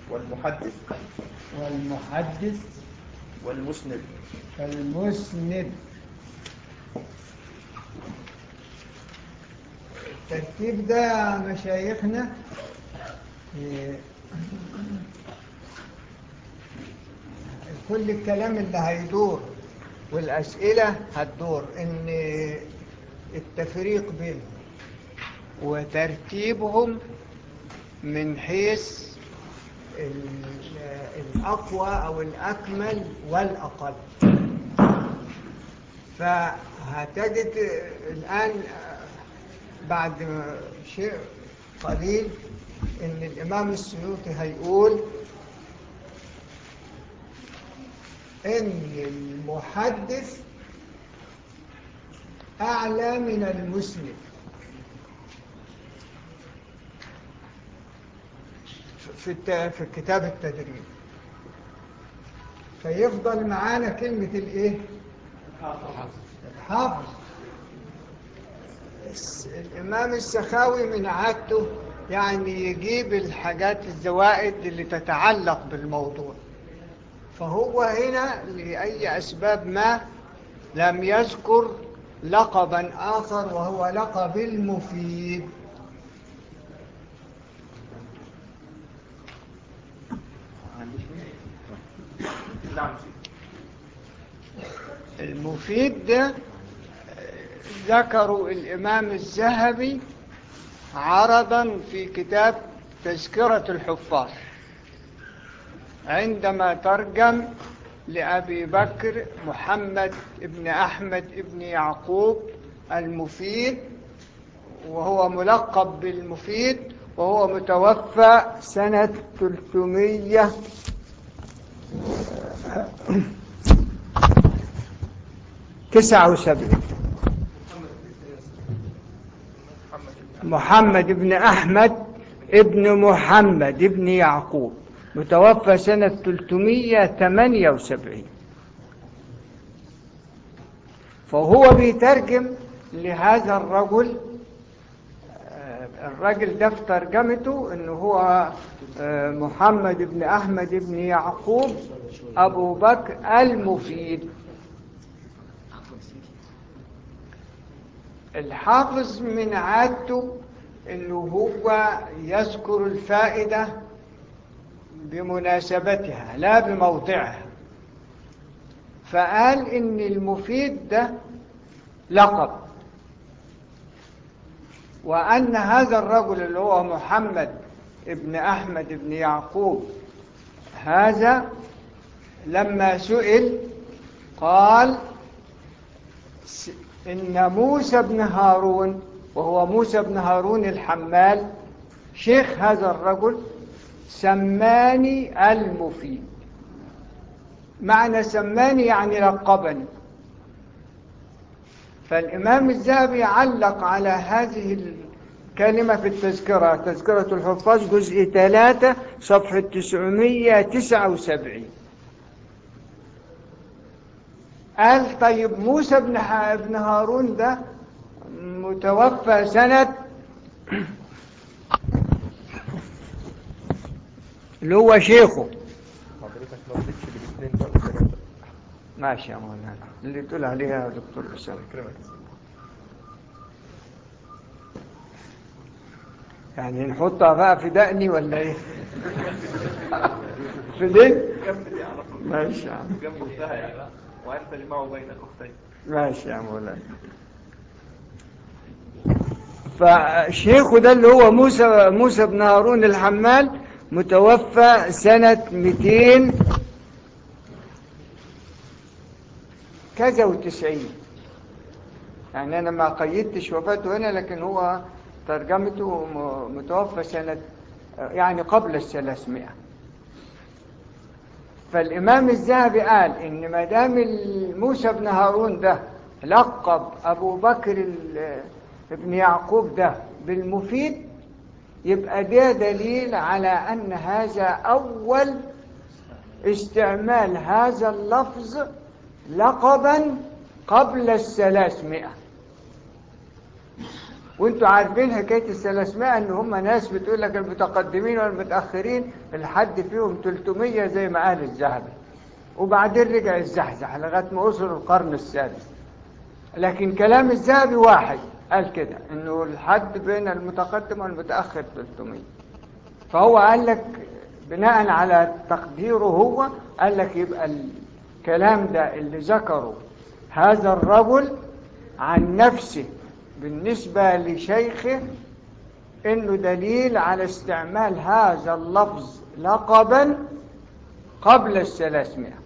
والمحدث والمحدث والمسند المسند الترتيب ده يا مشايخنا إيه، كل الكلام اللي هيدور والأسئلة هتدور إن التفريق بينهم وترتيبهم من حيث ال- الأقوى أو الأكمل والأقل فهتجد الآن بعد شيء قليل إن الإمام السيوطي هيقول إن المحدث أعلى من المسند في الت- في كتاب التدريب فيفضل معانا كلمة الإيه؟ الحافظ الس- الإمام السخاوي من عادته يعني يجيب الحاجات الزوائد اللي تتعلق بالموضوع فهو هنا لأي أسباب ما لم يذكر لقبا آخر وهو لقب المفيد نعم المفيد ده آه، ذكروا الإمام الذهبي عرضا في كتاب تذكرة الحفاظ عندما ترجم لأبي بكر محمد ابن أحمد ابن يعقوب المفيد وهو ملقب بالمفيد وهو متوفى سنة 300 تسعة وسبعين محمد بن أحمد ابن محمد ابن يعقوب متوفى سنة 378 فهو بيترجم لهذا الرجل آه، الرجل ده في ترجمته انه هو آه، محمد بن احمد بن يعقوب ابو بكر المفيد الحافظ من عادته انه هو يذكر الفائدة بمناسبتها لا بموضعها فقال ان المفيد ده لقب وأن هذا الرجل اللي هو محمد ابن أحمد بن يعقوب هذا لما سئل قال س- إن موسى بن هارون وهو موسى بن هارون الحمال شيخ هذا الرجل سماني المفيد معنى سماني يعني لقبني فالإمام الذهبي علق على هذه الكلمة في التذكرة تذكرة الحفاظ جزء 3 صفحة 979 قال طيب موسى بن ح- بن هارون ده متوفى سنة اللي هو شيخه حضرتك ما قلتش الاثنين بقى والثلاثة ماشي يا مولانا اللي تقول عليها يا دكتور أسامة كلمة يعني نحطها بقى في دقني ولا ايه في دين جنب دي على طول ماشي يا عم جنب اختها يعني وانت تجمع بين الاختين ماشي يا مولانا فشيخه ده اللي هو موسى موسى بن هارون الحمال متوفى سنة 200 كذا وتسعين يعني أنا ما قيدتش وفاته هنا لكن هو ترجمته م- متوفى سنة يعني قبل الثلاثمائة فالإمام الذهبي قال إن ما دام ال- موسى بن هارون ده لقب أبو بكر ال- ابن يعقوب ده بالمفيد يبقى ده دليل على أن هذا أول استعمال هذا اللفظ لقبا قبل الثلاثمائة وانتوا عارفين حكاية الثلاثمائة ان هم ناس بتقول لك المتقدمين والمتأخرين الحد فيهم 300 زي ما قال الذهبي وبعدين رجع الزحزح لغاية ما وصل القرن السادس لكن كلام الذهبي واحد قال كده انه الحد بين المتقدم والمتأخر 300 فهو قال لك بناء على تقديره هو قال لك يبقى الكلام ده اللي ذكره هذا الرجل عن نفسه بالنسبة لشيخه انه دليل على استعمال هذا اللفظ لقبا قبل الثلاثمائة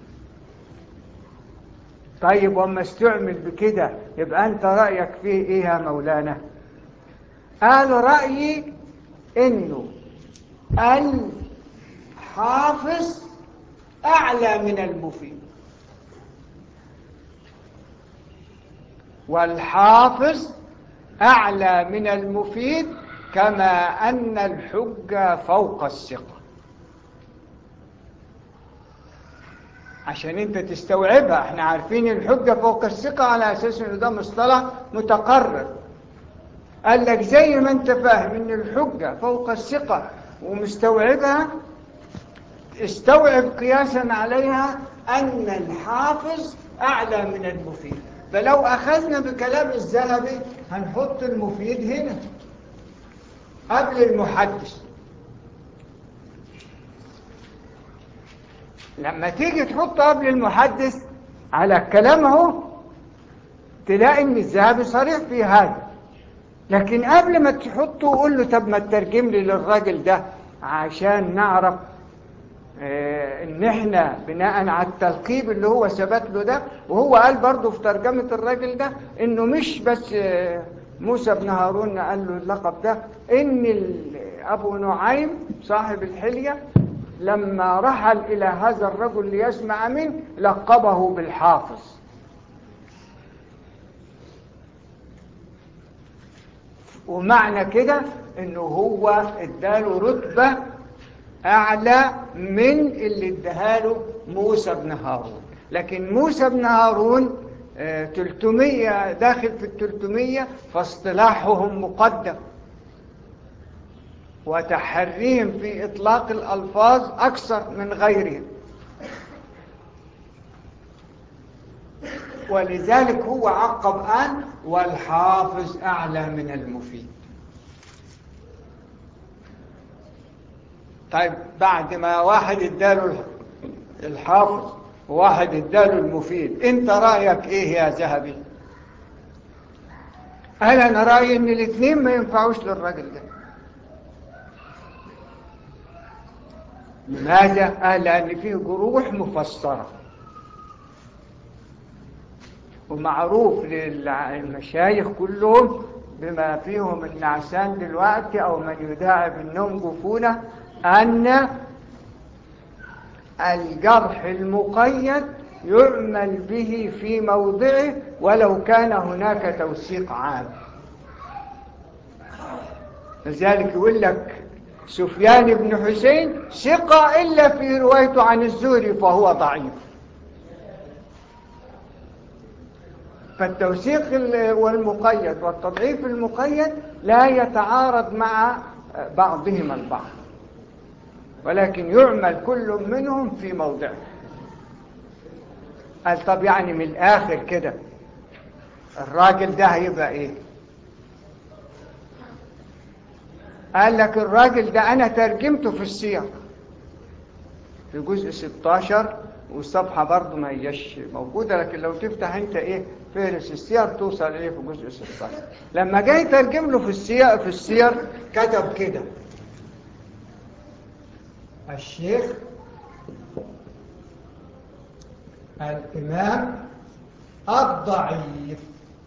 طيب وما استعمل بكده يبقى انت رأيك فيه ايه يا مولانا قال رأيي انه الحافظ اعلى من المفيد والحافظ أعلى من المفيد كما أن الحجة فوق الثقة عشان انت تستوعبها احنا عارفين الحجة فوق الثقة على أساس انه ده مصطلح متقرر قال لك زي ما انت فاهم ان الحجة فوق الثقة ومستوعبها استوعب قياسا عليها أن الحافظ أعلى من المفيد فلو أخذنا بكلام الذهبي هنحط المفيد هنا قبل المحدث لما تيجي تحطه قبل المحدث على كلامه تلاقي ان الذهبي صريح في هذا لكن قبل ما تحطه قول له طب ما تترجم لي للراجل ده عشان نعرف اه ان احنا بناء على التلقيب اللي هو ثبت له ده وهو قال برضه في ترجمة الراجل ده انه مش بس اه موسى بن هارون قال له اللقب ده ان ابو نعيم صاحب الحلية لما رحل الى هذا الرجل ليسمع منه لقبه بالحافظ ومعنى كده انه هو اداله رتبة اعلى من اللي اداله موسى بن هارون لكن موسى بن هارون آه 300 داخل في ال 300 فاصطلاحهم مقدم وتحريهم في اطلاق الالفاظ اكثر من غيرهم ولذلك هو عقب ان والحافظ اعلى من المفيد طيب بعد ما واحد اداله الحافظ وواحد اداله المفيد انت رايك ايه يا ذهبي قال انا رايي ان الاثنين ما ينفعوش للراجل ده لماذا قال لان فيه جروح مفسره ومعروف للمشايخ كلهم بما فيهم النعسان دلوقتي او من يداعي بالنوم جفونه أن الجرح المقيد يعمل به في موضعه ولو كان هناك توثيق عام لذلك يقول لك سفيان بن حسين ثقة إلا في روايته عن الزهري فهو ضعيف فالتوثيق والمقيد والتضعيف المقيد لا يتعارض مع بعضهما البعض ولكن يعمل كل منهم في موضعه قال طب يعني من الآخر كده الراجل ده هيبقى ايه قال لك الراجل ده انا ترجمته في السياق في جزء 16 والصفحة برضو ما هيش موجودة لكن لو تفتح انت ايه فهرس السير توصل اليه في جزء 16 لما جاي ترجم له في السياق في السير كتب كده الشيخ الإمام الضعيف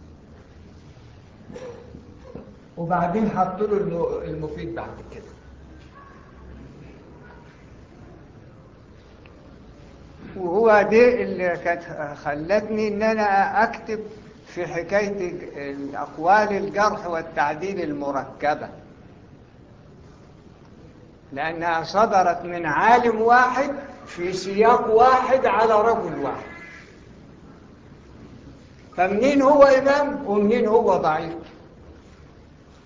وبعدين حط له المفيد بعد كده وهو دي اللي كانت خلتني ان انا اكتب في حكاية الاقوال الجرح والتعديل المركبة لانها صدرت من عالم واحد في سياق واحد على رجل واحد فمنين هو امام ومنين هو ضعيف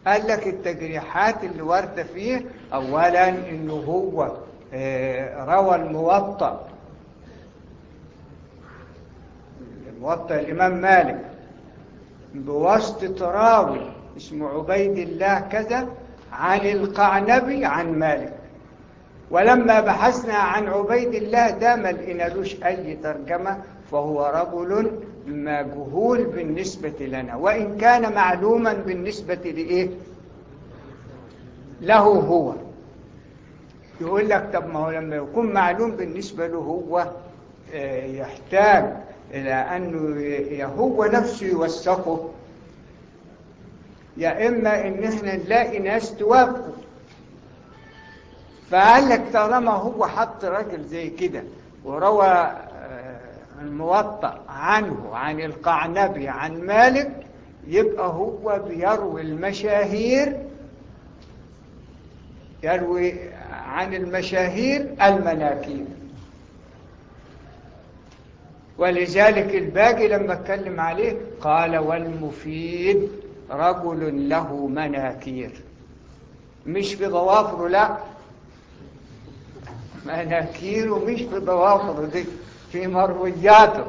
قال لك التجريحات اللي واردة فيه أولا إنه هو آه، روى الموطأ الموطأ الإمام مالك بواسطة راوي اسمه عبيد الله كذا عن القعنبي عن مالك ولما بحثنا عن عبيد الله ده ما لقينالوش أي ترجمة فهو رجل مجهول بالنسبة لنا وإن كان معلوما بالنسبة لإيه له هو يقول لك طب ما هو لما يكون معلوم بالنسبة له هو آه، يحتاج إلى أنه ي- يا هو نفسه يوثقه يا إما إن إحنا نلاقي ناس توافقه فقال لك طالما هو حط راجل زي كده وروى آه، الموطأ عنه عن القعنبي عن مالك يبقى هو بيروي المشاهير يروي عن المشاهير المناكير ولذلك الباقي لما اتكلم عليه قال والمفيد رجل له مناكير مش في ضوافره لا مناكيره مش في ضوافره دي في مروياته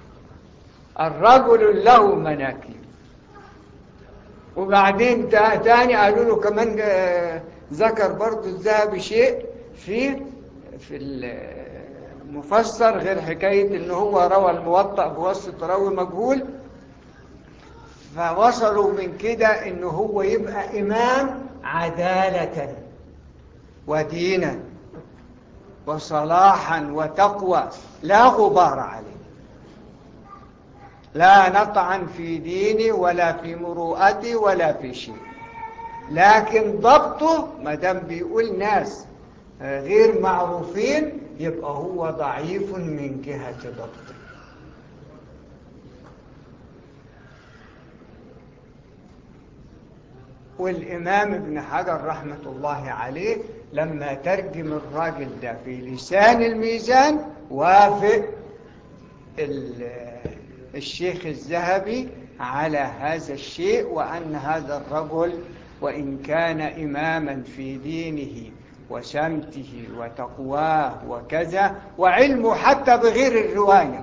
الرجل له مناكير وبعدين تا- تاني قالوا له كمان آه، ذكر برضو الذهبي شيء في في المفسر غير حكاية ان هو روى الموطأ بواسطة راوي مجهول فوصلوا من كده ان هو يبقى امام عدالة ودينا وصلاحا وتقوى لا غبار عليه لا نطعن في ديني ولا في مروءتي ولا في شيء لكن ضبطه ما دام بيقول ناس آه، غير معروفين يبقى هو ضعيف من جهة ضبطه والإمام ابن حجر رحمة الله عليه لما ترجم الراجل ده في لسان الميزان وافق ال- الشيخ الذهبي على هذا الشيء وأن هذا الرجل وإن كان إماما في دينه وسمته وتقواه وكذا وعلمه حتى بغير الرواية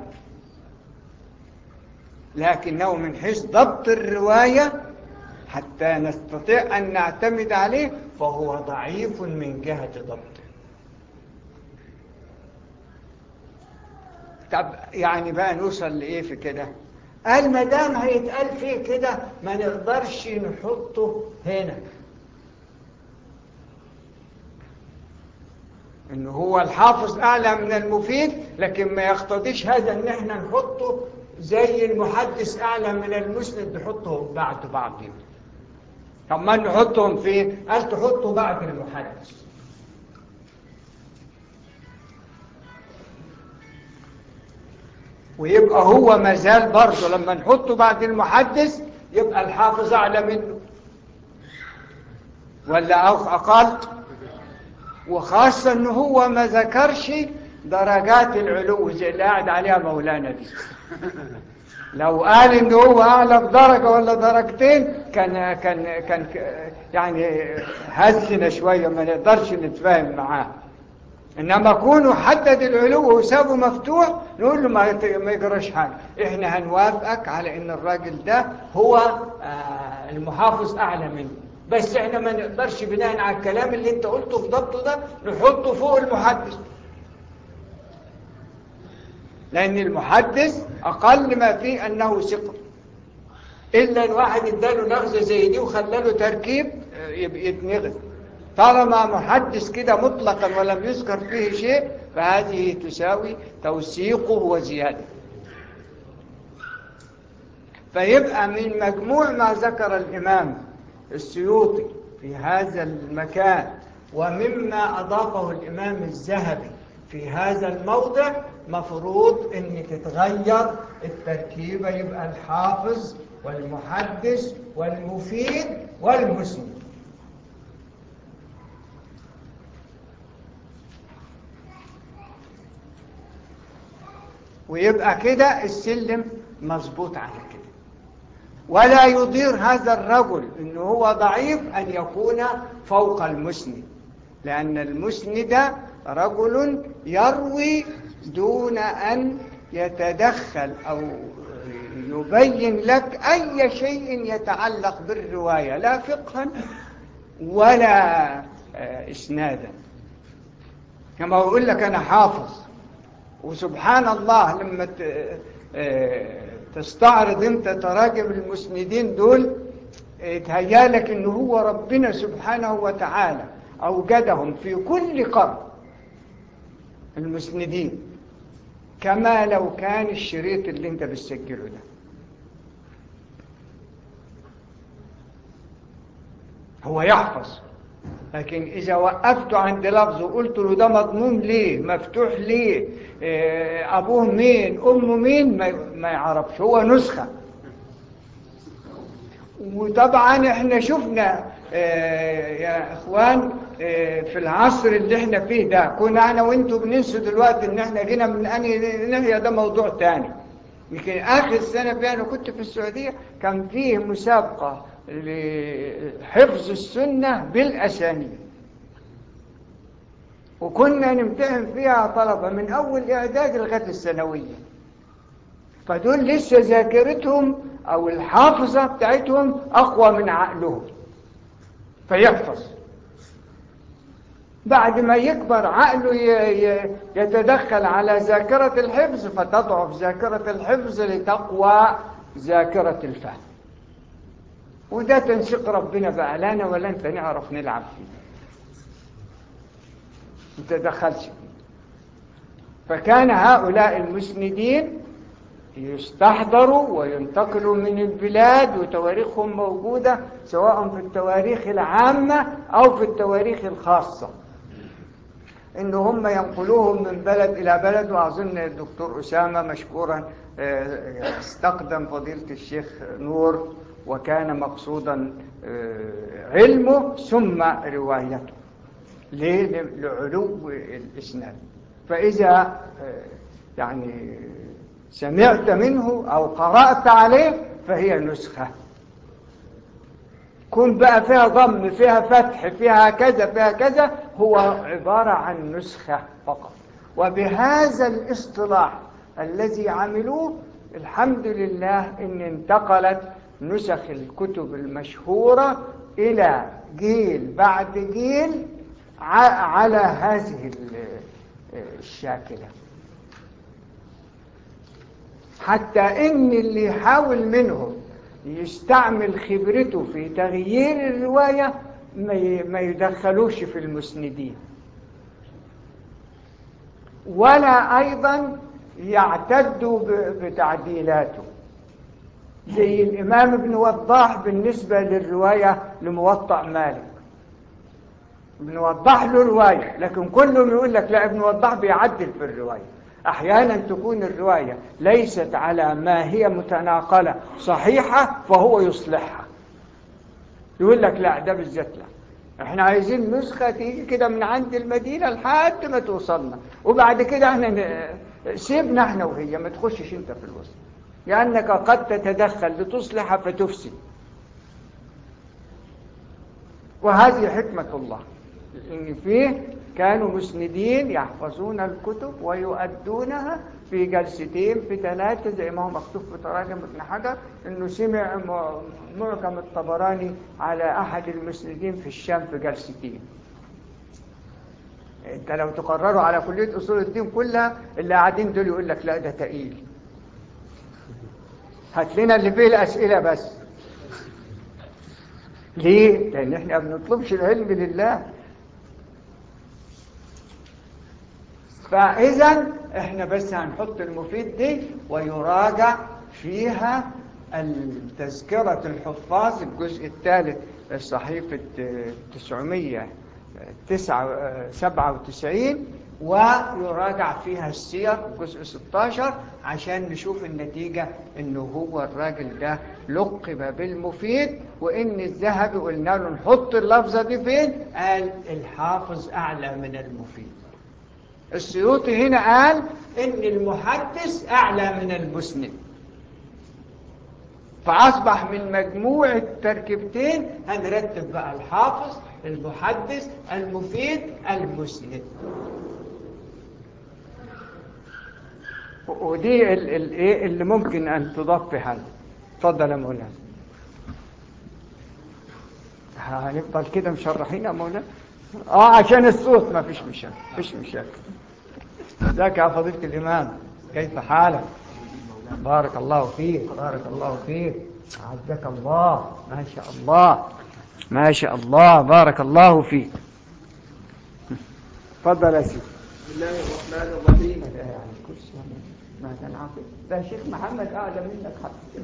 لكنه من حيث ضبط الرواية حتى نستطيع أن نعتمد عليه فهو ضعيف من جهة ضبطه طب يعني بقى نوصل لإيه في كده قال ما دام هيتقال فيه كده ما نقدرش نحطه هنا إن هو الحافظ أعلى من المفيد لكن ما يقتضيش هذا إن احنا نحطه زي المحدث أعلى من المسند نحطهم بعد بعضهم طب ما نحطهم فين؟ قال تحطه بعد المحدث ويبقى هو مازال برضه لما نحطه بعد المحدث يبقى الحافظ أعلى منه ولا أو- أقل وخاصة أنه هو ما ذكرش درجات العلو زي اللي قاعد عليها مولانا دي لو قال ان هو اعلى بدرجه ولا درجتين كان كان كان ك- يعني هزنا شويه ما نقدرش نتفاهم معاه انما كونه حدد العلو وسابه مفتوح نقول له ما يت- ما يجراش حاجه احنا هنوافقك على ان الراجل ده هو آه، المحافظ اعلى منه بس احنا ما نقدرش بناء على الكلام اللي انت قلته في ضبطه ده نحطه فوق المحدث لأن المحدث أقل ما فيه أنه ثقة إلا الواحد اداله نغزة زي دي وخلاله تركيب آه، يبقى يتنغز طالما محدث كده مطلقا ولم يذكر فيه شيء فهذه تساوي توثيقه وزيادة فيبقى من مجموع ما ذكر الإمام السيوطي في هذا المكان ومما أضافه الإمام الذهبي في هذا الموضع مفروض ان تتغير التركيبة يبقى الحافظ والمحدث والمفيد والمسند ويبقى كده السلم مظبوط على كده ولا يضير هذا الرجل انه هو ضعيف ان يكون فوق المسند لان المسند رجل يروي دون ان يتدخل او يبين لك اي شيء يتعلق بالروايه لا فقها ولا آه، اسنادا كما يقول لك انا حافظ وسبحان الله لما ت- آه، تستعرض انت تراجم المسندين دول يتهيالك ان هو ربنا سبحانه وتعالى اوجدهم في كل قرن المسندين كما لو كان الشريط اللي انت بتسجله ده هو يحفظ لكن إذا وقفته عند لفظ وقلت له ده مضموم ليه مفتوح ليه آه، أبوه مين أمه مين ما ما يعرفش هو نسخة وطبعا احنا شفنا آه، يا اخوان آه، في العصر اللي احنا فيه ده كنا انا وانتوا بننسوا دلوقتي ان احنا جينا من انهي ناحيه ده موضوع تاني يمكن اخر سنه فيها انا كنت في السعوديه كان فيه مسابقه لحفظ السنه بالاسانيد وكنا نمتحن فيها طلبه من اول اعداد لغايه الثانويه فدول لسه ذاكرتهم او الحافظه بتاعتهم اقوى من عقلهم فيحفظ بعد ما يكبر عقله ي- ي- يتدخل على ذاكرة الحفظ فتضعف ذاكرة الحفظ لتقوى ذاكرة الفهم وده تنسيق ربنا بقى لا أنا ولا أنت نعرف نلعب فيه ما تدخلش فيه فكان هؤلاء المسندين يستحضروا وينتقلوا من البلاد وتواريخهم موجودة سواء في التواريخ العامة أو في التواريخ الخاصة إن هم ينقلوهم من بلد إلى بلد وأظن الدكتور أسامة مشكورا آه، استقدم فضيلة الشيخ نور وكان مقصودا آه، علمه ثم روايته ليه؟ لعلو الإسناد فإذا آه، يعني سمعت منه أو قرأت عليه فهي نسخة كن بقى فيها ضم فيها فتح فيها كذا فيها كذا هو عبارة عن نسخة فقط وبهذا الاصطلاح الذي عملوه الحمد لله ان انتقلت نسخ الكتب المشهورة إلى جيل بعد جيل ع- على هذه ال- الشاكلة حتى ان اللي يحاول منهم يستعمل خبرته في تغيير الرواية ما ي- ما يدخلوش في المسندين ولا أيضا يعتدوا ب- بتعديلاته زي الإمام ابن وضاح بالنسبة للرواية لموطأ مالك ابن وضاح له رواية لكن كلهم يقول لك لا ابن وضاح بيعدل في الرواية أحيانا تكون الرواية ليست على ما هي متناقلة صحيحة فهو يصلحها يقول لك لا ده بالذات لا احنا عايزين نسخة تيجي كده من عند المدينة لحد ما توصلنا وبعد كده احنا ن- سيبنا احنا وهي ما تخشش انت في الوسط لأنك قد تتدخل لتصلح فتفسد وهذه حكمة الله إن فيه كانوا مسندين يحفظون الكتب ويؤدونها في جلستين في ثلاثة زي ما هو مكتوب في تراجم ابن حجر إنه سمع م- معجم الطبراني على أحد المسندين في الشام في جلستين انت لو تقرروا على كلية أصول الدين كلها اللي قاعدين دول يقول لك لا ده تقيل هات لنا اللي فيه الأسئلة بس ليه؟ لأن احنا ما بنطلبش العلم لله فإذا احنا بس هنحط المفيد دي ويراجع فيها تذكرة الحفاظ الجزء الثالث صحيفة 997 ويراجع فيها السير جزء 16 عشان نشوف النتيجة انه هو الراجل ده لقب بالمفيد وان الذهبي قلنا له نحط اللفظة دي فين قال الحافظ اعلى من المفيد السيوطي هنا قال ان المحدث اعلى من المسند فأصبح من مجموع التركيبتين هنرتب بقى الحافظ المحدث المفيد المسند ودي ال- ال- ايه اللي ممكن ان تضاف في هذا اتفضل يا مولانا هنفضل كده مشرحين يا مولانا اه عشان الصوت ما فيش مشاكل فيش مشاكل ازيك يا فضيلة الإمام كيف حالك بارك الله فيك بارك الله فيك عزك الله ما شاء الله ما شاء الله بارك الله فيك تفضل يا سيدي بسم الله الرحمن الرحيم يعني كرسي ما كان عاقل ده شيخ محمد أعلى منك حتى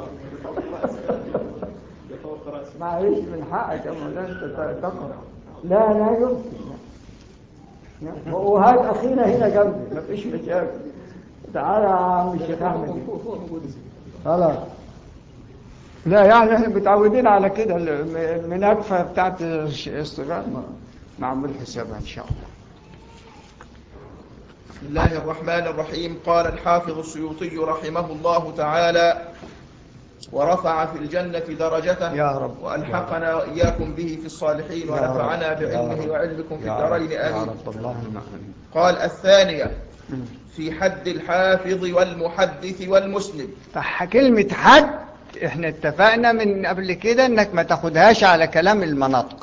يفوق رأسي معلش من حقك يا مولانا انت تقرا لا لا يمكن لا. لا. وهذا اخينا هنا جنبي ما فيش مشاكل تعالى يا عم الشيخ احمد خلاص لا يعني احنا متعودين على كده الم- المناكفه بتاعت الش- الصغار ما- معمول حسابها ان شاء الله بسم الله الرحمن الرحيم قال الحافظ السيوطي رحمه الله تعالى ورفع في الجنة درجته يا رب. وألحقنا وإياكم به في الصالحين يا ونفعنا رب. يا بعلمه رب. وعلمكم في يا الدارين رب. يا آمين رب اللهم امين قال الثانية مم. في حد الحافظ والمحدث والمسند فكلمة حد احنا اتفقنا من قبل كده انك ما تاخدهاش على كلام المناطق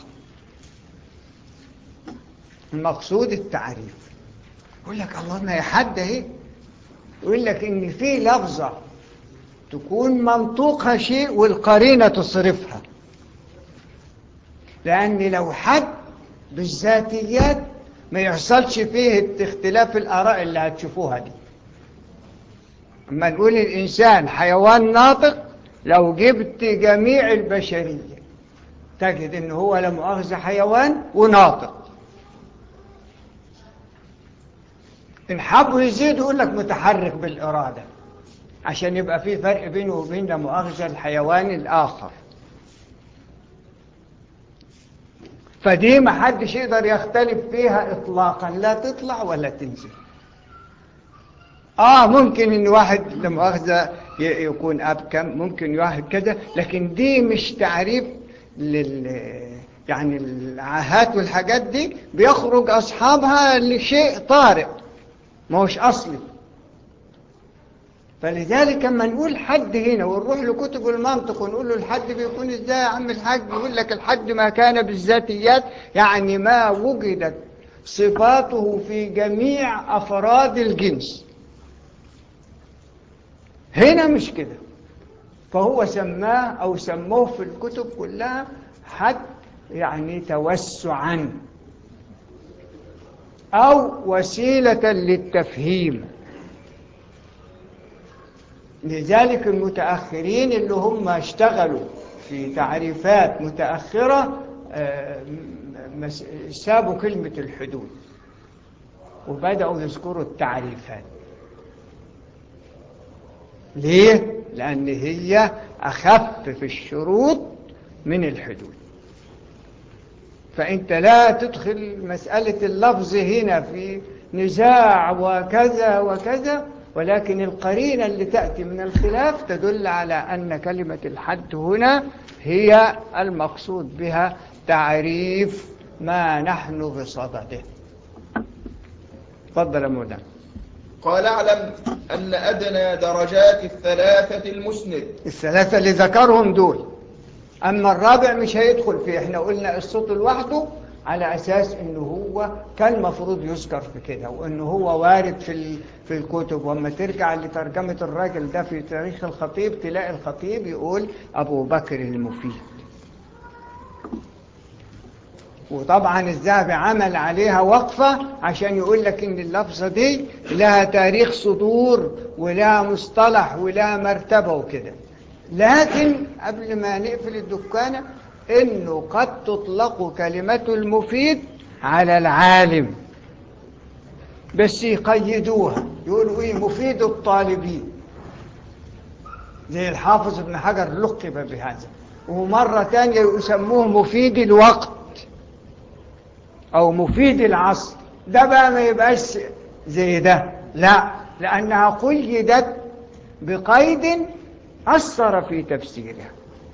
المقصود التعريف يقول لك الله ما هي حد اهي يقول لك ان في لفظة تكون منطوقها شيء والقرينة تصرفها لأن لو حد بالذاتيات ما يحصلش فيه اختلاف الآراء اللي هتشوفوها دي اما نقول الإنسان حيوان ناطق لو جبت جميع البشرية تجد إن هو لا مؤاخذة حيوان وناطق إن حبوا يزيدوا يقول لك متحرك بالإرادة عشان يبقى في فرق بينه وبين لا مؤاخذة الحيوان الآخر فدي ما حدش يقدر يختلف فيها إطلاقا لا تطلع ولا تنزل آه ممكن إن واحد لمؤاخذة ي- يكون أبكم ممكن واحد كذا لكن دي مش تعريف لل يعني العاهات والحاجات دي بيخرج أصحابها لشيء طارئ ما هوش أصلي فلذلك لما نقول حد هنا ونروح لكتب المنطق ونقول له الحد بيكون ازاي يا عم الحاج يقول لك الحد ما كان بالذاتيات يعني ما وجدت صفاته في جميع أفراد الجنس هنا مش كده فهو سماه أو سموه في الكتب كلها حد يعني توسعا أو وسيلة للتفهيم لذلك المتأخرين اللي هم اشتغلوا في تعريفات متأخرة آه، م- مس- سابوا كلمة الحدود وبدأوا يذكروا التعريفات ليه؟ لأن هي أخف في الشروط من الحدود فأنت لا تدخل مسألة اللفظ هنا في نزاع وكذا وكذا ولكن القرينة اللي تأتي من الخلاف تدل على أن كلمة الحد هنا هي المقصود بها تعريف ما نحن بصدده تفضل يا مولانا قال اعلم أن أدنى درجات الثلاثة المسند الثلاثة اللي ذكرهم دول أما الرابع مش هيدخل فيه احنا قلنا الصوت لوحده على أساس أنه هو كان مفروض يذكر في كده وأنه هو وارد في ال- في الكتب وأما ترجع لترجمة الراجل ده في تاريخ الخطيب تلاقي الخطيب يقول أبو بكر المفيد وطبعا الذهبي عمل عليها وقفة عشان يقول لك ان اللفظة دي لها تاريخ صدور ولها مصطلح ولها مرتبة وكده لكن قبل ما نقفل الدكانة انه قد تطلق كلمة المفيد على العالم بس يقيدوها يقولوا ايه مفيد الطالبين زي الحافظ ابن حجر لقب بهذا ومرة تانية يسموه مفيد الوقت او مفيد العصر ده بقى ما يبقاش زي ده لا لانها قيدت بقيد أثر في تفسيرها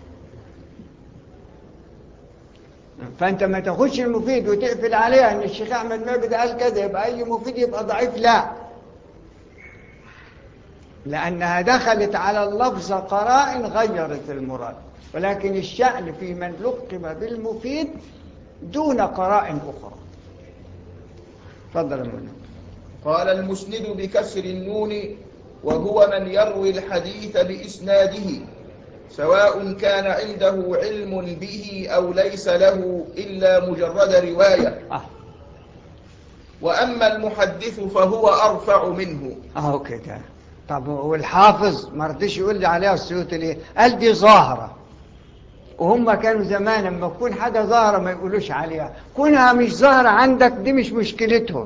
فأنت ما تاخدش المفيد وتقفل عليها أن الشيخ أحمد مابد قال كذا يبقى أي مفيد يبقى ضعيف لا لأنها دخلت على اللفظ قرائن غيرت المراد ولكن الشأن في من لقب بالمفيد دون قرائن أخرى تفضل يا مولانا قال المسند بكسر النون وهو من يروي الحديث بإسناده سواء كان عنده علم به أو ليس له إلا مجرد رواية آه. وأما المحدث فهو أرفع منه اهو كده طب والحافظ ما رضيش يقول لي عليها السيوط ليه قال دي ظاهرة وهم كانوا زمان لما تكون حاجة ظاهرة ما يقولوش عليها كونها مش ظاهرة عندك دي مش مشكلتهم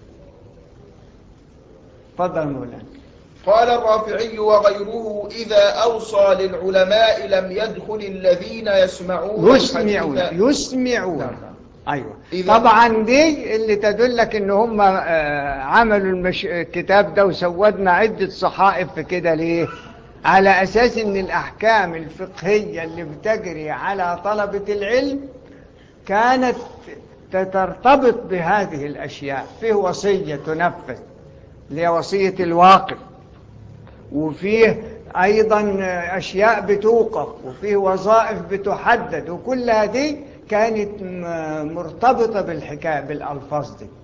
اتفضل مولانا قال الرافعي وغيره إذا أوصى للعلماء لم يدخل الذين يسمعون يسمعون الحديث يسمعون نعم. ايوه إذا- طبعا دي اللي تدلك ان هم آه، عملوا المش... الكتاب ده وسودنا عدة صحائف في كده ليه على اساس ان الاحكام الفقهية اللي بتجري على طلبة العلم كانت ترتبط بهذه الاشياء فيه وصية تنفذ اللي هي وصية الواقف وفيه أيضا أشياء بتوقف وفيه وظائف بتحدد وكل هذه كانت م- مرتبطة بالحكاية بالألفاظ دي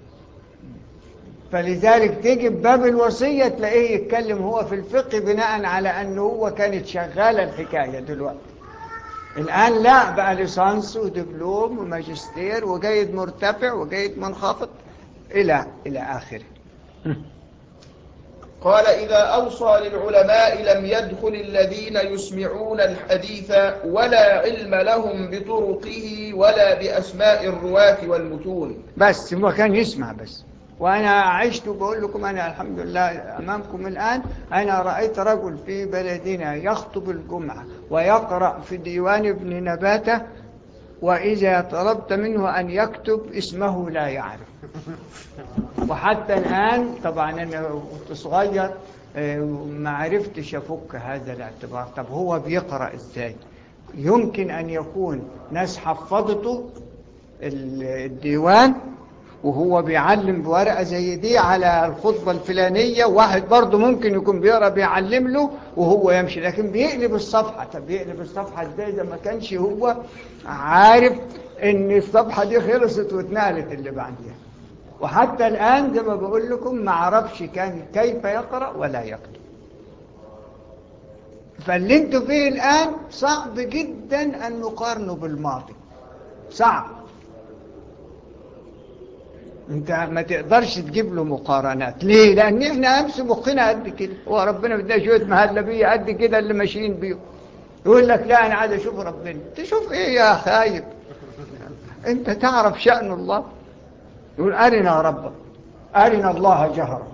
فلذلك تيجي بباب الوصية تلاقيه يتكلم هو في الفقه بناء على أنه هو كانت شغالة الحكاية دلوقتي الآن لا بقى ليسانس ودبلوم وماجستير وجيد مرتفع وجيد منخفض إلى إلى آخره قال إذا أوصى للعلماء لم يدخل الذين يسمعون الحديث ولا علم لهم بطرقه ولا بأسماء الرواة والمتون بس هو كان يسمع بس وأنا عشت وبقول لكم أنا الحمد لله أمامكم الآن أنا رأيت رجل في بلدنا يخطب الجمعة ويقرأ في ديوان ابن نباتة وإذا طلبت منه أن يكتب اسمه لا يعرف وحتى الآن طبعا أنا كنت صغير آه، ما عرفتش أفك هذا الاعتبار طب هو بيقرأ إزاي يمكن أن يكون ناس حفظته ال- الديوان وهو بيعلم بورقة زي دي على الخطبة الفلانية واحد برضه ممكن يكون بيقرأ بيعلم له وهو يمشي لكن بيقلب الصفحة طب بيقلب الصفحة ازاي إذا ما كانش هو عارف ان الصفحة دي خلصت واتنقلت اللي بعديها وحتى الآن زي ما بقول لكم ما عرفش كان كيف يقرأ ولا يكتب فاللي انتوا فيه الآن صعب جدا أن نقارنه بالماضي صعب انت ما تقدرش تجيب له مقارنات ليه لان احنا امس مخنا قد كده هو ربنا بدنا شويه مهلبيه قد كده اللي ماشيين بيهم يقول لك لا انا عايز اشوف ربنا تشوف ايه يا خايب انت تعرف شأن الله يقول ارنا ربك ارنا الله جهرا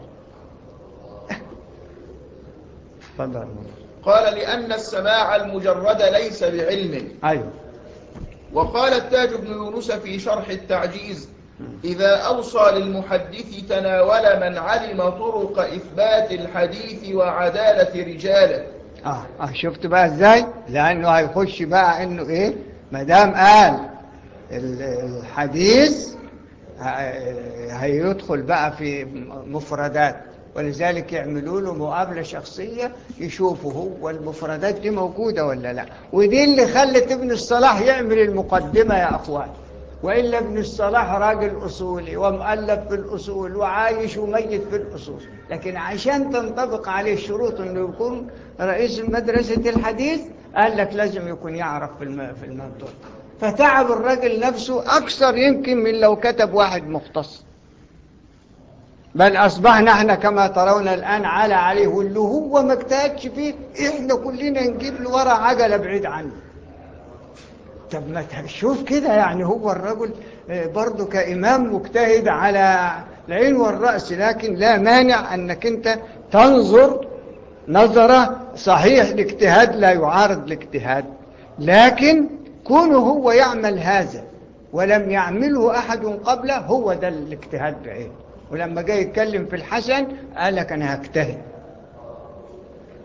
تفضل قال لأن السماع المجرد ليس بعلم ايوه وقال التاج بن يونس في شرح التعجيز إذا أوصى للمحدث تناول من علم طرق إثبات الحديث وعدالة رجاله اه اه شفت بقى ازاي لانه هيخش بقى انه ايه ما دام قال ال- الحديث ه- هيدخل بقى في مفردات ولذلك يعملوا له مقابلة شخصية يشوفوا هو المفردات دي موجودة ولا لا ودي اللي خلت ابن الصلاح يعمل المقدمة يا أخوان وإلا ابن الصلاح راجل أصولي ومؤلف في الأصول وعايش وميت في الأصول لكن عشان تنطبق عليه الشروط أنه يكون رئيس مدرسة الحديث قال لك لازم يكون يعرف في الم- في الموضوع فتعب الراجل نفسه أكثر يمكن من لو كتب واحد مختص بل أصبحنا احنا كما ترون الآن على عليه واللي هو ما اجتهدش فيه احنا كلنا نجيب له ورا عجلة بعيد عنه طب ما تشوف كده يعني هو الرجل آه، برضه كإمام مجتهد على العين والرأس لكن لا مانع أنك أنت تنظر نظرة صحيح الاجتهاد لا يعارض الاجتهاد لكن كونه هو يعمل هذا ولم يعمله أحد قبله هو ده الاجتهاد بعينه ولما جاي يتكلم في الحسن قال لك أنا هجتهد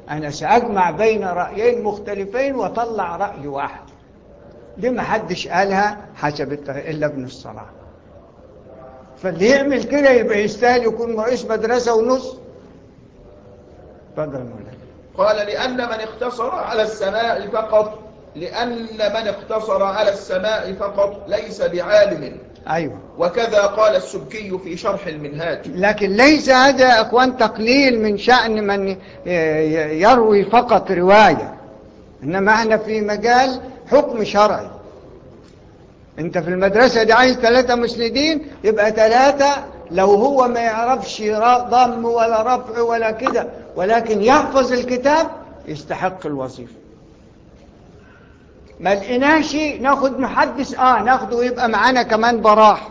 أنا سأجمع بين رأيين مختلفين وطلع رأي واحد دي ما حدش قالها حسب التغ... إلا ابن الصلاح فاللي يعمل كده يبقى يستاهل يكون رئيس مدرسة ونص اتفضل يا مولانا قال لأن من اقتصر على السماع فقط لأن من اقتصر على السماع فقط ليس بعالم أيوه وكذا قال السبكي في شرح المنهاج لكن ليس هذا يا أخوان تقليل من شأن من ي- ي- يروي فقط رواية إنما احنا في مجال حكم شرعي انت في المدرسة دي عايز ثلاثة مسندين يبقى ثلاثة لو هو ما يعرفش را- ضم ولا رفع ولا كده ولكن يحفظ الكتاب يستحق الوظيفة ما لقيناش ناخد محدث اه ناخده ويبقى معانا كمان براح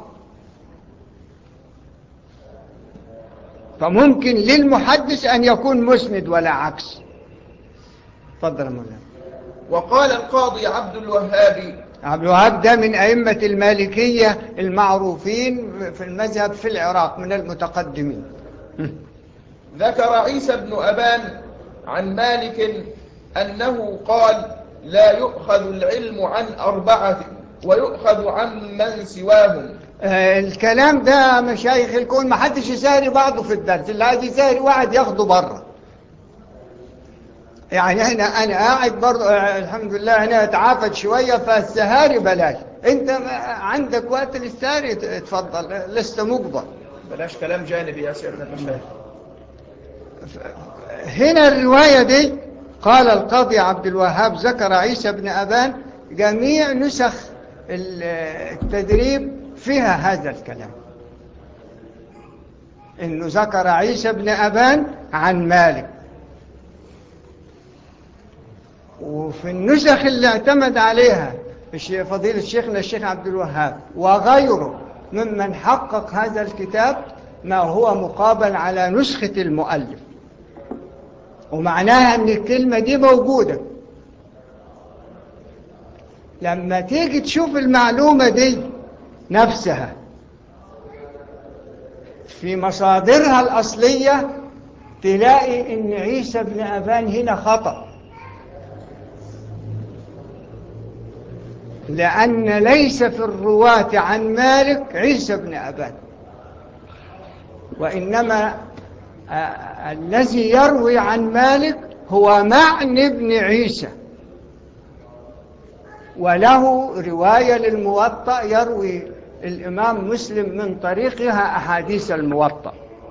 فممكن للمحدث أن يكون مسند ولا عكس تفضل يا مولانا وقال القاضي عبد الوهاب عبد الوهاب ده من أئمة المالكية المعروفين في المذهب في العراق من المتقدمين ذكر عيسى بن أبان عن مالك أنه قال لا يؤخذ العلم عن أربعة ويؤخذ عن من سواهم آه، الكلام ده مشايخ الكون ما حدش يساري بعضه في الدرس اللي عايز يساري واحد ياخده بره يعني احنا انا قاعد برضه آه، الحمد لله انا اتعافت شويه فالسهاري بلاش انت ما- عندك وقت للسهاري اتفضل آه، لست مجبر بلاش كلام جانبي يا سيدنا المشايخ هنا الرواية دي قال القاضي عبد الوهاب ذكر عيسى بن أبان جميع نسخ ال- التدريب فيها هذا الكلام إنه ذكر عيسى بن أبان عن مالك وفي النسخ اللي اعتمد عليها الش- فضيلة شيخنا الشيخ عبد الوهاب وغيره ممن حقق هذا الكتاب ما هو مقابل على نسخة المؤلف ومعناها ان الكلمة دي موجودة لما تيجي تشوف المعلومة دي نفسها في مصادرها الأصلية تلاقي ان عيسى بن أبان هنا خطأ لأن ليس في الرواة عن مالك عيسى بن أبان وإنما آه، الذي يروي عن مالك هو معن بن عيسى وله رواية للموطأ يروي الإمام مسلم من طريقها أحاديث الموطأ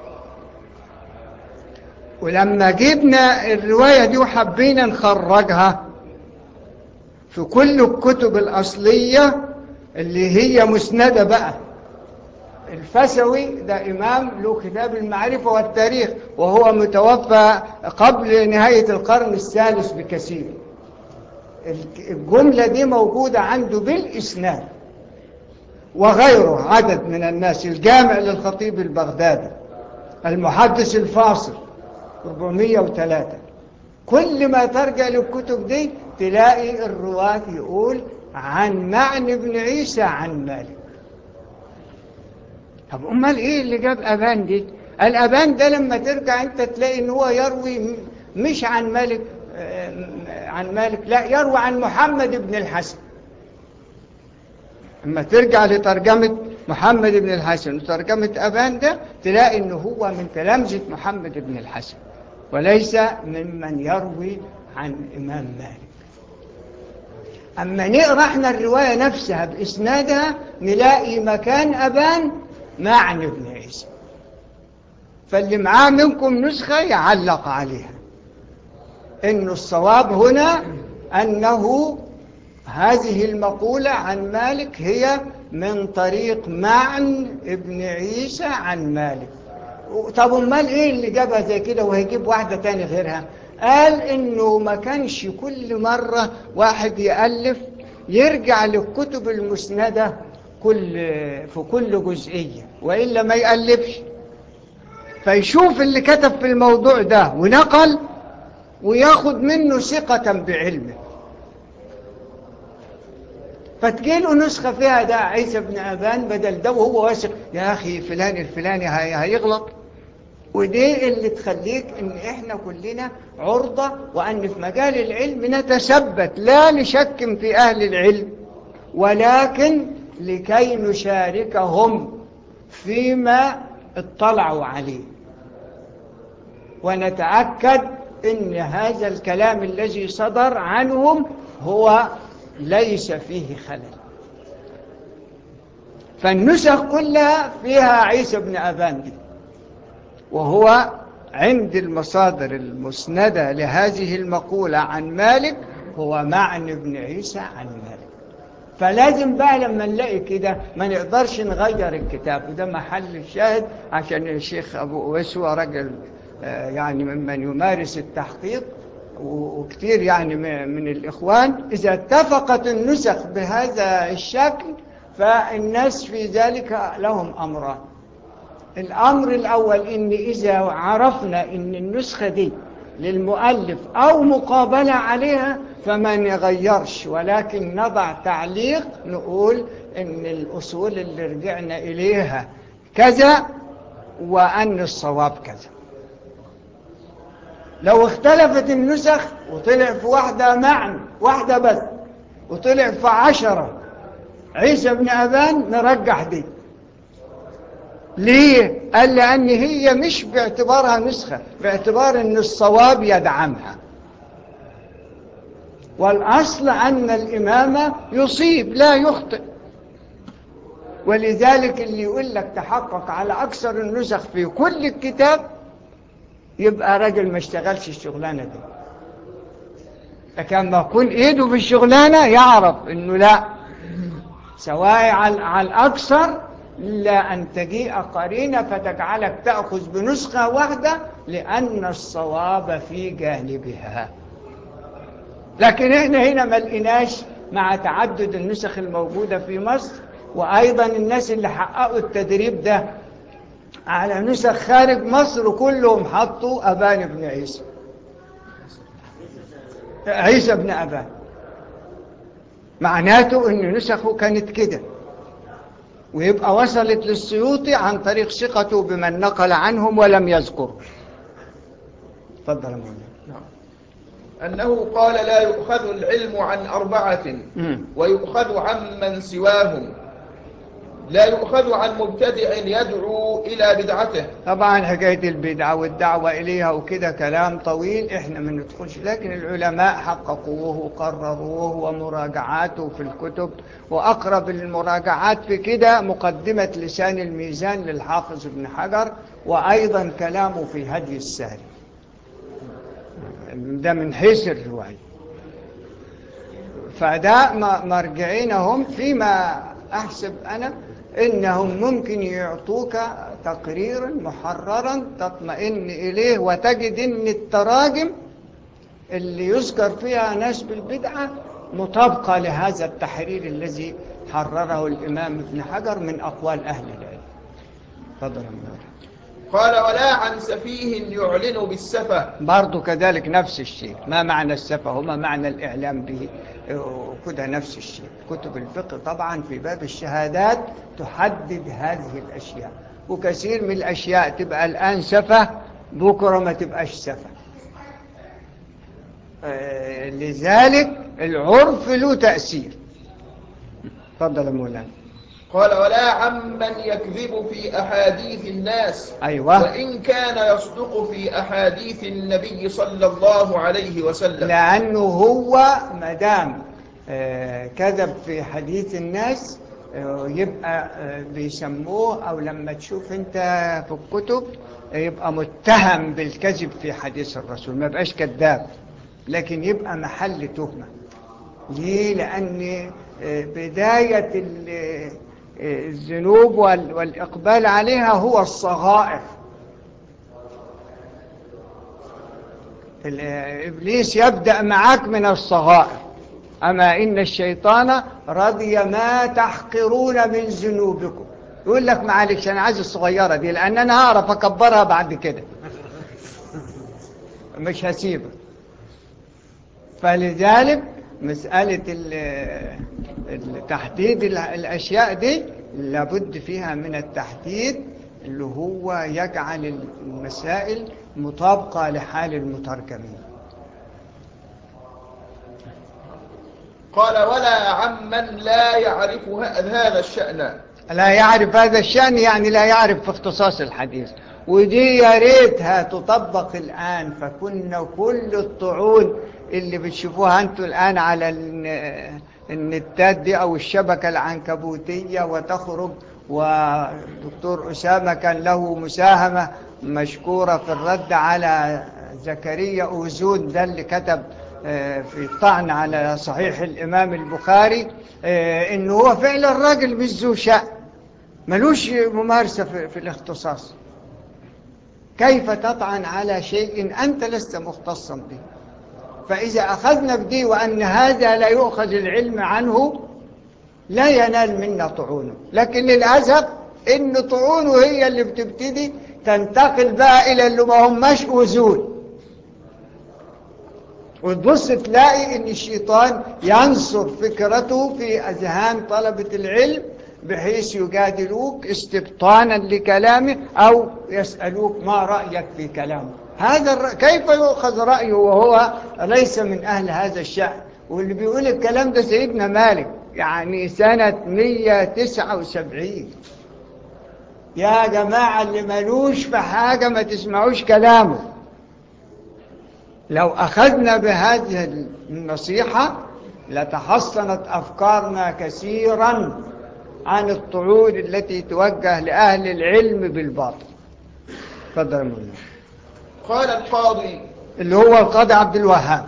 ولما جبنا الرواية دي وحبينا نخرجها في كل الكتب الأصلية اللي هي مسندة بقى الفسوي ده إمام له كتاب المعرفة والتاريخ وهو متوفى قبل نهاية القرن الثالث بكثير الجملة دي موجودة عنده بالإسناد وغيره عدد من الناس الجامع للخطيب البغدادي المحدث الفاصل 403 كل ما ترجع للكتب دي تلاقي الرواة يقول عن معن بن عيسى عن مالك طب امال ايه اللي جاب ابان دي الابان ده لما ترجع انت تلاقي ان هو يروي م- مش عن مالك آه، عن مالك لا يروي عن محمد بن الحسن اما ترجع لترجمة محمد بن الحسن وترجمة ابان ده تلاقي ان هو من تلامذة محمد بن الحسن وليس ممن يروي عن امام مالك أما نقرأ احنا الرواية نفسها بإسنادها نلاقي مكان أبان معن ابن عيسى فاللي معاه منكم نسخة يعلق عليها إن الصواب هنا أنه هذه المقولة عن مالك هي من طريق معن ابن عيسى عن مالك طب امال ايه اللي جابها زي كده وهيجيب واحدة تاني غيرها قال انه ما كانش كل مرة واحد يألف يرجع للكتب المسندة كل في كل جزئية وإلا ما يألفش فيشوف اللي كتب في الموضوع ده ونقل وياخد منه ثقة بعلمه فتجيله نسخة فيها ده عيسى بن أبان بدل ده وهو واثق يا أخي فلان الفلاني هي- هيغلط ودي اللي تخليك ان احنا كلنا عرضة وان في مجال العلم نتثبت لا لشك في اهل العلم ولكن لكي نشاركهم فيما اطلعوا عليه ونتأكد ان هذا الكلام الذي صدر عنهم هو ليس فيه خلل فالنسخ كلها فيها عيسى بن أبان دي وهو عند المصادر المسندة لهذه المقولة عن مالك هو معن بن عيسى عن مالك فلازم بقى لما نلاقي كده ما نقدرش نغير الكتاب وده محل الشاهد عشان الشيخ أبو أويس هو رجل آه، يعني ممن يمارس التحقيق وكثير يعني من الإخوان إذا اتفقت النسخ بهذا الشكل فالناس في ذلك لهم أمران الأمر الأول إن إذا عرفنا إن النسخة دي للمؤلف أو مقابلة عليها فما نغيرش ولكن نضع تعليق نقول إن الأصول اللي رجعنا إليها كذا وأن الصواب كذا لو اختلفت النسخ وطلع في واحدة معنى واحدة بس وطلع في عشرة عيسى بن أبان نرجح دي ليه؟ قال لأن هي مش باعتبارها نسخة باعتبار أن الصواب يدعمها والأصل أن الإمامة يصيب لا يخطئ ولذلك اللي يقول لك تحقق على أكثر النسخ في كل الكتاب يبقى راجل ما اشتغلش الشغلانة دي لكن ما يكون ايده في الشغلانة يعرف انه لا سواء على الأكثر إلا أن تجيء قرينة فتجعلك تأخذ بنسخة واحدة لأن الصواب في جانبها لكن احنا هنا ما لقيناش مع تعدد النسخ الموجودة في مصر وأيضا الناس اللي حققوا التدريب ده على نسخ خارج مصر كلهم حطوا أبان بن عيسى عيسى بن أبان معناته أن نسخه كانت كده ويبقى وصلت للسيوطي عن طريق ثقته بمن نقل عنهم ولم يذكر تفضل يا نعم أنه قال لا يؤخذ العلم عن أربعة ويؤخذ عمن سواهم لا يؤخذ عن مبتدع يدعو إلى بدعته طبعا حكاية البدعة والدعوة إليها وكده كلام طويل إحنا ما ندخلش لكن العلماء حققوه وقرروه ومراجعاته في الكتب وأقرب المراجعات في كده مقدمة لسان الميزان للحافظ ابن حجر وأيضا كلامه في هدي السهل ده من حيث الرواية فده مرجعينهم فيما أحسب أنا إنهم ممكن يعطوك تقريرا محررا تطمئن إليه وتجد إن التراجم اللي يذكر فيها ناس بالبدعة مطابقة لهذا التحرير الذي حرره الإمام ابن حجر من أقوال أهل العلم فضل قال ولا عن سفيه يعلن بالسفة برضو كذلك نفس الشيء ما معنى السفة وما معنى الإعلام به وكده نفس الشيء كتب الفقه طبعا في باب الشهادات تحدد هذه الأشياء وكثير من الأشياء تبقى الآن سفة بكرة ما تبقاش سفة آه، لذلك العرف له تأثير تفضل مولانا قال ولا عمن يكذب في أحاديث الناس أيوة وإن كان يصدق في أحاديث النبي صلى الله عليه وسلم لأنه هو مدام آه، كذب في حديث الناس آه، يبقى آه، بيسموه أو لما تشوف أنت في الكتب يبقى متهم بالكذب في حديث الرسول ما بقاش كذاب لكن يبقى محل تهمة ليه؟ لأن بداية الذنوب والإقبال عليها هو الصغائر إبليس يبدأ معك من الصغائر أما إن الشيطان رضي ما تحقرون من ذنوبكم يقول لك معلش أنا عايز الصغيرة دي لأن أنا هعرف أكبرها بعد كده مش هسيبها فلذلك مسألة تحديد الأشياء دي لابد فيها من التحديد اللي هو يجعل المسائل مطابقة لحال المترجمين قال ولا عمن لا يعرف هذا الشأن لا يعرف هذا الشأن يعني لا يعرف في اختصاص الحديث ودي يا ريتها تطبق الآن فكنا كل الطعون اللي بتشوفوها انتوا الآن على النتات دي أو الشبكة العنكبوتية وتخرج ودكتور أسامة كان له مساهمة مشكورة في الرد على زكريا أوزون ده اللي كتب في الطعن على صحيح الإمام البخاري إنه هو فعلا الراجل مش ذو شأن ملوش ممارسة في, في الاختصاص كيف تطعن على شيء أنت لست مختصا به فإذا أخذنا بدي وأن هذا لا يؤخذ العلم عنه لا ينال منا طعونه لكن للأسف إن طعونه هي اللي بتبتدي تنتقل بقى إلى اللي ما هماش أذون وتبص تلاقي ان الشيطان ينصر فكرته في اذهان طلبة العلم بحيث يجادلوك استبطانا لكلامه او يسألوك ما رأيك في كلامه هذا الر... كيف يؤخذ رأيه وهو ليس من اهل هذا الشأن واللي بيقول الكلام ده سيدنا مالك يعني سنة 179 يا جماعة اللي ملوش في حاجة ما تسمعوش كلامه لو أخذنا بهذه النصيحة لتحصنت أفكارنا كثيرا عن الطعون التي توجه لأهل العلم بالباطل تفضل يا مولانا قال القاضي اللي هو القاضي عبد الوهاب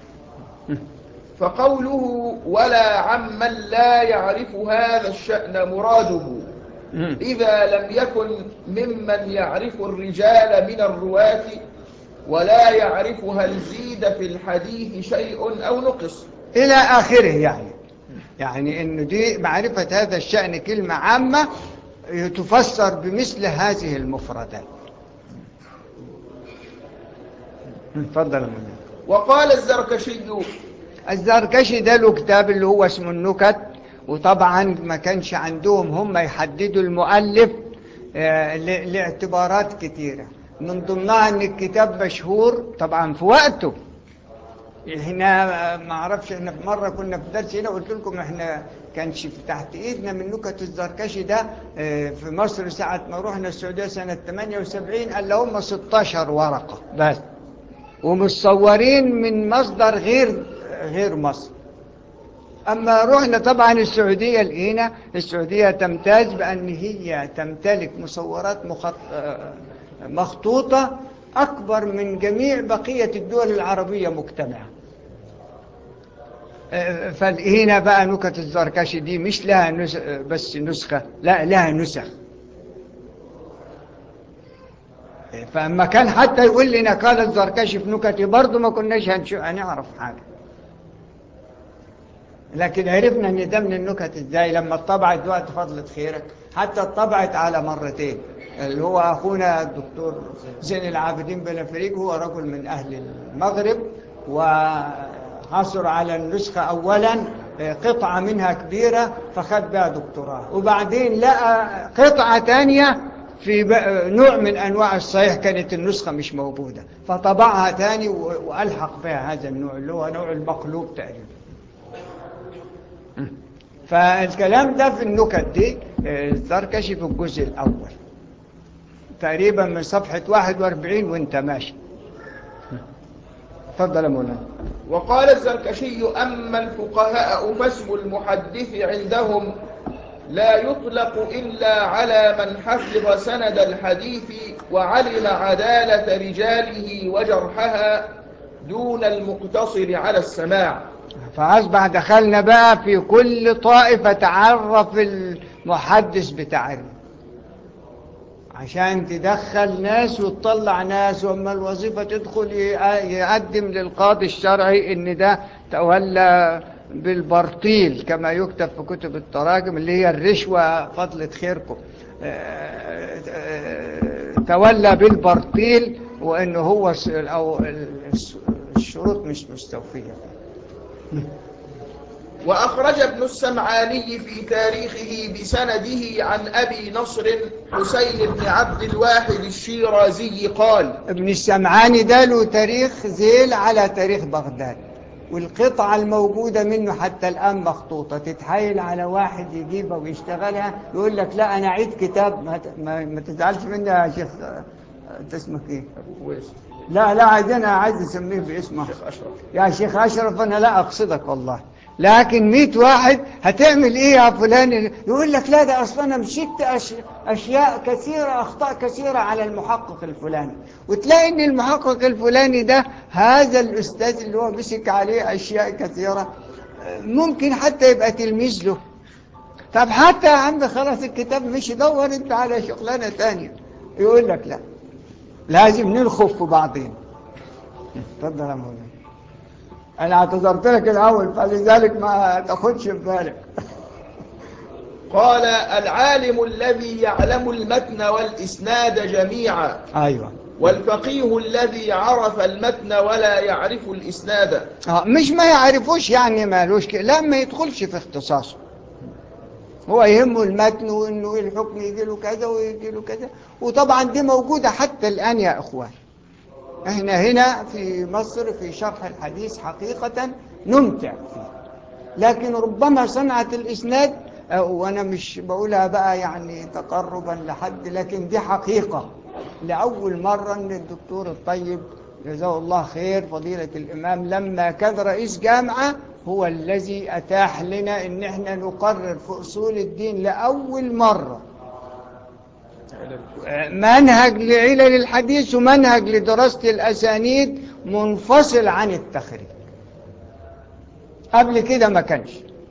فقوله ولا عمن لا يعرف هذا الشأن مراده إذا لم يكن ممن يعرف الرجال من الرواة ولا يعرف هل زيد في الحديث شيء أو نقص إلى آخره يعني يعني إنه دي معرفة هذا الشأن كلمة عامة تفسر بمثل هذه المفردات تفضل يا مولانا وقال الزركشي الزركشي ده له كتاب اللي هو اسمه النكت وطبعا ما كانش عندهم هم يحددوا المؤلف آه، ل- لاعتبارات كتيرة من ضمنها ان الكتاب مشهور طبعا في وقته احنا آه، ما اعرفش احنا في مره كنا في درس هنا قلت لكم احنا كانش في تحت ايدنا من نكت الزركشي ده آه، في مصر ساعه ما رحنا السعوديه سنه 78 قال لهم 16 ورقه بس ومتصورين من مصدر غير غير مصر أما رحنا طبعا السعودية لقينا السعودية تمتاز بأن هي تمتلك مصورات مخط... آه، مخطوطة أكبر من جميع بقية الدول العربية مجتمعة آه، فلقينا بقى نكت الزركشي دي مش لها نس... بس نسخة لا لها نسخ فأما كان حتى يقول لنا قال الزركشي في نكتي برضه ما كناش هنشو... هنعرف حاجة لكن عرفنا ان ده من النكت ازاي لما اتطبعت دلوقتي فضلت خيرك حتى اتطبعت على مرتين اللي هو اخونا الدكتور زين العابدين بلافريق هو رجل من اهل المغرب وحصل على النسخة اولا قطعة منها كبيرة فخد بها دكتوراه وبعدين لقى قطعة تانية في ب- نوع من انواع الصحيح كانت النسخة مش موجودة فطبعها تاني و- والحق بها هذا النوع اللي هو نوع المقلوب تقريبا فالكلام ده في النكت دي آه، الزركشي في الجزء الأول تقريبا من صفحة 41 وانت ماشي تفضل يا مولانا وقال الزركشي أما الفقهاء فاسم المحدث عندهم لا يطلق إلا على من حفظ سند الحديث وعلم عدالة رجاله وجرحها دون المقتصر على السماع فأصبح دخلنا بقى في كل طائفة تعرف المحدث بتعرف عشان تدخل ناس وتطلع ناس وأما الوظيفة تدخل ي- يقدم للقاضي الشرعي إن ده تولى بالبرطيل كما يكتب في كتب التراجم اللي هي الرشوة فضلة خيركم آه، آه، تولى بالبرطيل وإنه هو س- أو الس- الشروط مش مستوفية وأخرج ابن السمعاني في تاريخه بسنده عن أبي نصر حسين بن عبد الواحد الشيرازي قال ابن السمعاني ده له تاريخ زيل على تاريخ بغداد والقطعة الموجودة منه حتى الآن مخطوطة تتحايل على واحد يجيبها ويشتغلها يقول لك لا أنا أعيد كتاب ما, ما, ما تزعلش مني يا شيخ أنت اسمك إيه؟ أبو ويس لا لا عايزين عايز اسميه باسمه شيخ أشرف يا شيخ أشرف أنا لا أقصدك والله لكن مئة واحد هتعمل إيه يا فلان يقول لك لا ده أصلا أنا مشيت أش... أشياء كثيرة أخطاء كثيرة على المحقق الفلاني وتلاقي إن المحقق الفلاني ده هذا الأستاذ اللي هو مسك عليه أشياء كثيرة ممكن حتى يبقى تلميذ له طب حتى يا عم خلاص الكتاب مش دور انت على شغلانة تانية يقول لك لا لازم نلخف في بعضين اتفضل يا مولانا انا اعتذرت لك الاول فلذلك ما تاخدش في بالك قال العالم الذي يعلم المتن والإسناد جميعا ايوه والفقيه الذي عرف المتن ولا يعرف الإسناد اه مش ما يعرفوش يعني مالوش ك... لا ما يدخلش في اختصاصه هو يهمه المتن وانه الحكم يجي له كذا ويجي له كذا وطبعا دي موجودة حتى الآن يا اخوان احنا هنا في مصر في شرح الحديث حقيقة نمتع فيه لكن ربما صنعة الإسناد آه، وأنا مش بقولها بقى يعني تقربا لحد لكن دي حقيقة لأول مرة أن الدكتور الطيب جزاه الله خير فضيلة الإمام لما كان رئيس جامعة هو الذي أتاح لنا أن احنا نقرر في أصول الدين لأول مرة منهج لعلل الحديث ومنهج لدراسة الأسانيد منفصل عن التخريج قبل كده ما كانش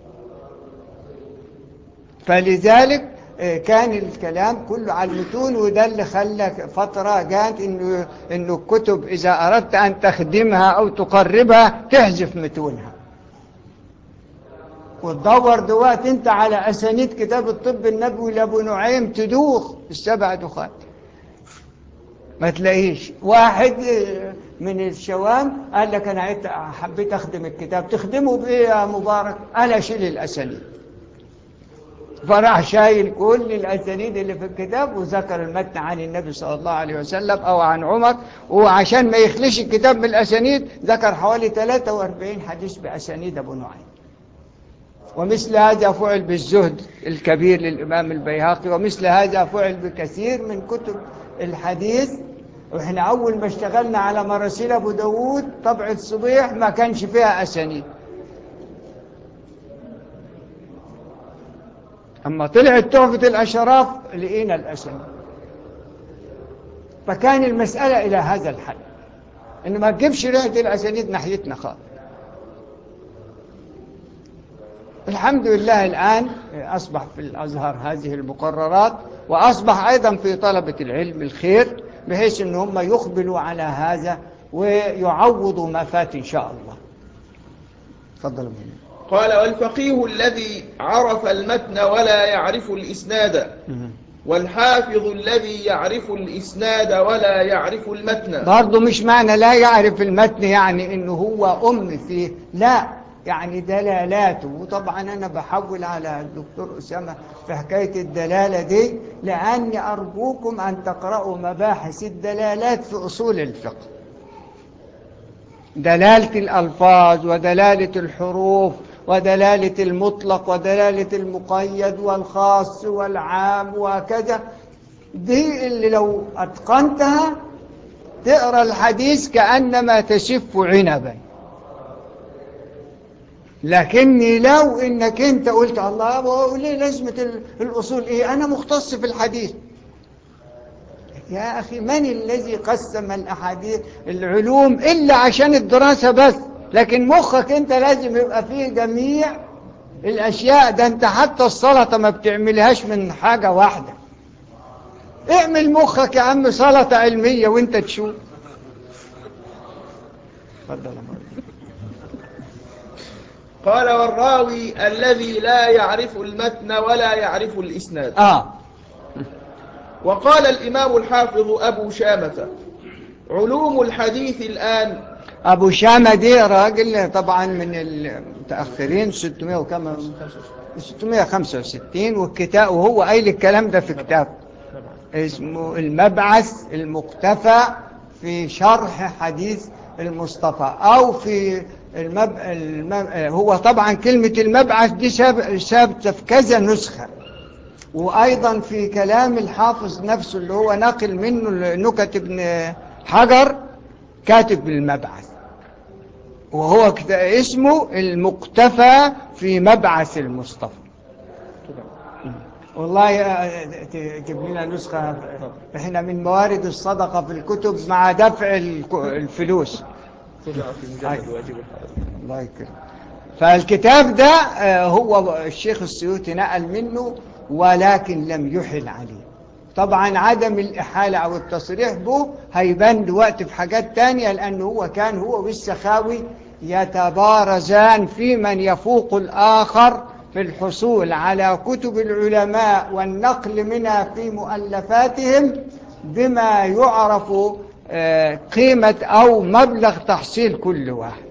فلذلك آه، كان الكلام كله على المتون وده اللي خلى فترة جات انه انه الكتب اذا اردت ان تخدمها او تقربها تحذف متونها وتدور دلوقتي انت على اسانيد كتاب الطب النبوي لابو نعيم تدوخ السبع دخات ما تلاقيش واحد آه، من الشوام قال لك انا عدت حبيت اخدم الكتاب تخدمه بايه يا مبارك انا اشيل الاسانيد فراح شايل كل الاسانيد اللي في الكتاب وذكر المتن عن النبي صلى الله عليه وسلم او عن عمر وعشان ما يخليش الكتاب من الاسانيد ذكر حوالي 43 حديث باسانيد ابو نعيم ومثل هذا فعل بالزهد الكبير للإمام البيهقي ومثل هذا فعل بكثير من كتب الحديث وإحنا أول ما اشتغلنا على مراسيل أبو داود طبعة صبيح ما كانش فيها أسانيد أما طلعت تحفة الأشراف لقينا الأسانيد فكان المسألة إلى هذا الحد إن ما تجيبش ريحة الأسانيد ناحيتنا خالص الحمد لله الآن أصبح في الأزهر هذه المقررات وأصبح أيضا في طلبة العلم الخير بحيث أن هم يقبلوا على هذا ويعوضوا ما فات إن شاء الله تفضل مني. قال والفقيه الذي عرف المتن ولا يعرف الإسناد والحافظ الذي يعرف الإسناد ولا يعرف المتن برضه مش معنى لا يعرف المتن يعني انه هو ام فيه لا يعني دلالاته وطبعا انا بحول على الدكتور اسامه في حكايه الدلاله دي لاني ارجوكم ان تقراوا مباحث الدلالات في اصول الفقه دلاله الالفاظ ودلاله الحروف ودلاله المطلق ودلاله المقيد والخاص والعام وكذا دي اللي لو اتقنتها تقرا الحديث كانما تشف عنبا لكني لو انك انت قلت الله وليه لازمة ال- الاصول ايه انا مختص في الحديث يا اخي من الذي قسم الاحاديث العلوم الا عشان الدراسة بس لكن مخك انت لازم يبقى فيه جميع الاشياء ده انت حتى السلطة ما بتعملهاش من حاجة واحدة اعمل مخك يا عم سلطة علمية وانت تشوف اتفضل يا مولانا. قال والراوي الذي لا يعرف المتن ولا يعرف الإسناد اه وقال الإمام الحافظ أبو شامة علوم الحديث الآن ابو شامة دي راجل طبعا من المتاخرين 600 وكم 665 والكتاب وهو قايل الكلام ده في كتاب اسمه المبعث المقتفى في شرح حديث المصطفى او في المب... المب... هو طبعا كلمة المبعث دي ثابتة في كذا نسخة وايضا في كلام الحافظ نفسه اللي هو ناقل منه نكت ابن حجر كاتب بالمبعث وهو اسمه المقتفى في مبعث المصطفى والله تجيب لنا نسخة احنا من موارد الصدقة في الكتب مع دفع الفلوس الله يكرم فالكتاب ده هو الشيخ السيوطي نقل منه ولكن لم يحل عليه طبعا عدم الإحالة أو التصريح به هيبان دلوقتي في حاجات تانية لأنه هو كان هو والسخاوي يتبارزان في من يفوق الآخر في الحصول على كتب العلماء والنقل منها في مؤلفاتهم بما يعرف قيمة أو مبلغ تحصيل كل واحد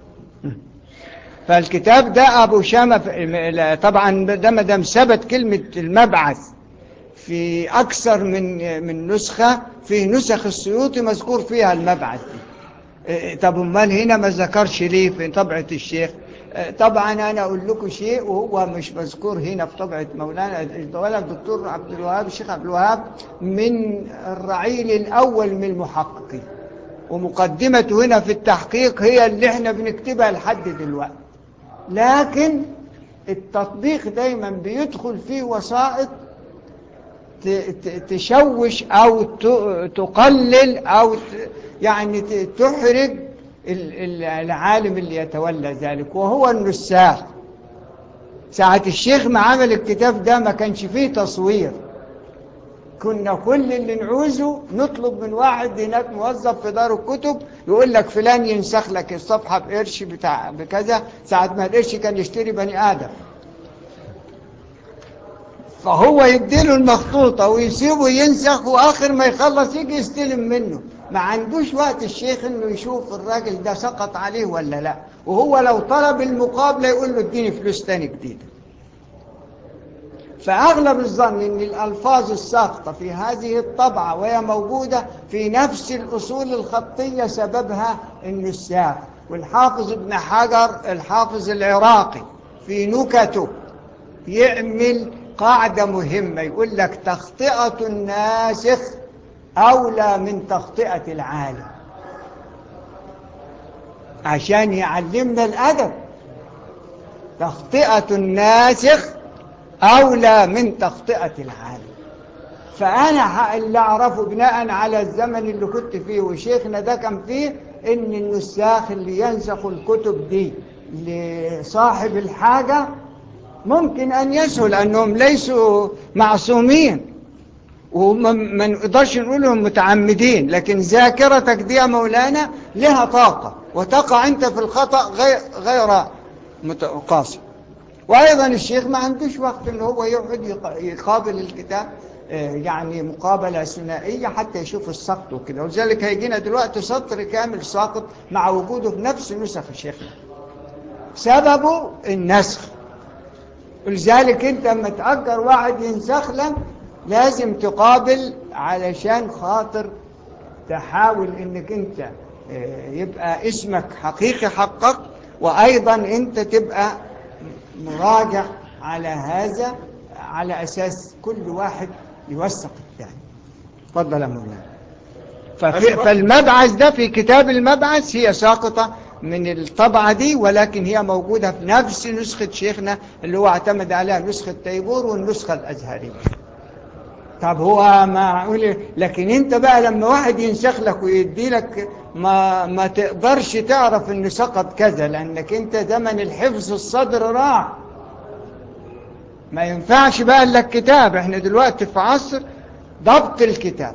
فالكتاب ده أبو شامة طبعا ده مدام ثبت كلمة المبعث في أكثر من من نسخة في نسخ السيوطي مذكور فيها المبعث دي طب امال هنا ما ذكرش ليه في طبعة الشيخ طبعا أنا أقول لكم شيء وهو مش مذكور هنا في طبعة مولانا ولا الدكتور عبد الوهاب الشيخ عبد الوهاب من الرعيل الأول من المحققين ومقدمته هنا في التحقيق هي اللي احنا بنكتبها لحد دلوقتي لكن التطبيق دايما بيدخل فيه وسائط تشوش أو تقلل أو يعني تحرج العالم اللي يتولى ذلك وهو النساخ ساعة الشيخ ما عمل الكتاب ده ما كانش فيه تصوير كنا كل اللي نعوزه نطلب من واحد هناك موظف في دار الكتب يقول لك فلان ينسخ لك الصفحة بقرش بتاع بكذا ساعة ما القرش كان يشتري بني آدم فهو يديله المخطوطة ويسيبه ينسخ وآخر ما يخلص يجي يستلم منه ما عندوش وقت الشيخ انه يشوف الراجل ده سقط عليه ولا لا وهو لو طلب المقابلة يقول له اديني فلوس تاني جديدة فأغلب الظن ان الألفاظ الساقطة في هذه الطبعة وهي موجودة في نفس الأصول الخطية سببها النساخ والحافظ ابن حجر الحافظ العراقي في نكته يعمل قاعدة مهمة يقول لك تخطئة الناسخ أولى من تخطئة العالم عشان يعلمنا الأدب تخطئة الناسخ أولى من تخطئة العالم فأنا اللي أعرفه بناء على الزمن اللي كنت فيه وشيخنا ده كان فيه إن النساخ اللي ينسخ الكتب دي لصاحب الحاجة ممكن أن يسهل أنهم ليسوا معصومين وما نقدرش نقول لهم متعمدين لكن ذاكرتك دي يا مولانا لها طاقة وتقع أنت في الخطأ غير, غير قاصر وأيضا الشيخ ما عندوش وقت أنه هو يقعد يقابل الكتاب يعني مقابلة ثنائية حتى يشوف السقط وكده ولذلك هيجينا دلوقتي سطر كامل ساقط مع وجوده في نفس نسخ الشيخ سببه النسخ ولذلك انت لما تأجر واحد ينسخ لك لازم تقابل علشان خاطر تحاول انك انت يبقى اسمك حقيقي حقق وايضا انت تبقى مراجع على هذا على اساس كل واحد يوثق الثاني تفضل يا مولانا فالمبعث ده في كتاب المبعث هي ساقطة من الطبعة دي ولكن هي موجودة في نفس نسخة شيخنا اللي هو اعتمد عليها نسخة تيبور والنسخة الأزهرية طب هو معقول لكن انت بقى لما واحد ينسخ لك ويدي لك ما, ما تقدرش تعرف ان سقط كذا لانك انت زمن الحفظ الصدر راح ما ينفعش بقى لك كتاب احنا دلوقتي في عصر ضبط الكتاب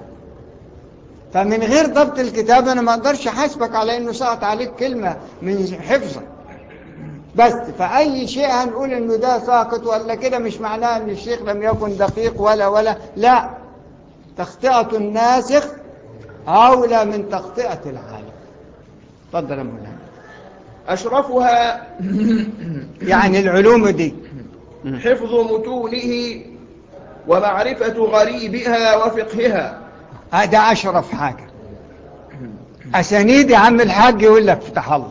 فمن غير ضبط الكتاب انا ما اقدرش احاسبك على انه سقط عليك كلمة من حفظك بس فأي شيء هنقول انه ده ساقط ولا كده مش معناه ان الشيخ لم يكن دقيق ولا ولا لا تخطئة الناسخ أولى من تخطئة العالم تفضل يا مولانا أشرفها يعني العلوم دي حفظ متونه ومعرفة غريبها وفقهها هذا أشرف حاجة أسانيد يا عم الحاج يقول لك فتح الله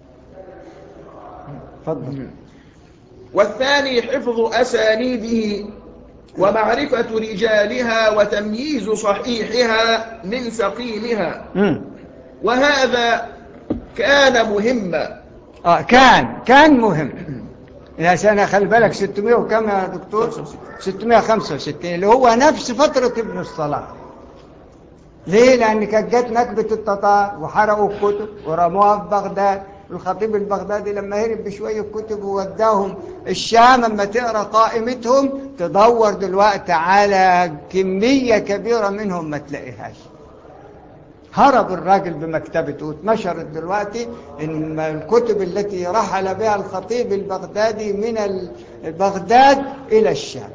تفضل والثاني حفظ أسانيده ومعرفة رجالها وتمييز صحيحها من سقيمها مم. وهذا كان مهما آه كان كان مهم يا سنة خلي بالك 600 وكم يا دكتور 665 اللي هو نفس فترة ابن الصلاح ليه لأن كانت جت نكبة التتار وحرقوا الكتب ورموها في بغداد الخطيب البغدادي لما هرب بشوية كتب ووداهم الشام اما تقرا قائمتهم تدور دلوقتي على كمية كبيرة منهم ما تلاقيهاش هرب الراجل بمكتبته واتنشرت دلوقتي ان الكتب التي رحل بها الخطيب البغدادي من ال- بغداد الى الشام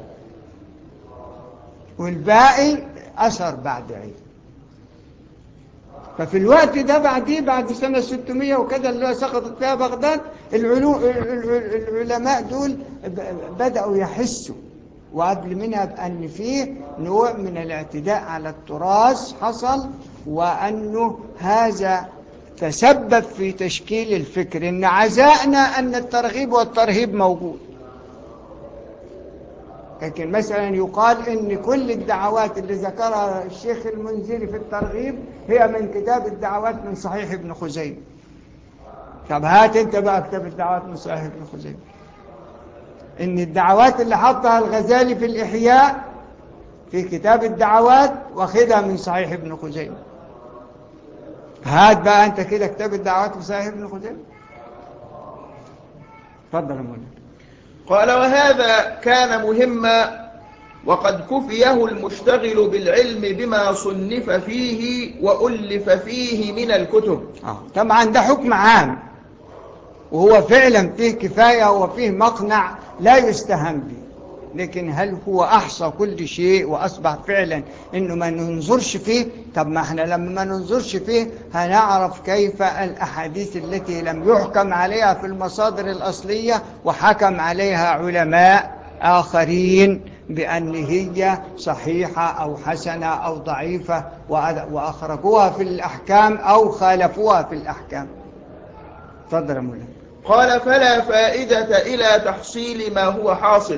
والباقي اثر بعد عيد ففي الوقت ده بعديه بعد سنة 600 وكذا اللي هو سقطت فيها بغداد العلو... الع- العلماء دول ب- بدأوا يحسوا وقبل منها بأن فيه نوع من الاعتداء على التراث حصل وأنه هذا تسبب في تشكيل الفكر إن عزائنا أن الترغيب والترهيب موجود لكن مثلا يقال ان كل الدعوات اللي ذكرها الشيخ المنذري في الترغيب هي من كتاب الدعوات من صحيح ابن خزيمة طب هات انت بقى كتاب الدعوات من صحيح ابن خزيمة ان الدعوات اللي حطها الغزالي في الاحياء في كتاب الدعوات واخدها من صحيح ابن خزيمة هات بقى انت كده كتاب الدعوات من صحيح ابن خزيمة اتفضل يا مولانا قال وهذا كان مهما وقد كفيه المشتغل بالعلم بما صنف فيه وألف فيه من الكتب آه. طبعا ده حكم عام وهو فعلا فيه كفاية وفيه مقنع لا يستهان به لكن هل هو أحصى كل شيء وأصبح فعلا إنه ما ننظرش فيه طب ما احنا لما ما ننظرش فيه هنعرف كيف الأحاديث التي لم يحكم عليها في المصادر الأصلية وحكم عليها علماء آخرين بأن هي صحيحة أو حسنة أو ضعيفة وأد- وأخرجوها في الأحكام أو خالفوها في الأحكام تفضل يا مولانا قال فلا فائدة إلى تحصيل ما هو حاصل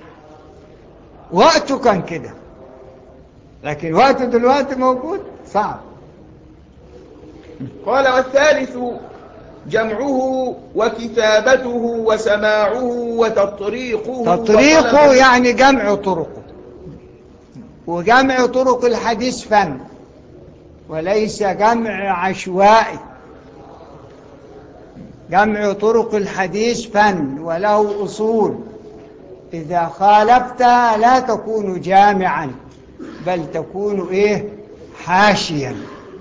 وقته كان كده لكن وقته دلوقتي موجود صعب قال والثالث جمعه وكتابته وسماعه وتطريقه تطريقه وطلبه. يعني جمع طرقه وجمع طرق الحديث فن وليس جمع عشوائي جمع طرق الحديث فن وله أصول إذا خالفتها لا تكون جامعا بل تكون إيه حاشيا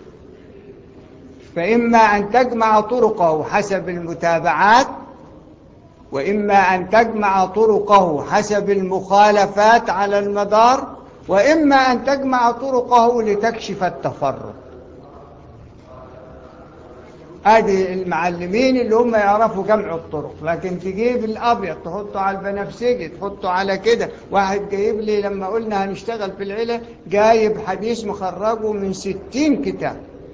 فإما أن تجمع طرقه حسب المتابعات وإما أن تجمع طرقه حسب المخالفات على المدار وإما أن تجمع طرقه لتكشف التفرق ادي المعلمين اللي هم يعرفوا جمع الطرق لكن تجيب الابيض تحطه على البنفسجي تحطه على كده واحد جايب لي لما قلنا هنشتغل في العلة جايب حديث مخرجه من ستين كتاب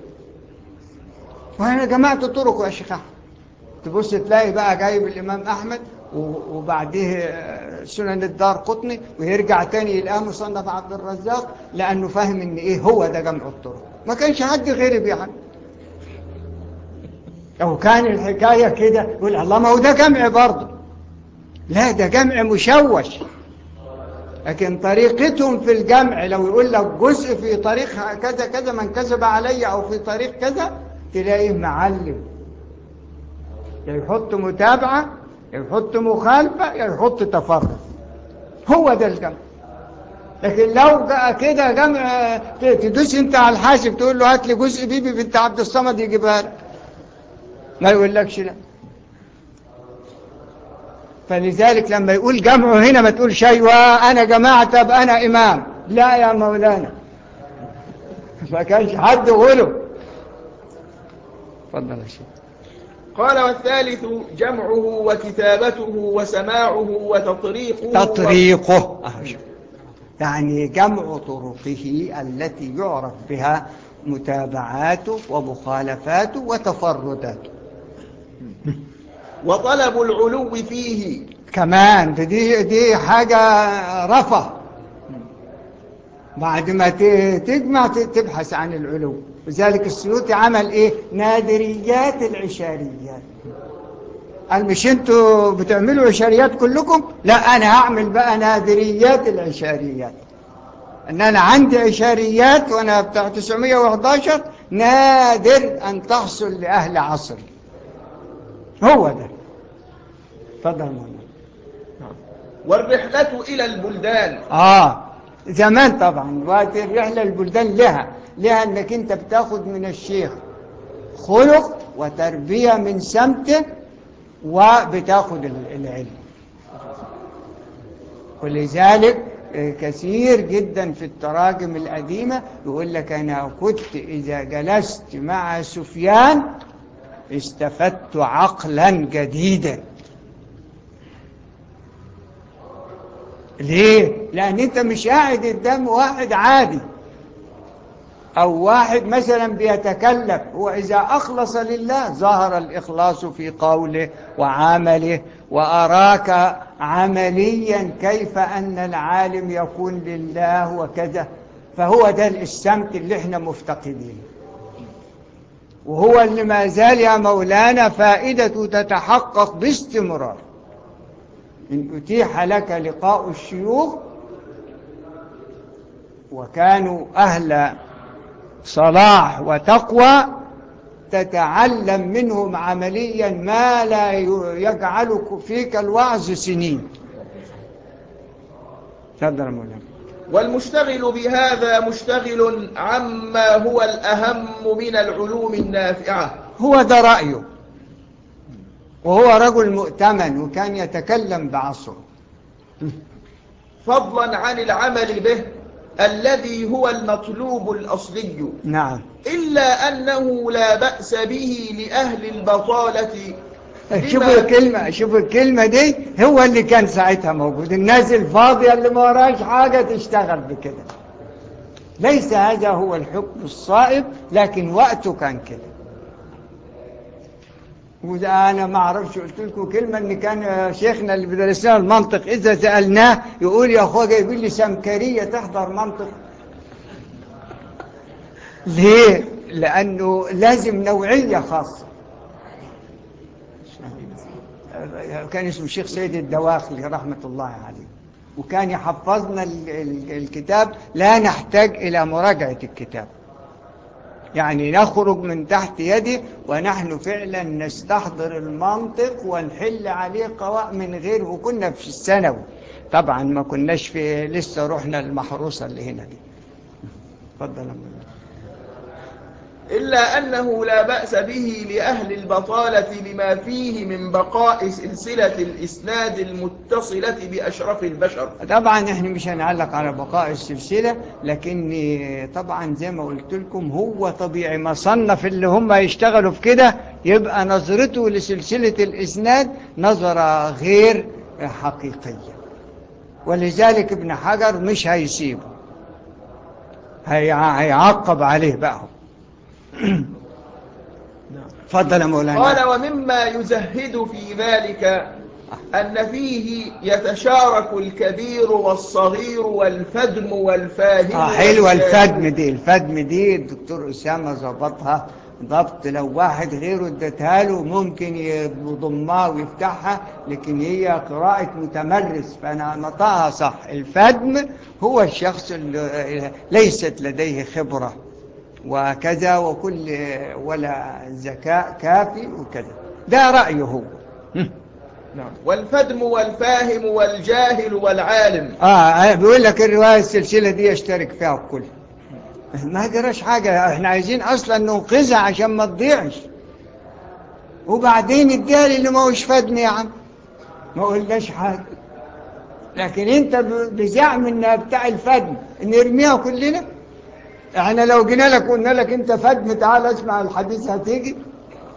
وانا جمعت طرقه يا شيخ احمد تبص تلاقي بقى جايب الامام احمد و- وبعديه آه، سنن الدار قطني ويرجع تاني يلاقيه مصنف عبد الرزاق لانه فاهم ان ايه هو ده جمع الطرق ما كانش حد غيري بيعمل لو كان الحكاية كده يقول الله ما هو ده جمع برضه لا ده جمع مشوش لكن طريقتهم في الجمع لو يقول لك جزء في طريق كذا كذا من كذب علي أو في طريق كذا تلاقيه معلم يا يحط متابعة يا يحط مخالفة يا يحط تفرد هو ده الجمع لكن لو جاء كده جمع تدوس انت على الحاسب تقول له هات لي جزء بيبي بنت عبد الصمد يجيبها لك ما يقولكش لا فلذلك لما يقول جمعه هنا ما تقول شيء وأنا جماعة أبقى أنا إمام لا يا مولانا ما كانش حد غلو تفضل يا شيخ قال والثالث جمعه وكتابته وسماعه وتطريقه تطريقه أهو شوف. يعني جمع طرقه التي يعرف بها متابعاته ومخالفاته وتفرداته وطلب العلو فيه كمان دي دي حاجة رفع بعد ما ت- تجمع ت- تبحث عن العلو لذلك السيوطي عمل ايه نادريات العشاريات قال مش انتوا بتعملوا عشاريات كلكم لا انا هعمل بقى نادريات العشاريات ان انا عندي عشاريات وانا بتاع 911 نادر ان تحصل لاهل عصري هو ده اتفضل يا مولانا والرحلة إلى البلدان اه زمان طبعا وقت الرحله البلدان لها لها انك انت بتاخد من الشيخ خلق وتربيه من سمته وبتاخد ال- العلم ولذلك آه، كثير جدا في التراجم القديمة يقول لك أنا كنت إذا جلست مع سفيان استفدت عقلا جديدا ليه؟ لأن أنت مش قاعد قدام واحد عادي أو واحد مثلا بيتكلف هو إذا أخلص لله ظهر الإخلاص في قوله وعمله وأراك عمليا كيف أن العالم يكون لله وكذا فهو ده السمت اللي احنا مفتقدينه وهو اللي ما زال يا مولانا فائدته تتحقق باستمرار إن أتيح لك لقاء الشيوخ وكانوا أهل صلاح وتقوى تتعلم منهم عمليا ما لا يجعلك فيك الوعظ سنين تفضل يا مولانا والمشتغل بهذا مشتغل عما هو الأهم من العلوم النافعة هو ده رأيه وهو رجل مؤتمن وكان يتكلم بعصره فضلا عن العمل به الذي هو المطلوب الأصلي نعم إلا أنه لا بأس به لأهل البطالة شوفوا الكلمة شوفوا الكلمة دي هو اللي كان ساعتها موجود الناس الفاضية اللي ما وراش حاجة تشتغل بكده ليس هذا هو الحكم الصائب لكن وقته كان كده وده أنا ما أعرفش قلت لكم كلمة إن كان شيخنا اللي بيدرسنا المنطق إذا سألناه يقول يا أخويا جايبين لي سمكرية تحضر منطق ليه؟ لأنه لازم نوعية خاصة كان اسمه الشيخ سيد الدواخلي رحمة الله عليه وكان يحفظنا ال- ال- الكتاب لا نحتاج إلى مراجعة الكتاب يعني نخرج من تحت يده ونحن فعلا نستحضر المنطق ونحل عليه قواء من غير وكنا في الثانوي طبعا ما كناش في لسه رحنا المحروسة اللي هنا دي اتفضل يا مولانا. إلا أنه لا بأس به لأهل البطالة لما فيه من بقاء سلسلة الإسناد المتصلة بأشرف البشر طبعا احنا مش هنعلق على بقاء السلسلة لكن طبعا زي ما قلت لكم هو طبيعي ما صنف اللي هم يشتغلوا في كده يبقى نظرته لسلسلة الإسناد نظرة غير حقيقية ولذلك ابن حجر مش هيسيبه هي- هيعقب عليه بقى هو. اتفضل يا مولانا قال ومما يزهد في ذلك أن فيه يتشارك الكبير والصغير والفدم والفاهم اه حلوة والشاهد. الفدم دي الفدم دي الدكتور أسامة ظبطها ضبط لو واحد غيره ادتها له ممكن يضمها ويفتحها لكن هي قراءة متمرس فأنا نطقها صح الفدم هو الشخص اللي ليست لديه خبرة وكذا وكل ولا ذكاء كافي وكذا ده رأيه هو نعم. والفدم والفاهم والجاهل والعالم اه بيقول لك الرواية السلسلة دي يشترك فيها الكل ما جراش حاجة احنا عايزين اصلا ننقذها عشان ما تضيعش وبعدين اديها اللي ما هوش فادني يا عم ما قلناش حاجة لكن انت ب- بزعم انها بتاع الفدم نرميها كلنا احنا لو جينا لك وقلنا لك انت فدم تعال اسمع الحديث هتيجي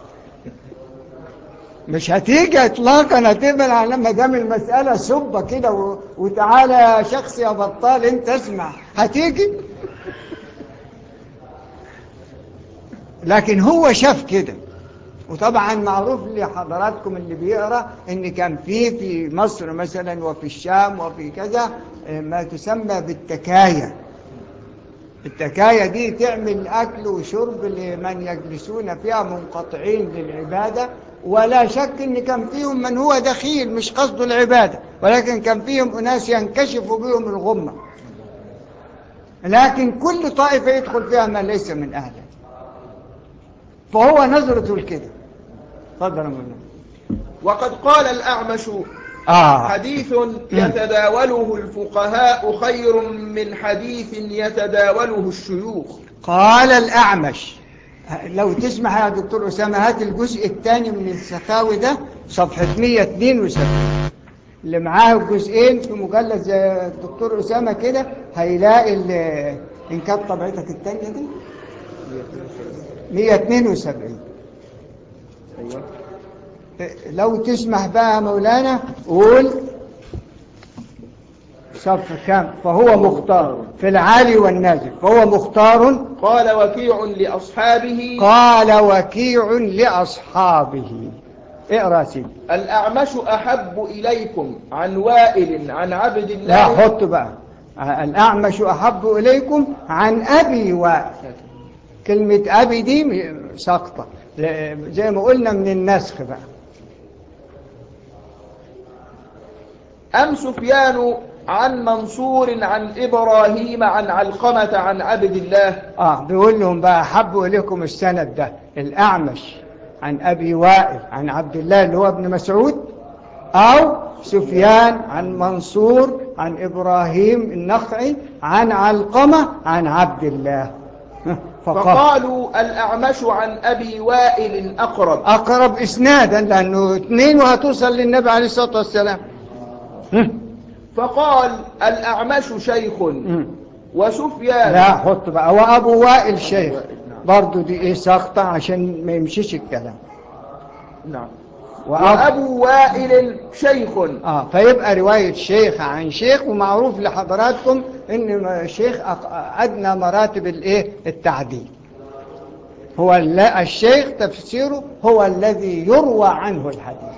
مش هتيجي اطلاقا هتقبل على ما دام المسألة سبة كده و... وتعالى يا شخص يا بطال انت اسمع هتيجي لكن هو شاف كده وطبعا معروف لحضراتكم اللي بيقرا ان كان في في مصر مثلا وفي الشام وفي كذا ما تسمى بالتكايا التكايا دي تعمل أكل وشرب لمن يجلسون فيها منقطعين للعبادة ولا شك ان كان فيهم من هو دخيل مش قصده العبادة ولكن كان فيهم أناس ينكشف بهم الغمة لكن كل طائفة يدخل فيها من ليس من أهله فهو نظرته لكده تفضل يا مولانا وقد قال الأعمش آه حديث يتداوله الفقهاء خير من حديث يتداوله الشيوخ قال الأعمش لو تسمح يا دكتور أسامة هات الجزء الثاني من السخاوي ده صفحة 172 اللي معاه الجزئين في مجلد زي الدكتور أسامة كده هيلاقي ال- إن كانت طبعتك الثانية دي 172 أيوة. لو تسمح بقى يا مولانا قول صف كام فهو مختار في العالي والنازل فهو مختار قال وكيع لأصحابه قال وكيع لأصحابه اقرأ سيدي الأعمش أحب إليكم عن وائل عن عبد الله لا حط بقى الأعمش أحب إليكم عن أبي وائل كلمة أبي دي م- ساقطة ل- زي ما قلنا من النسخ بقى أم سفيان عن منصور عن إبراهيم عن علقمة عن عبد الله آه بيقول لهم بقى أحب إليكم السند ده الأعمش عن أبي وائل عن عبد الله اللي هو ابن مسعود أو سفيان عن منصور عن إبراهيم النخعي عن علقمة عن عبد الله فقال فقالوا الأعمش عن أبي وائل أقرب أقرب إسنادا لأنه اثنين وهتوصل للنبي عليه الصلاة والسلام فقال الأعمش شيخ وسفيان لا حط بقى وأبو وائل شيخ برضو دي إيه ساقطة عشان ما يمشيش الكلام نعم وأبو وأبو وائل شيخ آه فيبقى رواية شيخ عن شيخ ومعروف لحضراتكم إن ما- شيخ أق- أدنى مراتب الإيه التعديل هو الل- الشيخ تفسيره هو الذي يروى عنه الحديث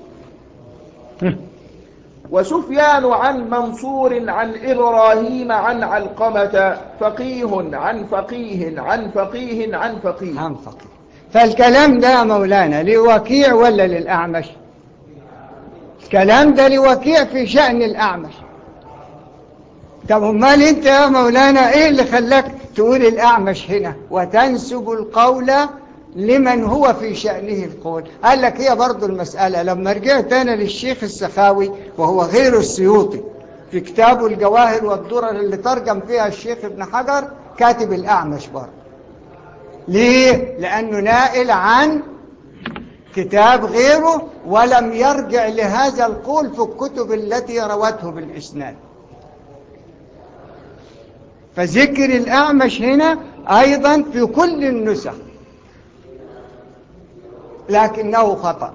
وسفيان عن منصور عن إبراهيم عن علقمة فقيه عن فقيه عن فقيه عن فقيه عن فقيه فالكلام ده يا مولانا لوكيع ولا للأعمش الكلام ده لوكيع في شأن الأعمش طب امال انت يا مولانا ايه اللي خلاك تقول الأعمش هنا وتنسب القول لمن هو في شأنه القول قال لك هي برضو المسألة لما رجعت أنا للشيخ السخاوي وهو غير السيوطي في كتابه الجواهر والدرر اللي ترجم فيها الشيخ ابن حجر كاتب الأعمش برضو ليه؟ لأنه نائل عن كتاب غيره ولم يرجع لهذا القول في الكتب التي روته بالإسناد فذكر الأعمش هنا أيضا في كل النسخ لكنه خطأ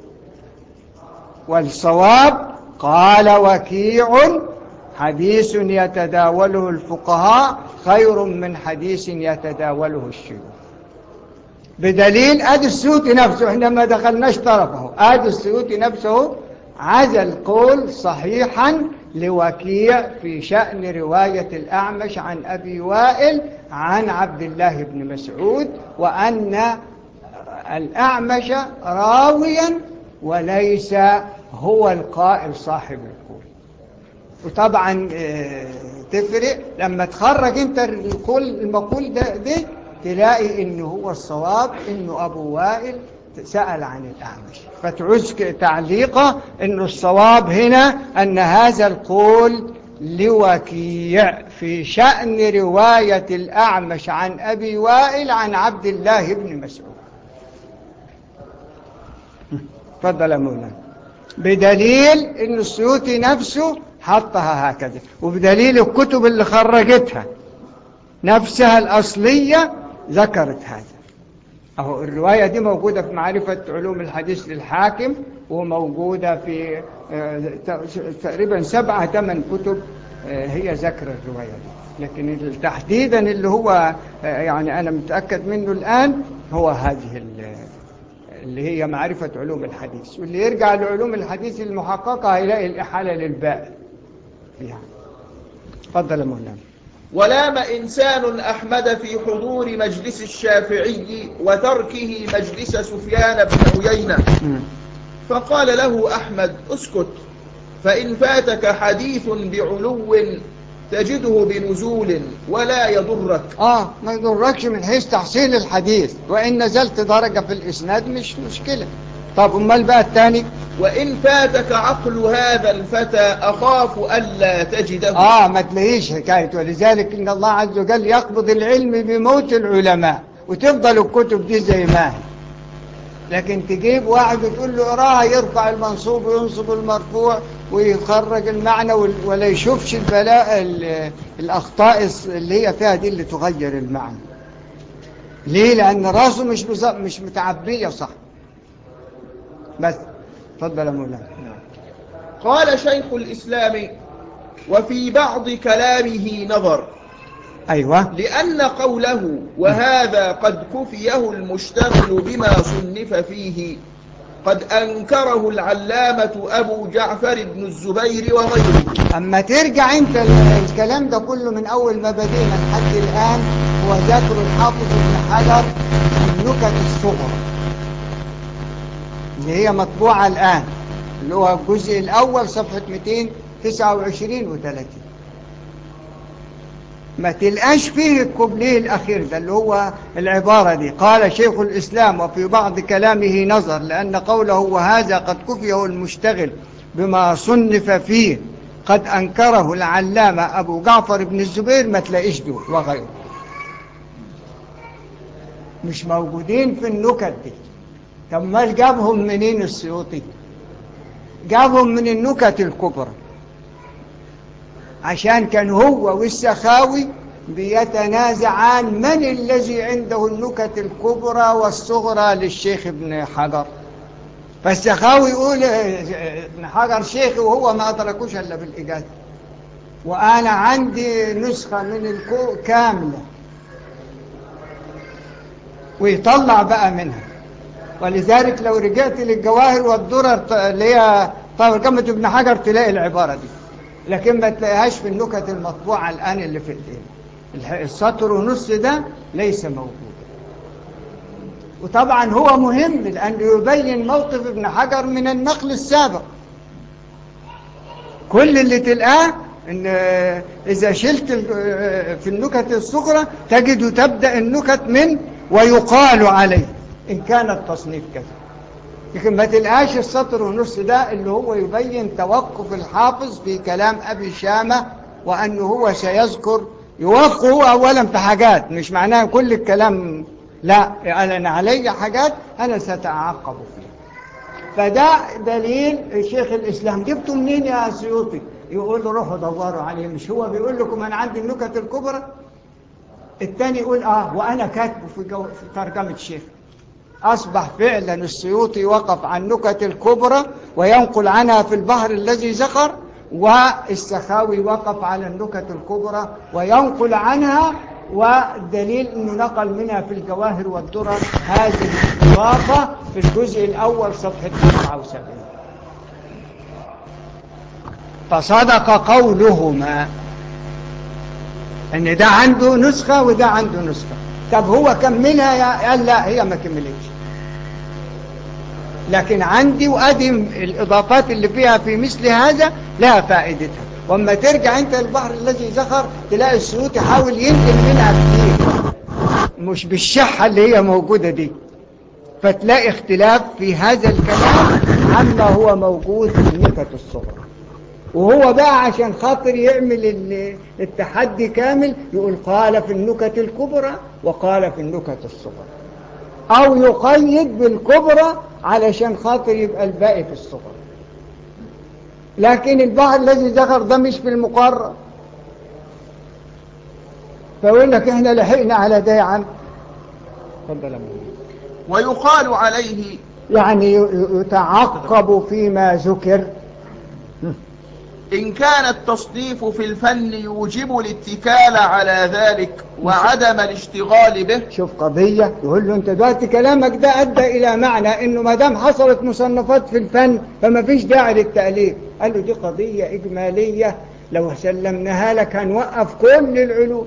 والصواب قال وكيع حديث يتداوله الفقهاء خير من حديث يتداوله الشيوخ بدليل ادي السيوطي نفسه احنا ما دخلناش طرفه ادي السيوطي نفسه عزل قول صحيحا لوكيع في شأن رواية الأعمش عن أبي وائل عن عبد الله بن مسعود وأن الأعمش راويا وليس هو القائل صاحب القول وطبعا آه، تفرق لما تخرج انت القول المقول ده, ده تلاقي انه هو الصواب انه ابو وائل سأل عن الأعمش فتعوز ك- تعليقه انه الصواب هنا ان هذا القول لوكيع في شأن رواية الأعمش عن أبي وائل عن عبد الله بن مسعود تفضل يا مولانا بدليل ان السيوطي نفسه حطها هكذا وبدليل الكتب اللي خرجتها نفسها الأصلية ذكرت هذا أهو الرواية دي موجودة في معرفة علوم الحديث للحاكم وموجودة في آه، تقريبا سبعة ثمان كتب آه، هي ذكر الرواية دي لكن تحديدا اللي هو آه، يعني أنا متأكد منه الآن هو هذه ال- اللي هي معرفة علوم الحديث واللي يرجع لعلوم الحديث المحققة هيلاقي الإحالة للباء فيها تفضل يا مولانا ولام إنسان أحمد في حضور مجلس الشافعي وتركه مجلس سفيان بن عيينة مم. فقال له أحمد اسكت فإن فاتك حديث بعلو تجده بنزول ولا يضرك آه ما يضركش من حيث تحصيل الحديث وإن نزلت درجة في الإسناد مش مشكلة طب أمال بقى الثاني وإن فاتك عقل هذا الفتى أخاف ألا تجده آه ما تلاقيش حكاية ولذلك إن الله عز وجل يقبض العلم بموت العلماء وتفضل الكتب دي زي ما هي لكن تجيب واحد وتقول له اقراها يرفع المنصوب وينصب المرفوع ويخرج المعنى وال- ولا يشوفش البلاء ال- الأخطاء الص- اللي هي فيها دي اللي تغير المعنى ليه؟ لأن راسه مش بز- مش متعبية صح بس اتفضل يا مولانا قال شيخ الإسلام وفي بعض كلامه نظر أيوة لأن قوله وهذا قد كفيه المشتغل بما صنف فيه قد أنكره العلامة أبو جعفر بن الزبير وغيره أما ترجع أنت ال- الكلام ده كله من أول ما بدينا لحد الآن هو ذكر الحافظ ابن حجر في النكت الصغرى اللي هي مطبوعة الآن اللي هو الجزء الأول صفحة 229 و 30 ما تلقاش فيه الكوبليه الأخير ده اللي هو العبارة دي قال شيخ الإسلام وفي بعض كلامه نظر لأن قوله وهذا قد كفيه المشتغل بما صنف فيه قد أنكره العلامة أبو جعفر بن الزبير ما تلاقيش دول وغيره مش موجودين في النكت دي طب ما جابهم منين السيوطي جابهم من النكت الكبرى عشان كان هو والسخاوي بيتنازعان من الذي عنده النكت الكبرى والصغرى للشيخ ابن حجر فالسخاوي يقول اه، ابن حجر شيخي وهو ما أدركوش إلا بالإجازة وأنا عندي نسخة من الكو كاملة ويطلع بقى منها ولذلك لو رجعت للجواهر والدرر ت- اللي هي ترجمة ابن حجر تلاقي العبارة دي لكن ما تلاقيهاش في النكت المطبوعة الآن اللي في ايدينا الح- السطر ونص ده ليس موجود وطبعا هو مهم لأنه يبين موقف ابن حجر من النقل السابق كل اللي تلقاه ان اذا شلت ال- في النكت الصغرى تجد تبدا النكت من ويقال عليه ان كان التصنيف كذا لكن ما تلقاش السطر ونص ده اللي هو يبين توقف الحافظ في كلام ابي شامه وانه هو سيذكر يوافقه هو اولا في حاجات مش معناها كل الكلام لا انا علي حاجات انا ساتعاقب فيها فده دليل شيخ الإسلام جبته منين يا سيوطي يقول له روحوا دوروا عليه مش هو بيقول لكم أنا عندي النكت الكبرى الثاني يقول آه وأنا كاتبه في, جو في ترجمة الشيخ أصبح فعلا السيوطي وقف عن النكت الكبرى وينقل عنها في البحر الذي زخر والسخاوي وقف على النكت الكبرى وينقل عنها والدليل أنه نقل منها في الجواهر والدرر هذه الإضافة في الجزء الأول صفحة 79 فصدق قولهما ان ده عنده نسخة وده عنده نسخة طب هو كملها يا قال لا هي ما كملتش لكن عندي وادي الاضافات اللي فيها في مثل هذا لها فائدتها واما ترجع انت البحر الذي زخر تلاقي السيوط يحاول ينقل منها كتير مش بالشحة اللي هي موجودة دي فتلاقي اختلاف في هذا الكلام عما هو موجود في النكت الصغرى وهو بقى عشان خاطر يعمل ال- التحدي كامل يقول قال في النكت الكبرى وقال في النكت الصغرى أو يقيد بالكبرى علشان خاطر يبقى الباقي في الصغرى لكن البحر الذي ذكر ده مش في المقرر فيقول لك احنا لحقنا على ده يا عم اتفضل يا مولانا. ويقال عليه يعني يتعقب فيما ذكر إن كان التصنيف في الفن يوجب الاتكال على ذلك وعدم الاشتغال به شوف قضية يقول له انت دلوقتي كلامك ده أدى إلى معنى انه ما دام حصلت مصنفات في الفن فما فيش داعي للتأليف قال له دي قضية إجمالية لو سلمناها لك هنوقف كل العلوم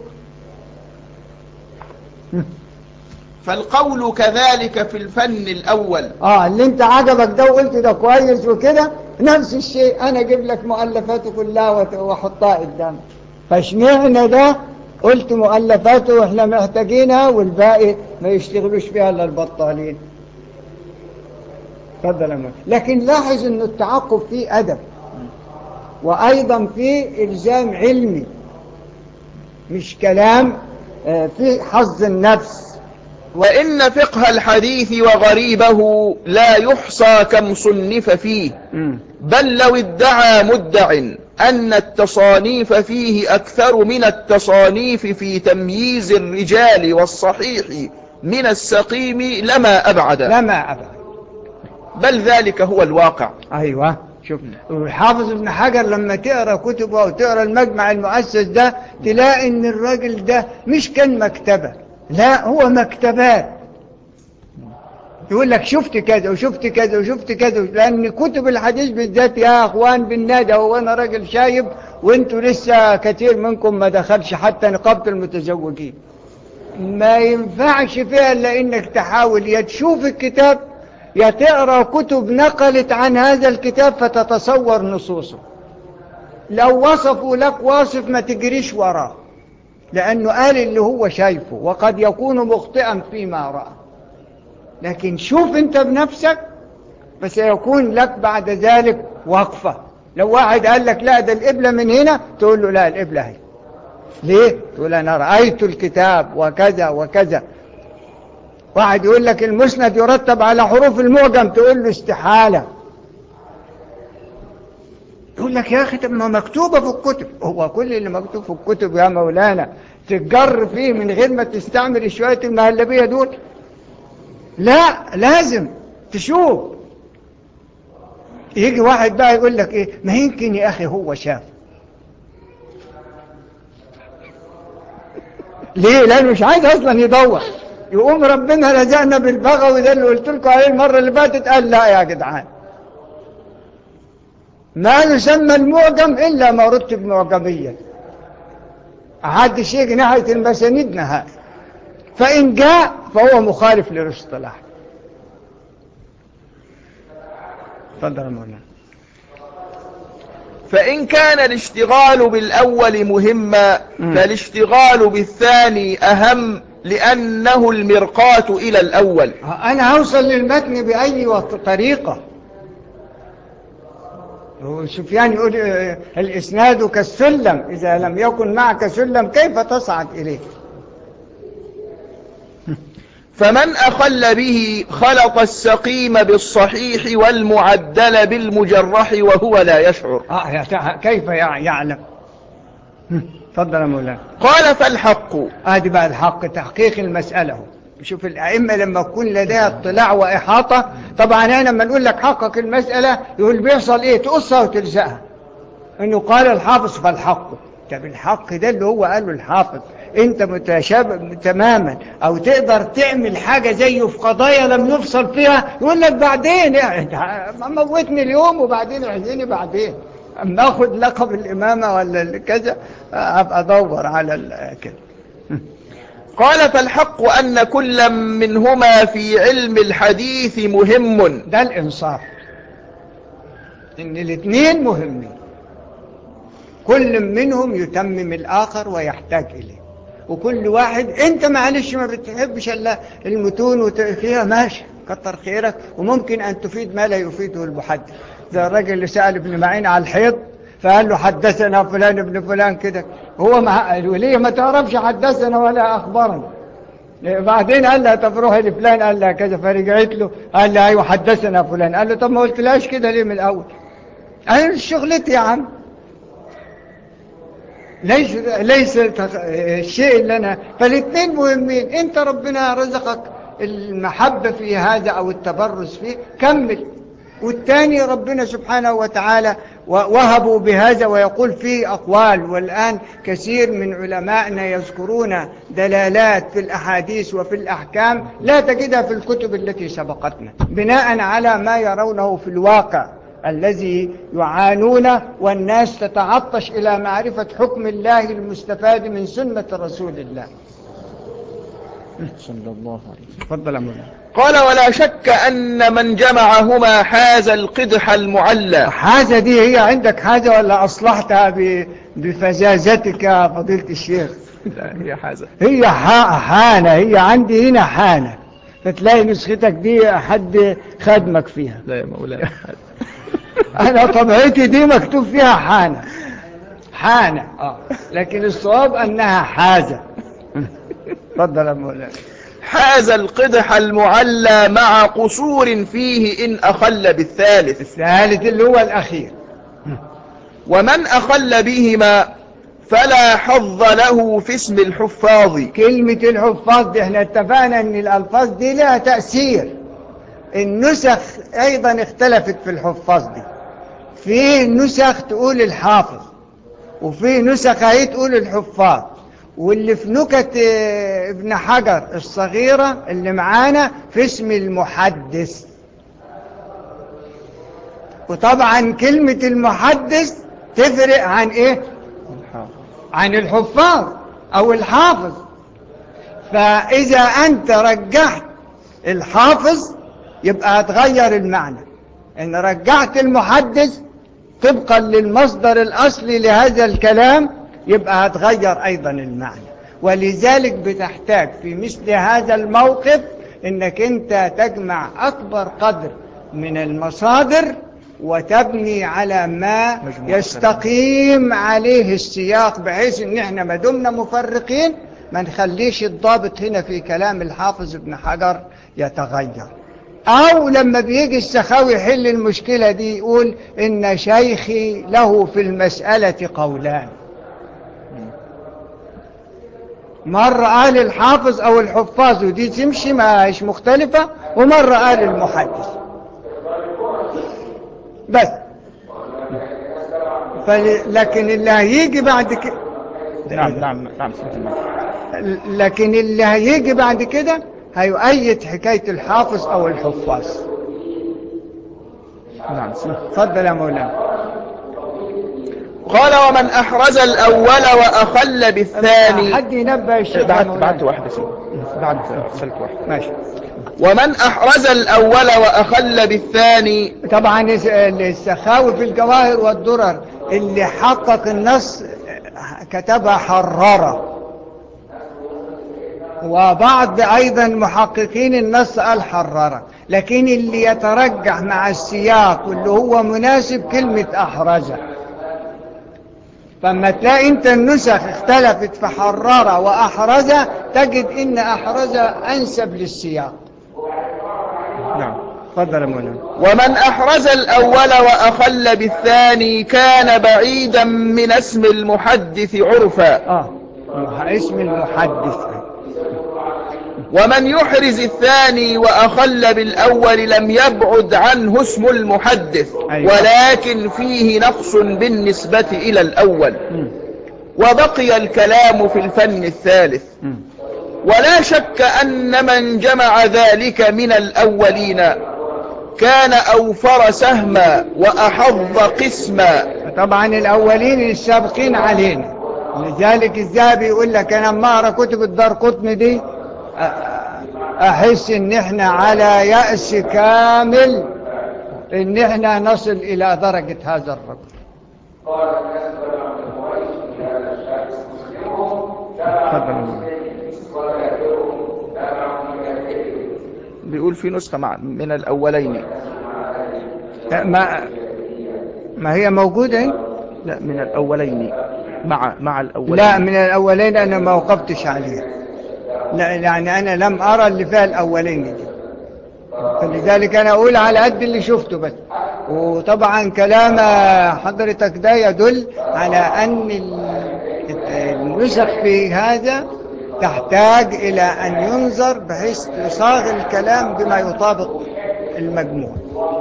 فالقول كذلك في الفن الأول اه اللي انت عجبك ده وقلت ده كويس وكده نفس الشيء انا اجيب لك مؤلفاته كلها وت- واحطها قدامك فاشمعنى ده قلت مؤلفاته واحنا محتاجينها والباقي ما يشتغلوش فيها الا البطالين تفضل يا مولانا. لكن لاحظ انه التعقب فيه ادب وايضا فيه الزام علمي مش كلام آه، فيه حظ النفس وإن فقه الحديث وغريبه لا يحصى كم صنف فيه بل لو ادعى مدع أن التصانيف فيه أكثر من التصانيف في تمييز الرجال والصحيح من السقيم لما أبعد لما أبعد بل ذلك هو الواقع أيوة شوف الحافظ ابن حجر لما تقرأ كتبه أو تقرأ المجمع المؤسس ده تلاقي إن الراجل ده مش كان مكتبة لا هو مكتبات يقول لك شفت كذا وشفت كذا وشفت كذا لأن كتب الحديث بالذات يا أخوان بالنادى وأنا راجل شايب وانتوا لسه كتير منكم ما دخلش حتى نقابة المتزوجين ما ينفعش فيها إلا إنك تحاول يا تشوف الكتاب يا تقرأ كتب نقلت عن هذا الكتاب فتتصور نصوصه لو وصفوا لك واصف ما تجريش وراه لأنه قال اللي هو شايفه وقد يكون مخطئا فيما رأى لكن شوف انت بنفسك فسيكون لك بعد ذلك وقفة لو واحد قال لك لا ده القبلة من هنا تقول له لا القبلة هي ليه؟ تقول أنا رأيت الكتاب وكذا وكذا واحد يقول لك المسند يرتب على حروف المعجم تقول له استحالة يقول لك يا أخي طب ما مكتوبة في الكتب هو كل اللي مكتوب في الكتب يا مولانا تتجر فيه من غير ما تستعمل شوية المهلبية دول لا لازم تشوف يجي واحد بقى يقول لك ايه ما يمكن يا اخي هو شاف ليه لانه مش عايز اصلا يدور يقوم ربنا رزقنا بالبغوي ده اللي قلت لكم عليه المره اللي فاتت قال لا يا جدعان ما يسمى المعجم الا ما رتب معجميا محدش يجي ناحيه المسانيد نهائي فإن جاء فهو مخالف للاصطلاح تفضل يا مولانا فإن كان الاشتغال بالأول مهما مم. فالاشتغال بالثاني أهم لأنه المرقاة إلى الأول أنا هوصل للمتن بأي وط- طريقة سفيان يقول آه، الإسناد كالسلم إذا لم يكن معك سلم كيف تصعد إليه فمن أخل به خلط السقيم بالصحيح والمعدل بالمجرح وهو لا يشعر آه يا تع- كيف يع- يعلم هم، تفضل يا مولانا قال فالحق ادي بقى الحق تحقيق المسألة هو شوف الأئمة لما يكون لديها اطلاع وإحاطة طبعا أنا لما نقول لك حقق المسألة يقول بيحصل إيه تقصها وتلزقها إنه قال الحافظ فالحق طب الحق ده اللي هو قاله الحافظ أنت متشابه تماما أو تقدر تعمل حاجة زيه في قضايا لم يفصل فيها يقول لك بعدين يعني موتني اليوم وبعدين اعزيني بعدين أما أخذ لقب الإمامة ولا كذا أبقى أدور على ال- كده قال فالحق أن كل منهما في علم الحديث مهم ده الإنصاف إن الاثنين مهمين كل منهم يتمم الآخر ويحتاج إليه وكل واحد أنت معلش ما بتحبش إلا المتون وفيها ماشي كتر خيرك وممكن أن تفيد ما لا يفيده المحدث زي الراجل اللي سأل ابن معين على الحيض فقال له حدثنا فلان ابن فلان كده هو ما قال ليه ما تعرفش حدثنا ولا أخبرنا بعدين قال لها طب روحي لفلان قال لها كذا فرجعت له قال لها ايوه حدثنا فلان قال له طب ما قلتلاش كده ليه من الاول قال شغلتي يا عم ليس ليس تخ- الشيء اللي انا فالاثنين مهمين انت ربنا رزقك المحبة في هذا أو التبرز فيه كمل والثاني ربنا سبحانه وتعالى وهبوا بهذا ويقول فيه أقوال والآن كثير من علمائنا يذكرون دلالات في الأحاديث وفي الأحكام لا تجدها في الكتب التي سبقتنا بناء على ما يرونه في الواقع الذي يعانون والناس تتعطش إلى معرفة حكم الله المستفاد من سنة رسول الله صلى الله عليه وسلم تفضل أمنا قال ولا شك أن من جمعهما حاز القدح المعلى حاجة دي هي عندك حاجة ولا أصلحتها ب- بفزازتك يا فضيلة الشيخ لا هي حازة هي ح- حانة هي عندي هنا حانة فتلاقي نسختك دي حد خدمك فيها لا يا مولاي أنا طبيعتي دي مكتوب فيها حانة حانة آه. لكن الصواب أنها حازة تفضل يا مولانا حاز القدح المعلى مع قصور فيه إن أخل بالثالث الثالث اللي هو الأخير ومن أخل بهما فلا حظ له في اسم الحفاظ كلمة الحفاظ دي احنا اتفقنا ان الألفاظ دي لها تأثير النسخ أيضا اختلفت في الحفاظ دي في نسخ تقول الحافظ وفي نسخ هي تقول الحفاظ واللي في نكت اه، ابن حجر الصغيرة اللي معانا في اسم المحدث وطبعا كلمة المحدث تفرق عن ايه عن الحفاظ او الحافظ فاذا انت رجحت الحافظ يبقى هتغير المعنى ان رجعت المحدث طبقا للمصدر الاصلي لهذا الكلام يبقى هتغير ايضا المعنى ولذلك بتحتاج في مثل هذا الموقف انك انت تجمع اكبر قدر من المصادر وتبني على ما مجموعة يستقيم عليه السياق بحيث ان احنا ما دمنا مفرقين ما نخليش الضابط هنا في كلام الحافظ ابن حجر يتغير او لما بيجي السخاوي يحل المشكلة دي يقول ان شيخي له في المسألة قولان مرة قال الحافظ او الحفاظ ودي تمشي مش مختلفة ومرة قال المحدث بس فل... لكن اللي هيجي بعد كده نعم نعم نعم سمعت المعنى. لكن اللي هيجي بعد كده هيؤيد حكاية الحافظ او الحفاظ نعم سمعت اتفضل يا مولانا قال ومن أحرز الأول وأخل بالثاني حد ينبه الشيخ يا بعت مولانا. بعت واحدة سيدي بعت رسلت واحدة ماشي ومن أحرز الأول وأخل بالثاني طبعا الس- السخاوي في الجواهر والدرر اللي حقق النص كتبها حرارة وبعض أيضا محققين النص قال حرارة لكن اللي يترجح مع السياق واللي هو مناسب كلمة أحرزة فما تلاقي انت النسخ اختلفت في حرارة وأحرزة تجد ان أحرزة أنسب للسياق نعم تفضل يا مولانا ومن أحرز الأول وأخل بالثاني كان بعيدا من اسم المحدث عرفا اه اسم المحدث ومن يحرز الثاني وأخل بالأول لم يبعد عنه اسم المحدث أيوة. ولكن فيه نقص بالنسبة إلى الأول مم. وبقي الكلام في الفن الثالث مم. ولا شك أن من جمع ذلك من الأولين كان أوفر سهما وأحظ قسما طبعا الأولين السابقين علينا لذلك الذهبي يقول لك أنا لما أقرأ كتب الدار قطن دي أ- أحس إن إحنا على يأس كامل إن إحنا نصل إلى درجة هذا الرجل بيقول في نسخة مع من الأولين ما ما هي موجودة هنا؟ لا من الأولين مع مع الأولين لا من الأولين أنا ما وقفتش عليها لا يعني أنا لم أرى اللي فيها الأولين دي فلذلك أنا أقول على قد اللي شفته بس وطبعا كلام حضرتك ده يدل على أن ال- النسخ في هذا تحتاج إلى أن ينظر بحيث يصاغ الكلام بما يطابق المجموع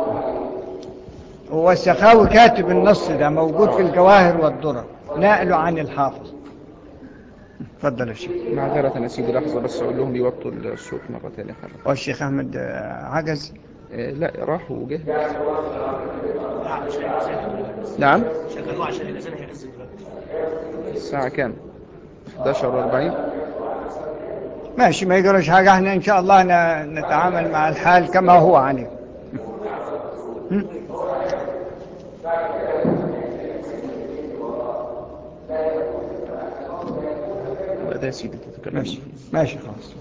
هو السخاوي كاتب النص ده موجود في الجواهر والدرر نقله عن الحافظ اتفضل يا شيخ معذرة يا سيدي لحظة بس أقول لهم يوطوا الصوت مرة تانية خلق. والشيخ أحمد آه، عجز آه لا راح وجه نعم شغلوه عشان الأذان هيأذن دلوقتي الساعة كام 11 ماشي ما يجرش حاجة احنا إن شاء الله ن- نتعامل مع الحال كما هو عليه م? لا ده يا سيدي تتكلم ماشي ماشي خلاص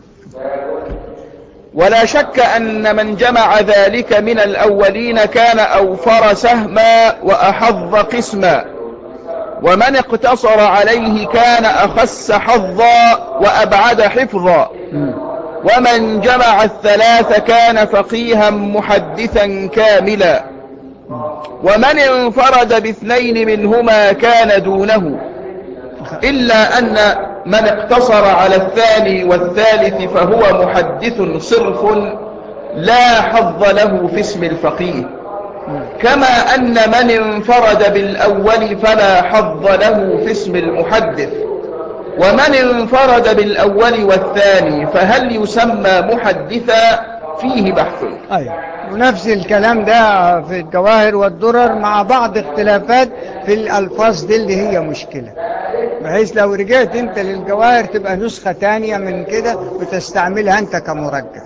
ولا شك أن من جمع ذلك من الأولين كان أوفر سهما وأحظ قسما ومن اقتصر عليه كان أخس حظا وأبعد حفظا ومن جمع الثلاث كان فقيها محدثا كاملا ومن انفرد باثنين منهما كان دونه إلا أن من اقتصر على الثاني والثالث فهو محدث صرف لا حظ له في اسم الفقيه كما أن من انفرد بالأول فلا حظ له في اسم المحدث ومن انفرد بالأول والثاني فهل يسمى محدثا فيه بحث أيوة ونفس الكلام ده في الجواهر والدرر مع بعض اختلافات في الألفاظ دي اللي هي مشكلة بحيث لو رجعت انت للجواهر تبقى نسخة تانية من كده وتستعملها انت كمرجح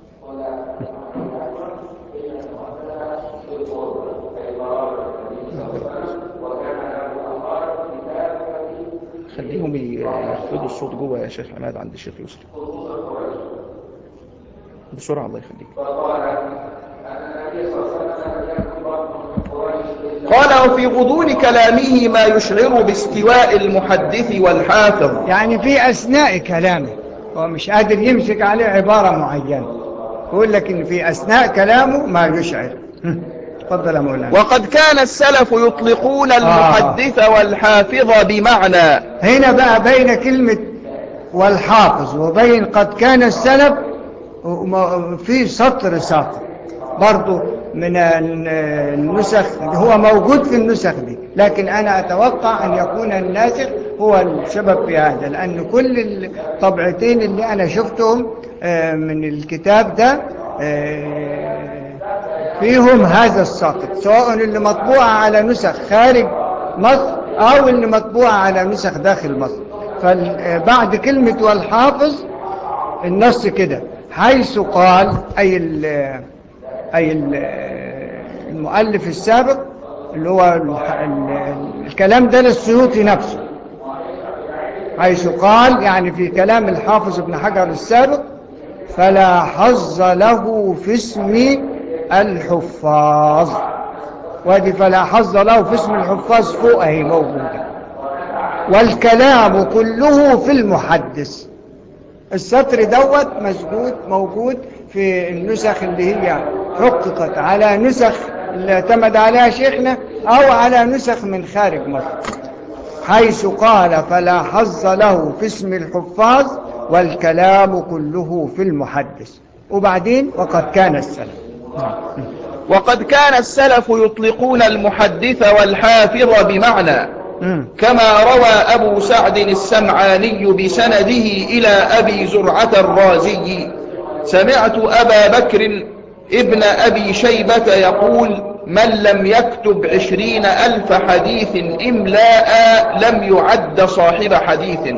خليهم يخفضوا الصوت جوه يا شيخ عماد عند الشيخ يسري بسرعة الله يخليك قال وفي غضون كلامه ما يشعر باستواء المحدث والحافظ يعني في أثناء كلامه هو مش قادر يمسك عليه عبارة معينة يقول لك إن في أثناء كلامه ما يشعر تفضل يا مولانا وقد كان السلف يطلقون المحدث والحافظ بمعنى هنا بقى بين كلمة والحافظ وبين قد كان السلف وم- في سطر ساقط برضو من ال- النسخ هو موجود في النسخ دي لكن أنا أتوقع أن يكون الناسخ هو السبب في هذا لأن كل الطبعتين اللي أنا شفتهم آه، من الكتاب ده آه، فيهم هذا الساقط سواء اللي مطبوعة على نسخ خارج مصر أو اللي مطبوعة على نسخ داخل مصر فبعد كلمة والحافظ النص كده حيث قال أي ال أي ال المؤلف السابق اللي هو ال ال الكلام ده للسيوطي نفسه حيث قال يعني في كلام الحافظ ابن حجر السابق فلا حظ له في اسم الحفاظ وادي فلا حظ له في اسم الحفاظ فوق اهي موجوده والكلام كله في المحدث السطر دوت مسجود موجود في النسخ اللي هي حققت على نسخ اللي اعتمد عليها شيخنا او على نسخ من خارج مصر حيث قال فلا حظ له في اسم الحفاظ والكلام كله في المحدث وبعدين وقد كان السلف وقد كان السلف يطلقون المحدث والحافظ بمعنى مم. كما روى أبو سعد السمعاني بسنده إلى أبي زرعة الرازي سمعت أبا بكر ابن أبي شيبة يقول من لم يكتب عشرين ألف حديث إملاء لم يعد صاحب حديث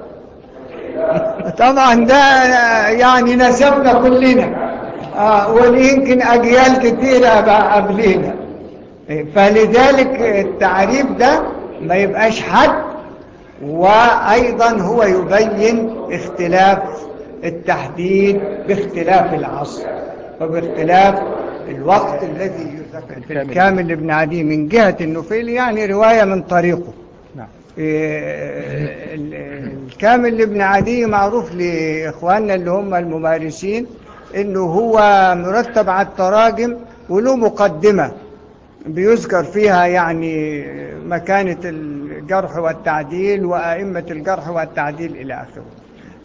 طبعا ده يعني نسبنا كلنا آه ويمكن أجيال كتيرة بقى قبلنا فلذلك التعريف ده ما يبقاش حد وأيضا هو يبين اختلاف التحديد باختلاف العصر وباختلاف الوقت الذي يذكر في الكامل لابن عدي من جهة النفيل يعني رواية من طريقه نعم. إيه، ال- الكامل لابن عدي معروف لإخواننا اللي هم الممارسين إنه هو مرتب على التراجم وله مقدمة بيذكر فيها يعني مكانة الجرح والتعديل وأئمة الجرح والتعديل إلى آخره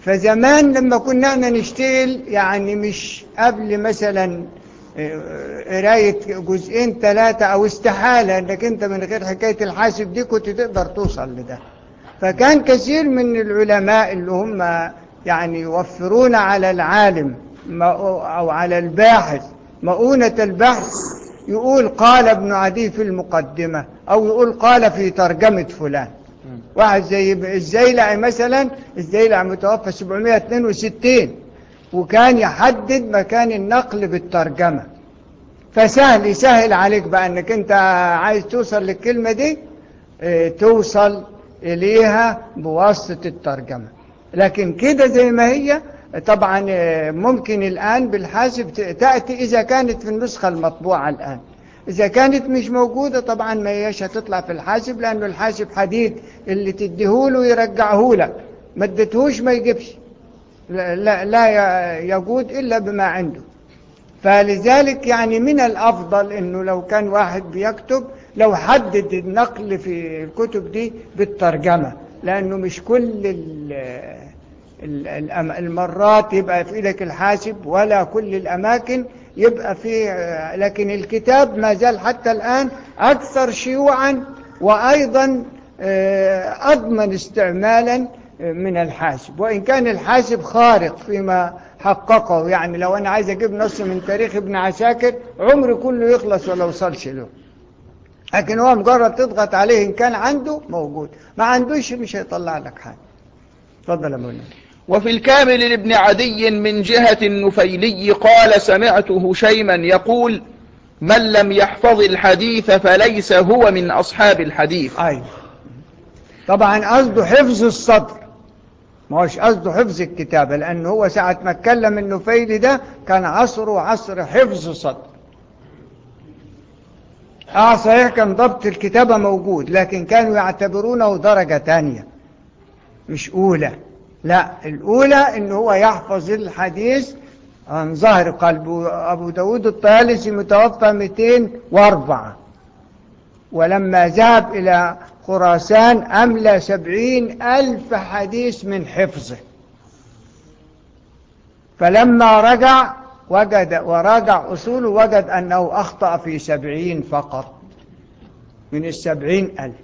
فزمان لما كنا احنا نشتغل يعني مش قبل مثلا آه، قراية جزئين ثلاثة أو استحالة إنك أنت من غير حكاية الحاسب دي كنت تقدر توصل لده فكان كثير من العلماء اللي هم يعني يوفرون على العالم ما- أو على الباحث مؤونة البحث يقول قال ابن عدي في المقدمة أو يقول قال في ترجمة فلان واحد زي الزيلعي مثلا الزيلعي متوفى 762 وكان يحدد مكان النقل بالترجمة فسهل يسهل عليك بقى انك انت عايز توصل للكلمة دي اه، توصل اليها بواسطة الترجمة لكن كده زي ما هي طبعا اه، ممكن الآن بالحاسب ت- تأتي إذا كانت في النسخة المطبوعة الآن إذا كانت مش موجودة طبعا ما هيش هتطلع في الحاسب لأنه الحاسب حديد اللي تديهوله يرجعهولك ما اديتهوش ما يجيبش لا, لا, لا ي- يجود إلا بما عنده فلذلك يعني من الأفضل أنه لو كان واحد بيكتب لو حدد النقل في الكتب دي بالترجمة لأنه مش كل ال ال- الأم- المرات يبقى في إيدك الحاسب ولا كل الأماكن يبقى في لكن الكتاب ما زال حتى الآن أكثر شيوعا وأيضا آه، أضمن استعمالا من الحاسب وإن كان الحاسب خارق فيما حققه يعني لو أنا عايز أجيب نص من تاريخ ابن عساكر عمري كله يخلص ولا وصلش له لكن هو مجرد تضغط عليه إن كان عنده موجود ما عندوش مش هيطلع لك حاجة تفضل يا مولانا وفي الكامل لابن عدي من جهة النفيلي قال سمعت هشيما يقول من لم يحفظ الحديث فليس هو من أصحاب الحديث أيوة طبعا قصده حفظ الصدر ما هوش قصده حفظ الكتابة لأنه هو ساعة ما اتكلم النفيلي ده كان عصره عصر حفظ صدر اه صحيح كان ضبط الكتابة موجود لكن كانوا يعتبرونه درجة تانية مش أولى لا الأولى إن هو يحفظ الحديث عن ظهر قلبه أبو داود الطيالسي متوفى 204 ولما ذهب إلى خراسان أملى سبعين ألف حديث من حفظه فلما رجع وجد وراجع أصوله وجد أنه أخطأ في سبعين فقط من السبعين ألف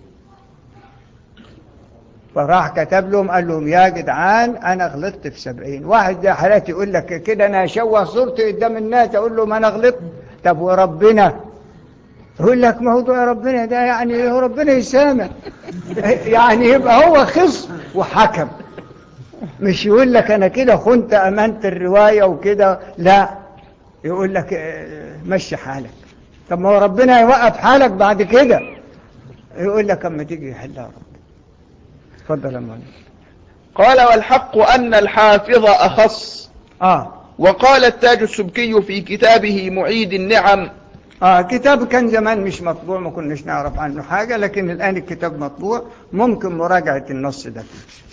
فراح كتب لهم قال لهم يا جدعان أنا غلطت في سبعين واحد ده حالاتي يقول لك كده أنا أشوه صورتي قدام الناس أقول لهم أنا غلطت طب وربنا يقول لك موضوع ربنا ده يعني هو ربنا يسامح يعني يبقى هو خصم وحكم مش يقول لك انا كده خنت امانه الروايه وكده لا يقول لك اه، مشي حالك طب ما هو ربنا يوقف حالك بعد كده يقول لك اما تيجي يحلها رب اتفضل يا مولانا قال والحق أن الحافظ أخص اه وقال التاج السبكي في كتابه معيد النعم اه كتاب كان زمان مش مطبوع ما كناش نعرف عنه حاجه لكن الان الكتاب مطبوع ممكن مراجعه النص ده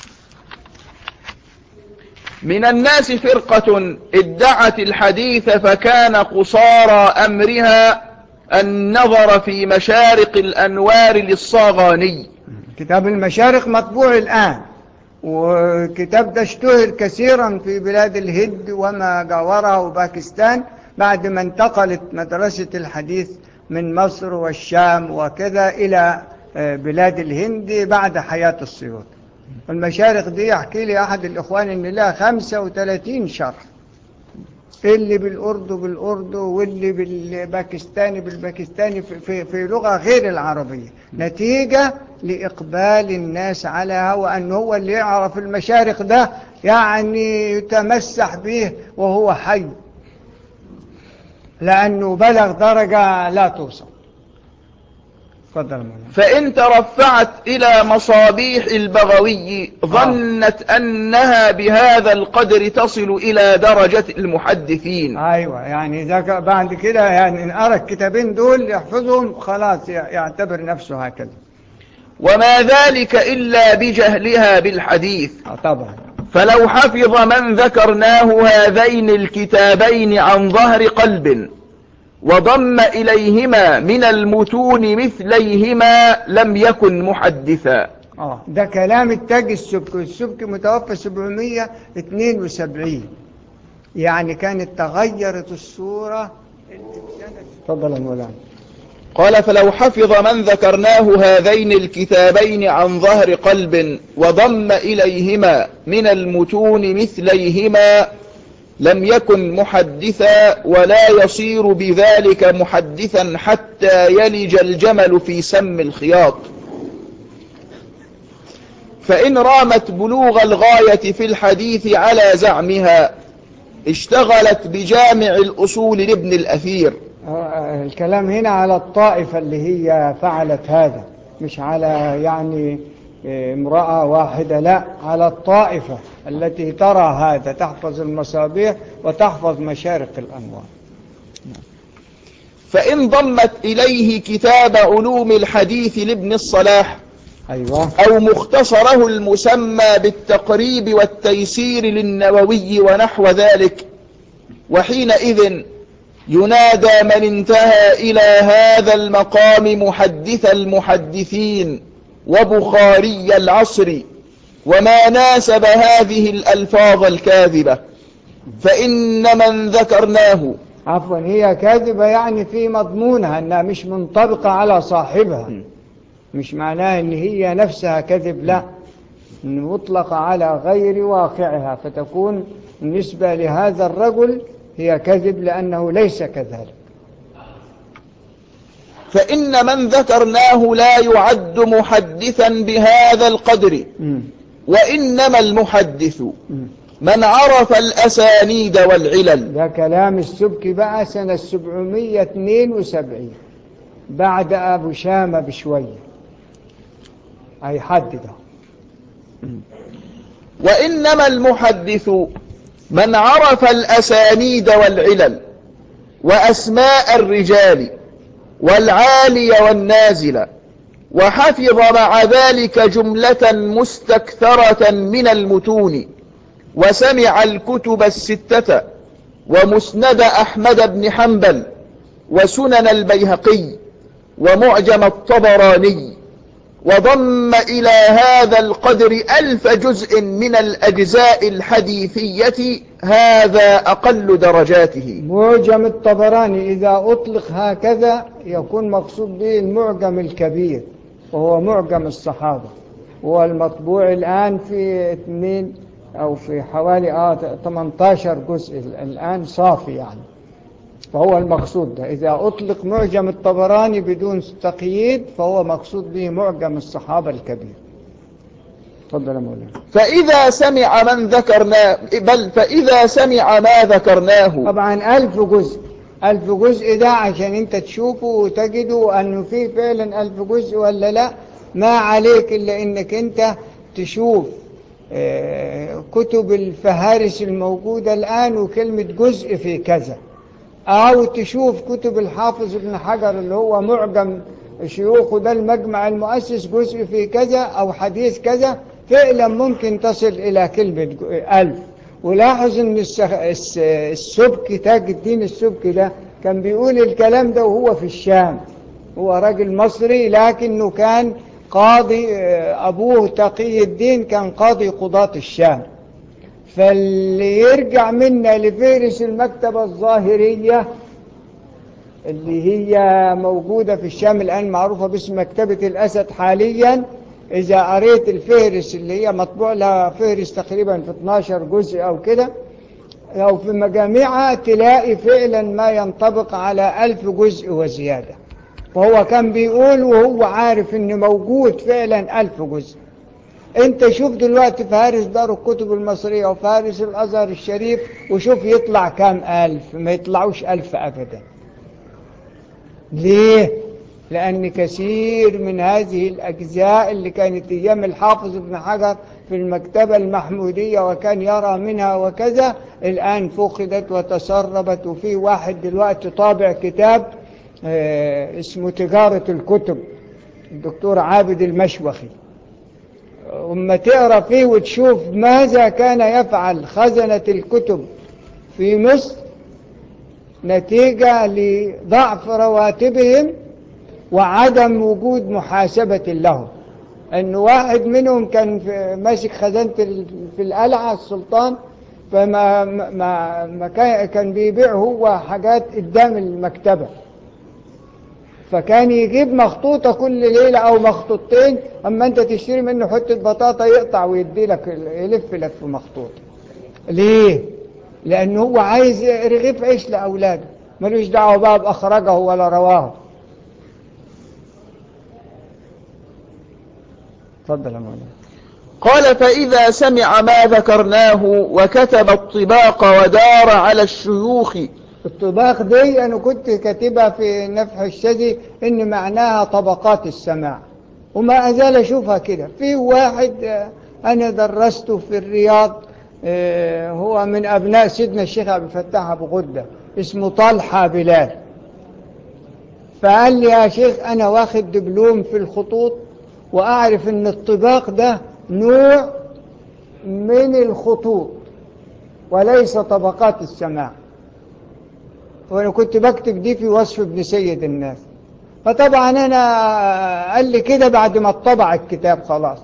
من الناس فرقة ادعت الحديث فكان قصارى أمرها النظر في مشارق الأنوار للصاغاني كتاب المشارق مطبوع الآن وكتاب ده اشتهر كثيرا في بلاد الهند وما جاورها وباكستان بعد ما انتقلت مدرسة الحديث من مصر والشام وكذا إلى آه، بلاد الهند بعد حياة السيوط المشارق دي يحكي لي أحد الإخوان إن لها 35 شرح اللي بالأردو بالأردو واللي بالباكستاني بالباكستاني في, في, في لغة غير العربية نتيجة لإقبال الناس عليها وأن هو اللي يعرف المشارق ده يعني يتمسح به وهو حي لأنه بلغ درجة لا توصف تفضل مولانا فإن ترفعت إلى مصابيح البغوي ظنت أنها بهذا القدر تصل إلى درجة المحدثين ايوه يعني اذا ك- بعد كده يعني ان ارى الكتابين دول يحفظهم خلاص ي- يعتبر نفسه هكذا وما ذلك إلا بجهلها بالحديث آه طبعا فلو حفظ من ذكرناه هذين الكتابين عن ظهر قلب وضم إليهما من المتون مثليهما لم يكن محدثا اه ده كلام التاج السبكي السبكي متوفى 772 يعني كانت تغيرت الصورة تفضل يا مولانا قال فلو حفظ من ذكرناه هذين الكتابين عن ظهر قلب وضم إليهما من المتون مثليهما لم يكن محدثا ولا يصير بذلك محدثا حتى يلج الجمل في سم الخياط فإن رامت بلوغ الغاية في الحديث على زعمها اشتغلت بجامع الأصول لابن الأثير آه، الكلام هنا على الطائفة اللي هي فعلت هذا مش على يعني آه، امرأة واحدة لا على الطائفة التي ترى هذا تحفظ المصابيح وتحفظ مشارق الأنوار فإن ضمت إليه كتاب علوم الحديث لابن الصلاح أيوة أو مختصره المسمى بالتقريب والتيسير للنووي ونحو ذلك وحينئذ ينادى من انتهى إلى هذا المقام محدث المحدثين وبخاري العصر وما ناسب هذه الألفاظ الكاذبة فإن من ذكرناه عفوا هي كاذبة يعني في مضمونها أنها مش منطبقة على صاحبها مش معناها أن هي نفسها كذب لا إن مطلقة على غير واقعها فتكون بالنسبة لهذا الرجل هي كذب لأنه ليس كذلك فإن من ذكرناه لا يعد محدثا بهذا القدر مم. وإنما المحدث مم. من عرف الأسانيد والعلل ده كلام السبكي بقى سنة 772 بعد أبو شامة بشوية هيحدده وإنما المحدث من عرف الأسانيد والعلل وأسماء الرجال والعالي والنازل وحفظ مع ذلك جملة مستكثرة من المتون وسمع الكتب الستة ومسند أحمد بن حنبل وسنن البيهقي ومعجم الطبراني وضم إلى هذا القدر ألف جزء من الأجزاء الحديثية هذا أقل درجاته معجم الطبراني إذا أطلق هكذا يكون مقصود به المعجم الكبير وهو معجم الصحابة هو المطبوع الآن في اثنين أو في حوالي آه 18 جزء الآن صافي يعني فهو المقصود ده إذا أطلق معجم الطبراني بدون تقييد فهو مقصود به معجم الصحابة الكبير تفضل يا مولانا فإذا سمع من ذكرناه بل فإذا سمع ما ذكرناه طبعا ألف جزء ألف جزء ده عشان انت تشوفه وتجده أنه فيه فعلا ألف جزء ولا لا ما عليك إلا أنك انت تشوف آه، كتب الفهارس الموجودة الآن وكلمة جزء في كذا أو تشوف كتب الحافظ ابن حجر اللي هو معجم شيوخه ده المجمع المؤسس جزء في كذا أو حديث كذا فعلا ممكن تصل إلى كلمة جو- ألف ولاحظ ان السخ- الس- السبكي تاج الدين السبكي ده كان بيقول الكلام ده وهو في الشام هو راجل مصري لكنه كان قاضي آه، أبوه تقي الدين كان قاضي قضاة الشام فاللي يرجع منا لفهرس المكتبة الظاهرية اللي هي موجودة في الشام الآن معروفة باسم مكتبة الأسد حاليا إذا قريت الفهرس اللي هي مطبوع لها فهرس تقريبا في 12 جزء أو كده أو في مجاميعها تلاقي فعلا ما ينطبق على ألف جزء وزيادة فهو كان بيقول وهو عارف إن موجود فعلا ألف جزء انت شوف دلوقتي فارس دار الكتب المصرية وفارس الأزهر الشريف وشوف يطلع كام ألف ما يطلعوش ألف أبدا ليه؟ لأن كثير من هذه الأجزاء اللي كانت أيام الحافظ ابن حجر في المكتبة المحمودية وكان يرى منها وكذا الآن فقدت وتسربت وفي واحد دلوقتي طابع كتاب آه، اسمه تجارة الكتب الدكتور عابد المشوخي أما تقرأ فيه وتشوف ماذا كان يفعل خزنة الكتب في مصر نتيجة لضعف رواتبهم وعدم وجود محاسبة لهم انه واحد منهم كان في ماسك خزانة ال- في القلعة السلطان فما ما ما كان كان بيبيع هو حاجات قدام المكتبة فكان يجيب مخطوطة كل ليلة أو مخطوطتين أما أنت تشتري منه حتة بطاطا يقطع ويدي لك يلف لك في مخطوطة ليه؟ لأنه هو عايز رغيف عيش لأولاده ملوش دعوة بقى بأخرجه ولا رواه اتفضل يا مولانا قال فإذا سمع ما ذكرناه وكتب الطباق ودار على الشيوخ الطباق دي أنا كنت كاتبها في نفح الشذي إن معناها طبقات السماع وما أزال أشوفها كده في واحد آه، أنا درسته في الرياض آه، هو من أبناء سيدنا الشيخ عبد الفتاح أبو غدة اسمه طلحة بلال فقال لي يا شيخ أنا واخد دبلوم في الخطوط وأعرف إن الطباق ده نوع من الخطوط وليس طبقات السماع وانا كنت بكتب دي في وصف ابن سيد الناس فطبعا انا قال لي كده بعد ما اتطبع الكتاب خلاص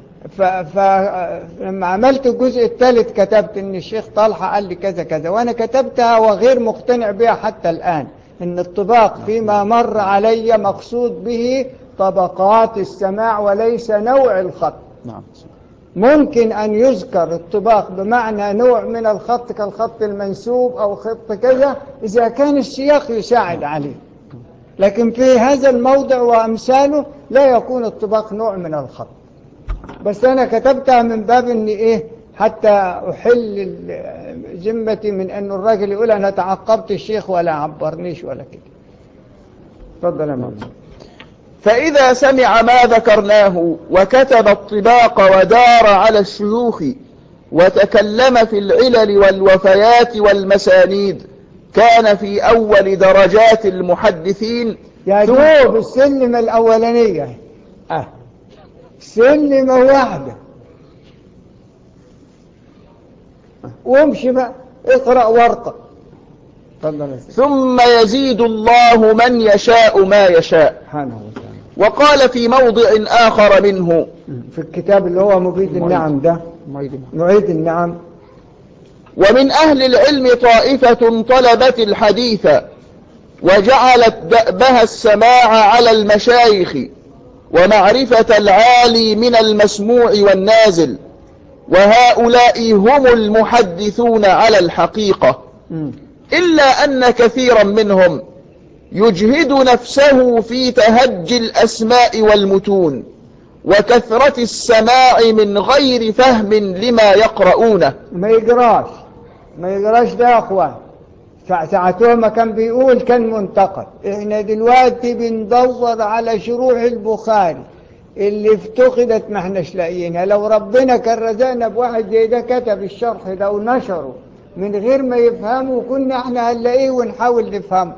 فلما عملت الجزء الثالث كتبت ان الشيخ طلحة قال لي كذا كذا وانا كتبتها وغير مقتنع بها حتى الان ان الطباق فيما مر علي مقصود به طبقات السماع وليس نوع الخط نعم ممكن أن يذكر الطباق بمعنى نوع من الخط كالخط المنسوب أو خط كذا إذا كان السياق يساعد عليه لكن في هذا الموضع وأمثاله لا يكون الطباق نوع من الخط بس أنا كتبتها من باب أني إيه حتى أحل ال- ذمتي من أن الراجل يقول أنا تعقبت الشيخ ولا عبرنيش ولا كده تفضل يا مولانا فإذا سمع ما ذكرناه وكتب الطباق ودار على الشيوخ وتكلم في العلل والوفيات والمسانيد كان في أول درجات المحدثين يا ثم- دوب السلمة الأولانية اه سلمة واحدة وامشي بقى اقرأ ورقة تفضل يا سيدي ثم يزيد الله من يشاء ما يشاء سبحانه وتعالى وقال في موضع آخر منه في الكتاب اللي هو مفيد النعم ده معيد النعم ومن أهل العلم طائفة طلبت الحديث وجعلت دأبها السماع على المشايخ ومعرفة العالي من المسموع والنازل وهؤلاء هم المحدثون على الحقيقة مم. إلا أن كثيرا منهم يجهد نفسه في تهج الأسماء والمتون وكثرة السماع من غير فهم لما يقرؤونه ما يقراش ما يقراش ده يا اخوان ساعة ساعته ما كان بيقول كان منتقد احنا دلوقتي بندور على شروح البخاري اللي افتقدت ما احناش لاقيينها لو ربنا كان رزقنا بواحد زي ده كتب الشرح ده ونشره من غير ما يفهمه كنا احنا هنلاقيه ونحاول نفهمه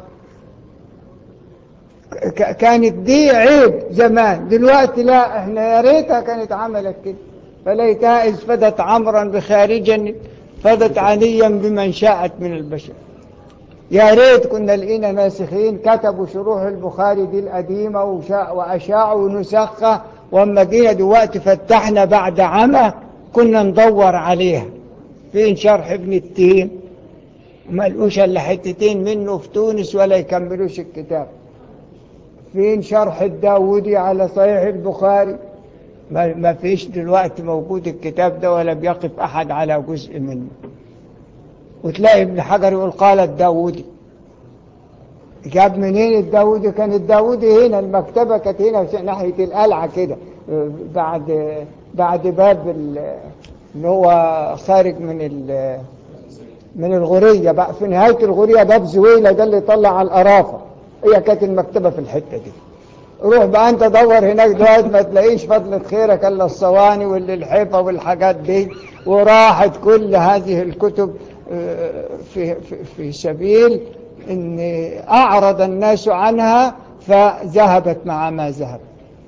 ك- كانت دي عيب زمان دلوقتي لا احنا يا ريتها كانت عملت كده فليتها إذ فدت عمرا بخارجا فدت عليا بمن شاءت من البشر يا ريت كنا لقينا ناسخين كتبوا شروح البخاري دي القديمة وشا- وأشاعوا نسخة وأما جينا دلوقتي فتحنا بعد عمى كنا ندور عليها فين شرح ابن التين ما لقوش الا حتتين منه في تونس ولا يكملوش الكتاب فين شرح الداودي على صحيح البخاري ما ما فيش دلوقتي موجود الكتاب ده ولا بيقف أحد على جزء منه وتلاقي ابن حجر يقول قال الداودي جاب منين الداودي كان الداودي هنا المكتبة كانت هنا في ناحية القلعة كده بعد بعد باب ال- اللي هو خارج من ال من الغورية بقى في نهاية الغورية باب زويلة ده اللي يطلع على القرافة هي كانت المكتبة في الحتة دي روح بقى انت دور هناك دلوقتي ما تلاقيش فضلة خيرك الا الصواني واللحفة والحاجات دي وراحت كل هذه الكتب آه، في, في, في سبيل ان اعرض الناس عنها فذهبت مع ما ذهب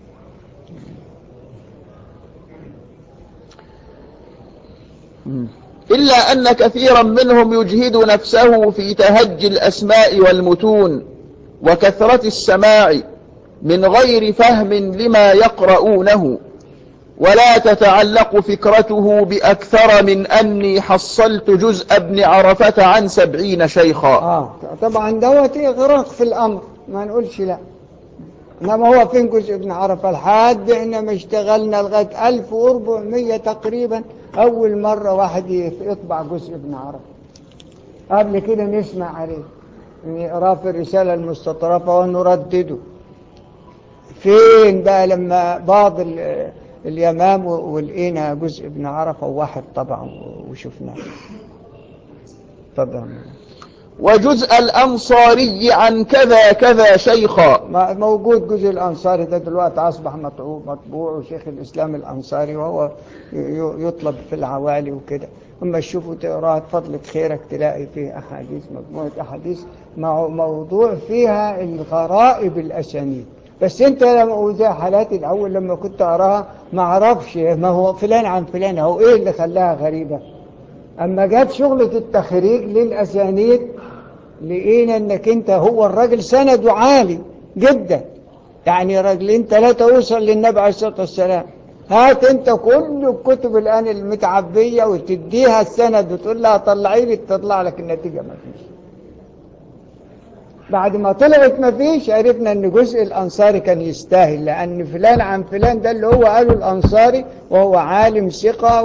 إلا أن كثيرا منهم يجهد نفسه في تهج الأسماء والمتون وكثرة السماع من غير فهم لما يقرؤونه ولا تتعلق فكرته بأكثر من أني حصلت جزء ابن عرفة عن سبعين شيخا اه طبعا دوت اغراق في الامر ما نقولش لا انما هو فين جزء ابن عرفه لحد احنا ما اشتغلنا لغايه 1400 تقريبا اول مره واحد يطبع جزء ابن عرفه قبل كده نسمع عليه نقراه في الرساله المستطرفه ونردده فين بقى لما بعض ال- اليمام ولقينا جزء ابن عرفه وواحد طبعا وشفناه اتفضل وجزء الأنصاري عن كذا كذا شيخا ما- موجود جزء الأنصاري ده دلوقتي أصبح مطبوع مطبوع وشيخ الإسلام الأنصاري وهو ي- ي- يطلب في العوالي وكده أما تشوفوا تقراه فضلة خيرك تلاقي فيه أحاديث مجموعة أحاديث مع موضوع فيها الغرائب الأسانيد بس أنت لما وزي حالاتي الأول لما كنت أقراها ما أعرفش ما هو فلان عن فلان هو إيه اللي خلاها غريبة أما جت شغلة التخريج للأسانيد لقينا انك انت هو الراجل سنده عالي جدا يعني راجلين ثلاثة وصل للنبي عليه الصلاة والسلام هات انت كل الكتب الان المتعبية وتديها السند وتقول لها طلعي لي تطلع لك النتيجة ما فيش بعد ما طلعت ما فيش عرفنا ان جزء الانصاري كان يستاهل لان فلان عن فلان ده اللي هو قاله الانصاري وهو عالم ثقة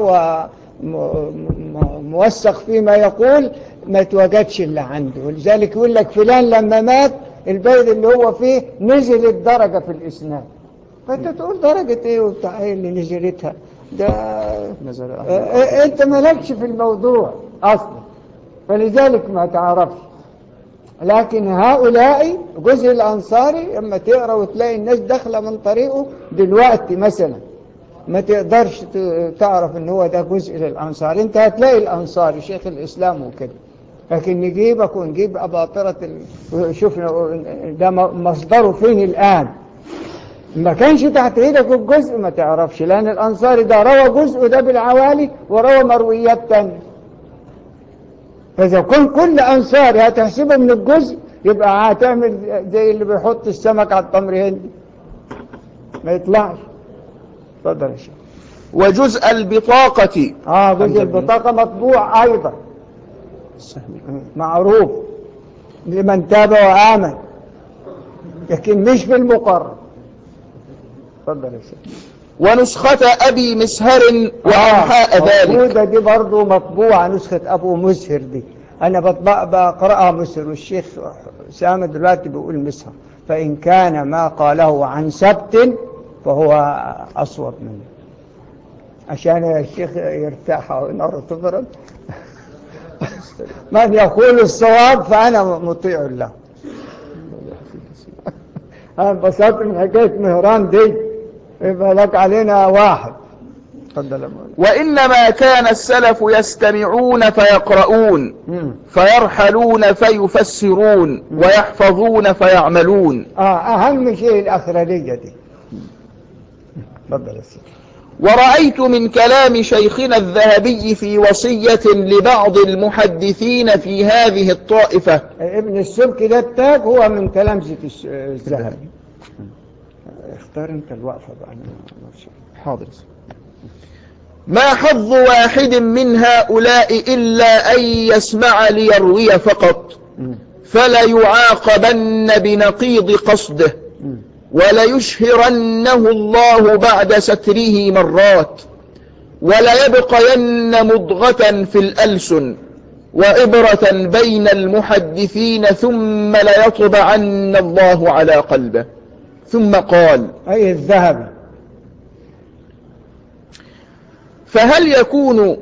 وموثق فيما يقول ما توجدش اللي عنده ولذلك يقول لك فلان لما مات البيت اللي هو فيه نزلت درجة في الإسناد فأنت تقول درجة إيه وبتاع إيه اللي نزلتها ده نزل آه، آه، أنت مالكش في الموضوع أصلا فلذلك ما تعرفش لكن هؤلاء جزء الأنصاري لما تقرأ وتلاقي الناس داخلة من طريقه دلوقتي مثلا ما تقدرش ت- تعرف ان هو ده جزء للأنصار انت هتلاقي الأنصار شيخ الإسلام وكده لكن نجيبك ونجيب أباطرة ال... شوفنا ده م- مصدره فين الآن ما كانش تحت ايدك الجزء ما تعرفش لأن الأنصاري ده روى جزء ده بالعوالي وروى مرويات تانية فإذا كن كل أنصاري هتحسبه من الجزء يبقى هتعمل زي اللي بيحط السمك على التمر هندي ما يطلعش اتفضل يا شيخ وجزء البطاقة اه جزء البطاقة مطبوع أيضا معروف لمن تاب وآمن لكن مش في المقرر اتفضل يا شيخ ونسخة أبي مسهر وأنحاء ذلك موجودة دي برضو مطبوعة نسخة أبو مسهر دي أنا بطبع بقرأها مسهر والشيخ سامة دلوقتي بيقول مسهر فإن كان ما قاله عن سبت فهو أصوب منه عشان الشيخ يرتاح ونار تبرد من يقول الصواب فأنا مطيع له أنا انبسطت من حكاية مهران دي يبقى لك علينا واحد تفضل يا مولانا وإنما كان السلف يستمعون فيقرؤون مم. فيرحلون فيفسرون ويحفظون فيعملون اه اهم شيء الاخرانيه دي تفضل يا سيدي ورأيت من كلام شيخنا الذهبي في وصية لبعض المحدثين في هذه الطائفة ابن السبك ده التاج هو من تلامذة الس- الذهبي اختار انت الوقفه بقى انا ما أعرفش. حاضر ما حظ واحد من هؤلاء إلا أن يسمع ليروي فقط مم. فلا يعاقبن بنقيض قصده مم. وليشهرنه الله بعد ستره مرات وليبقين مضغة في الألسن وإبرة بين المحدثين ثم ليطبعن الله على قلبه ثم قال اي الذهبي فهل يكون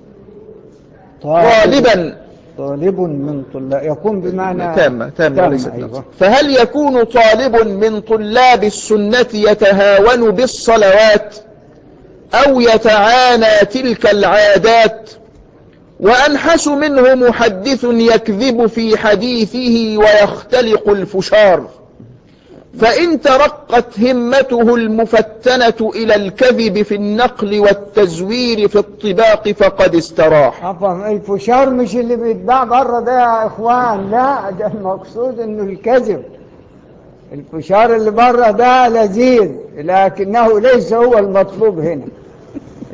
طالبا طالب من طلاب يكون بمعنى تامة تامة وليست أيوة. ناقصة. فهل يكون طالب من طلاب السنة يتهاون بالصلوات أو يتعانى تلك العادات وأنحس منه محدث يكذب في حديثه ويختلق الفشار فإن ترقت همته المفتنة إلى الكذب في النقل والتزوير في الطباق فقد استراح عفوا الفشار مش اللي بيتباع بره ده يا اخوان لا ده المقصود انه الكذب الفشار اللي بره ده لذيذ لكنه ليس هو المطلوب هنا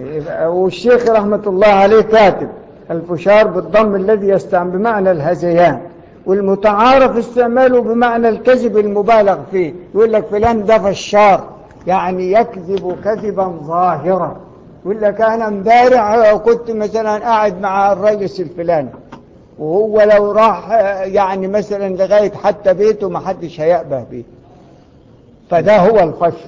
يبقى- والشيخ رحمة الله عليه كاتب الفشار بالضم الذي يستعمل بمعنى الهذيان والمتعارف استعماله بمعنى الكذب المبالغ فيه يقول لك فلان ده فشار يعني يكذب كذبا ظاهرا يقول لك انا امبارح كنت مثلا قاعد مع الرئيس الفلاني وهو لو راح آه، يعني مثلا لغايه حتى بيته ما حدش هيأبه بيه فده هو الفشل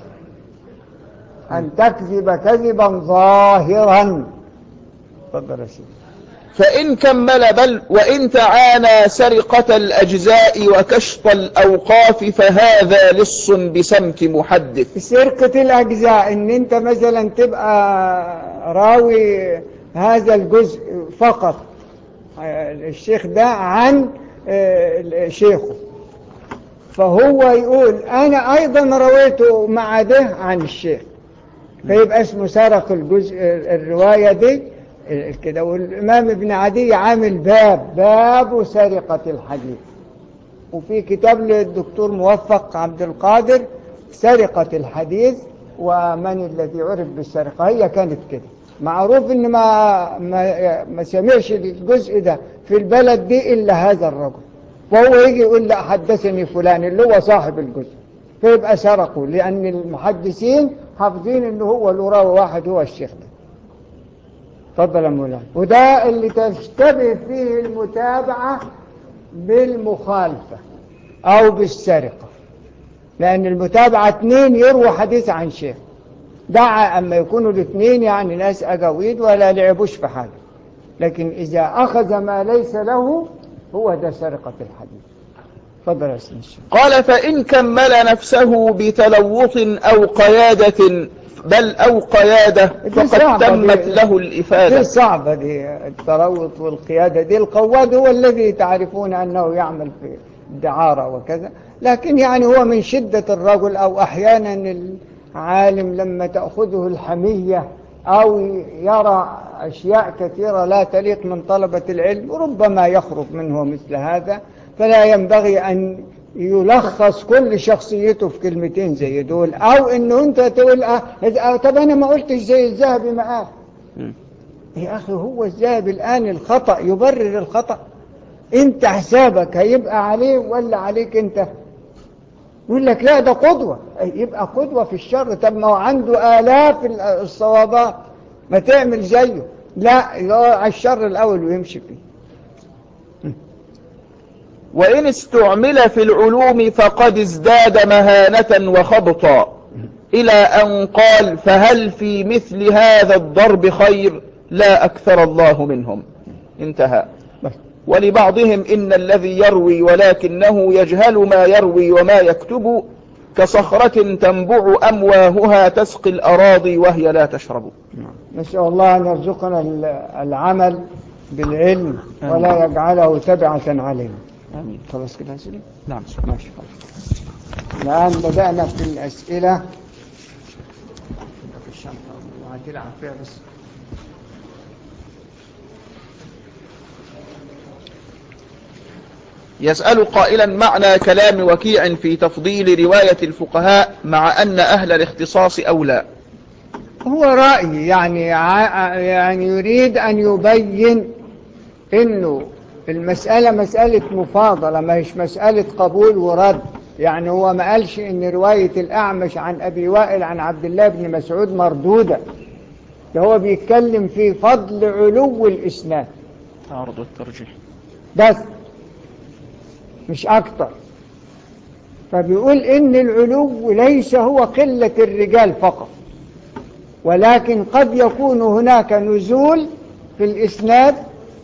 أن تكذب كذبا ظاهرا تفضل يا سيدي فإن كمل بل وإن تعانى سرقة الأجزاء وكشط الأوقاف فهذا لص بسمت محدث سرقة الأجزاء إن أنت مثلا تبقى راوي هذا الجزء فقط الشيخ ده عن آه، شيخه فهو يقول أنا أيضا رويته مع ده عن الشيخ فيبقى اسمه سرق الجزء الرواية دي كده والإمام ابن عدي عامل باب باب سرقة الحديث وفي كتاب للدكتور موفق عبد القادر سرقة الحديث ومن الذي عرف بالسرقة هي كانت كده معروف ان ما ما, ما سمعش الجزء ده في البلد دي الا هذا الرجل وهو يجي يقول لا حدثني فلان اللي هو صاحب الجزء فيبقى سرقوا لان المحدثين حافظين ان هو له راوي واحد هو الشيخ ده تفضل يا مولانا وده اللي تشتبه فيه المتابعة بالمخالفة أو بالسرقة لأن المتابعة اثنين يروى حديث عن شيخ دعا أما يكونوا الاثنين يعني ناس أجاويد ولا لعبوش في حاجة لكن إذا أخذ ما ليس له هو ده سرقة الحديث تفضل يا سيدي الشيخ قال فإن كمل نفسه بتلوط أو قيادة بل أو قيادة دي فقد صعبة تمت دي. له دي الإفادة صعبة دي التروط والقيادة دي القواد هو الذي تعرفون أنه يعمل في الدعارة وكذا لكن يعني هو من شدة الرجل أو أحيانا العالم لما تأخذه الحمية أو يرى أشياء كثيرة لا تليق من طلبة العلم ربما يخرج منه مثل هذا فلا ينبغي أن يلخص كل شخصيته في كلمتين زي دول أو أنه أنت تقول أه آه، طب أنا ما قلتش زي الذهبي معاه يا أخي هو الذهبي الآن الخطأ يبرر الخطأ أنت حسابك هيبقى عليه ولا عليك أنت يقول لك لا ده قدوة يبقى قدوة في الشر طب ما هو عنده آلاف ال- الصوابات ما تعمل زيه لا يقع على الشر الأول ويمشي فيه وإن استعمل في العلوم فقد ازداد مهانة وخبطا إلى أن قال فهل في مثل هذا الضرب خير لا أكثر الله منهم انتهى بس. ولبعضهم إن الذي يروي ولكنه يجهل ما يروي وما يكتب كصخرة تنبع أمواهها تسقي الأراضي وهي لا تشرب نسأل الله أن يرزقنا ال- العمل بالعلم آمين. ولا يجعله تبعة علينا آمين خلاص كده يا سيدي نعم ماشي خلاص الآن بدأنا في الأسئلة في الشنطة وهتلعب فيها بس يسأل قائلا معنى كلام وكيع في تفضيل رواية الفقهاء مع أن أهل الاختصاص أولى هو رأي يعني ع- يعني يريد أن يبين إنه المسألة مسألة مفاضلة ما هيش مسألة قبول ورد يعني هو ما قالش إن رواية الأعمش عن أبي وائل عن عبد الله بن مسعود مردودة ده هو بيتكلم في فضل علو الإسناد تعرض والترجيح بس مش أكتر فبيقول إن العلو ليس هو قلة الرجال فقط ولكن قد يكون هناك نزول في الإسناد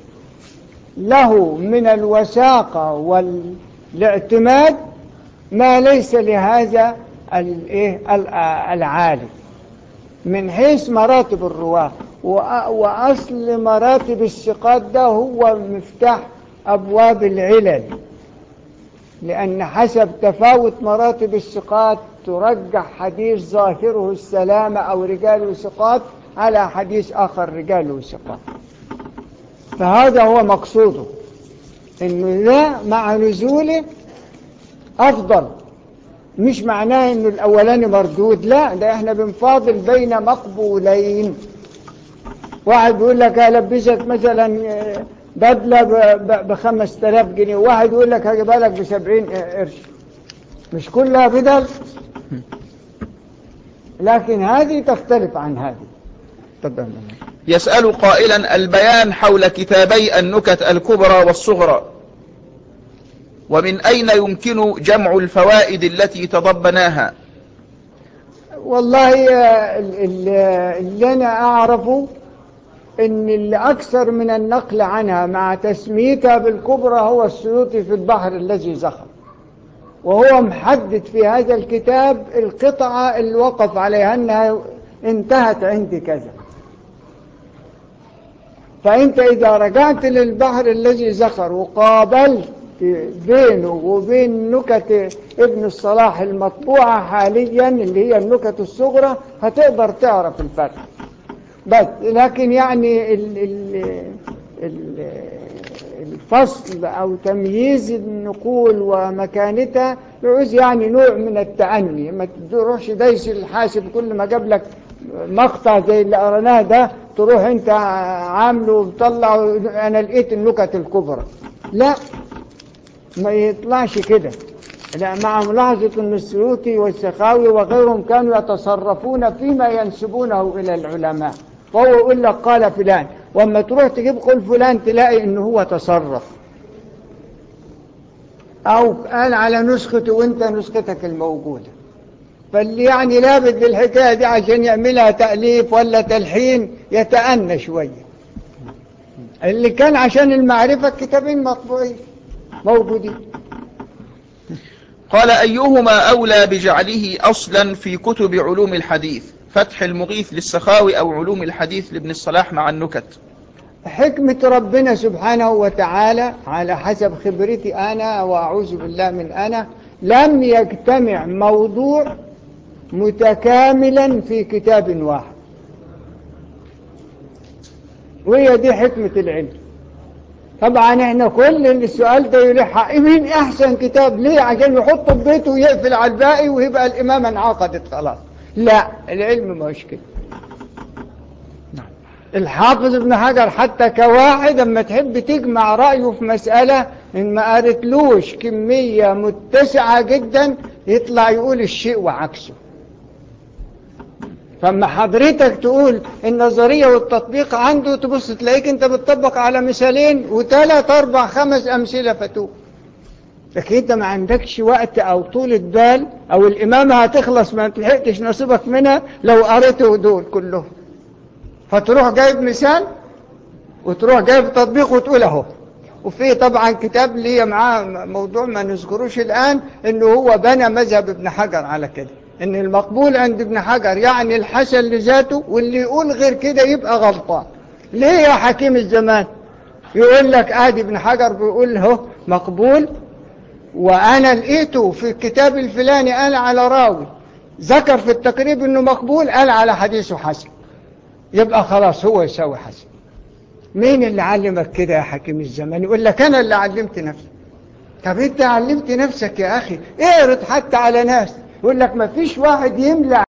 له من الوثاقة والاعتماد ما ليس لهذا الإيه ال- العالم من حيث مراتب الرواة وأ- وأصل مراتب الثقات ده هو مفتاح أبواب العلل لأن حسب تفاوت مراتب الثقات ترجح حديث ظاهره السلامة أو رجاله ثقات على حديث آخر رجاله ثقات فهذا هو مقصوده إنه ده مع نزوله أفضل مش معناه إنه الأولاني مردود لا ده إحنا بنفاضل بين مقبولين واحد بيقول لك هلبسك مثلا آه، بدلة ب 5000 جنيه وواحد يقول لك هجيبها لك ب 70 قرش مش كلها بدل لكن هذه تختلف عن هذه تفضل يسأل قائلا البيان حول كتابي النكت الكبرى والصغرى ومن أين يمكن جمع الفوائد التي تضبناها والله آه، ال- ال- اللي أنا أعرفه إن اللي أكثر من النقل عنها مع تسميتها بالكبرى هو السيوطي في البحر الذي زخر وهو محدد في هذا الكتاب القطعة اللي وقف عليها أنها انتهت عندي كذا فأنت إذا رجعت للبحر الذي زخر وقابلت بينه وبين نكت ابن الصلاح المطبوعة حاليا اللي هي النكت الصغرى هتقدر تعرف الفرق بس لكن يعني ال ال ال الفصل أو تمييز النقول ومكانتها يعوز يعني نوع من التأني ما تروحش دايس الحاسب كل ما جاب لك مقطع زي اللي قرناه ده تروح انت عامله وتطلع انا لقيت النكت الكبرى لا ما يطلعش كده لا مع ملاحظة أن السيوطي والسخاوي وغيرهم كانوا يتصرفون فيما ينسبونه إلى العلماء وهو يقول لك قال فلان واما تروح تجيب قول فلان تلاقي أنه هو تصرف أو قال على نسخته وانت نسختك الموجودة فاللي يعني لابد للحكاية دي عشان يعملها تأليف ولا تلحين يتأنى شوية اللي كان عشان المعرفة كتابين مطبوعين موجودين قال أيهما أولى بجعله أصلا في كتب علوم الحديث فتح المغيث للسخاوي أو علوم الحديث لابن الصلاح مع النكت حكمة ربنا سبحانه وتعالى على حسب خبرتي أنا وأعوذ بالله من أنا لم يجتمع موضوع متكاملا في كتاب واحد وهي دي حكمة العلم طبعا احنا كل السؤال ده يلح مين احسن كتاب ليه عشان يحطه في بيته ويقفل على الباقي ويبقى الامامة انعقدت خلاص لا العلم مش كده الحافظ ابن حجر حتى كواحد اما تحب تجمع رأيه في مسألة ان ما قالتلوش كمية متسعة جدا يطلع يقول الشيء وعكسه فاما حضرتك تقول النظرية والتطبيق عنده تبص تلاقيك انت بتطبق على مثالين وثلاث اربع خمس امثلة فتوه لكن انت ما عندكش وقت او طولة بال او الامامة هتخلص ما تلحقتش نصيبك منها لو قريته دول كلهم فتروح جايب مثال وتروح جايب تطبيق وتقول اهو وفي طبعا كتاب لي معاه موضوع ما نذكروش الآن انه هو بنى مذهب ابن حجر على كده ان المقبول عند ابن حجر يعني الحسن لذاته واللي يقول غير كده يبقى غلطان ليه يا حكيم الزمان يقول لك ادي ابن حجر بيقول هو مقبول وانا لقيته في الكتاب الفلاني قال على راوي ذكر في التقريب انه مقبول قال على حديثه حسن يبقى خلاص هو يساوي حسن مين اللي علمك كده يا حكيم الزمان يقول لك انا اللي علمت نفسي طب انت علمت نفسك يا اخي اعرض حتى على ناس يقول لك ما فيش واحد يملى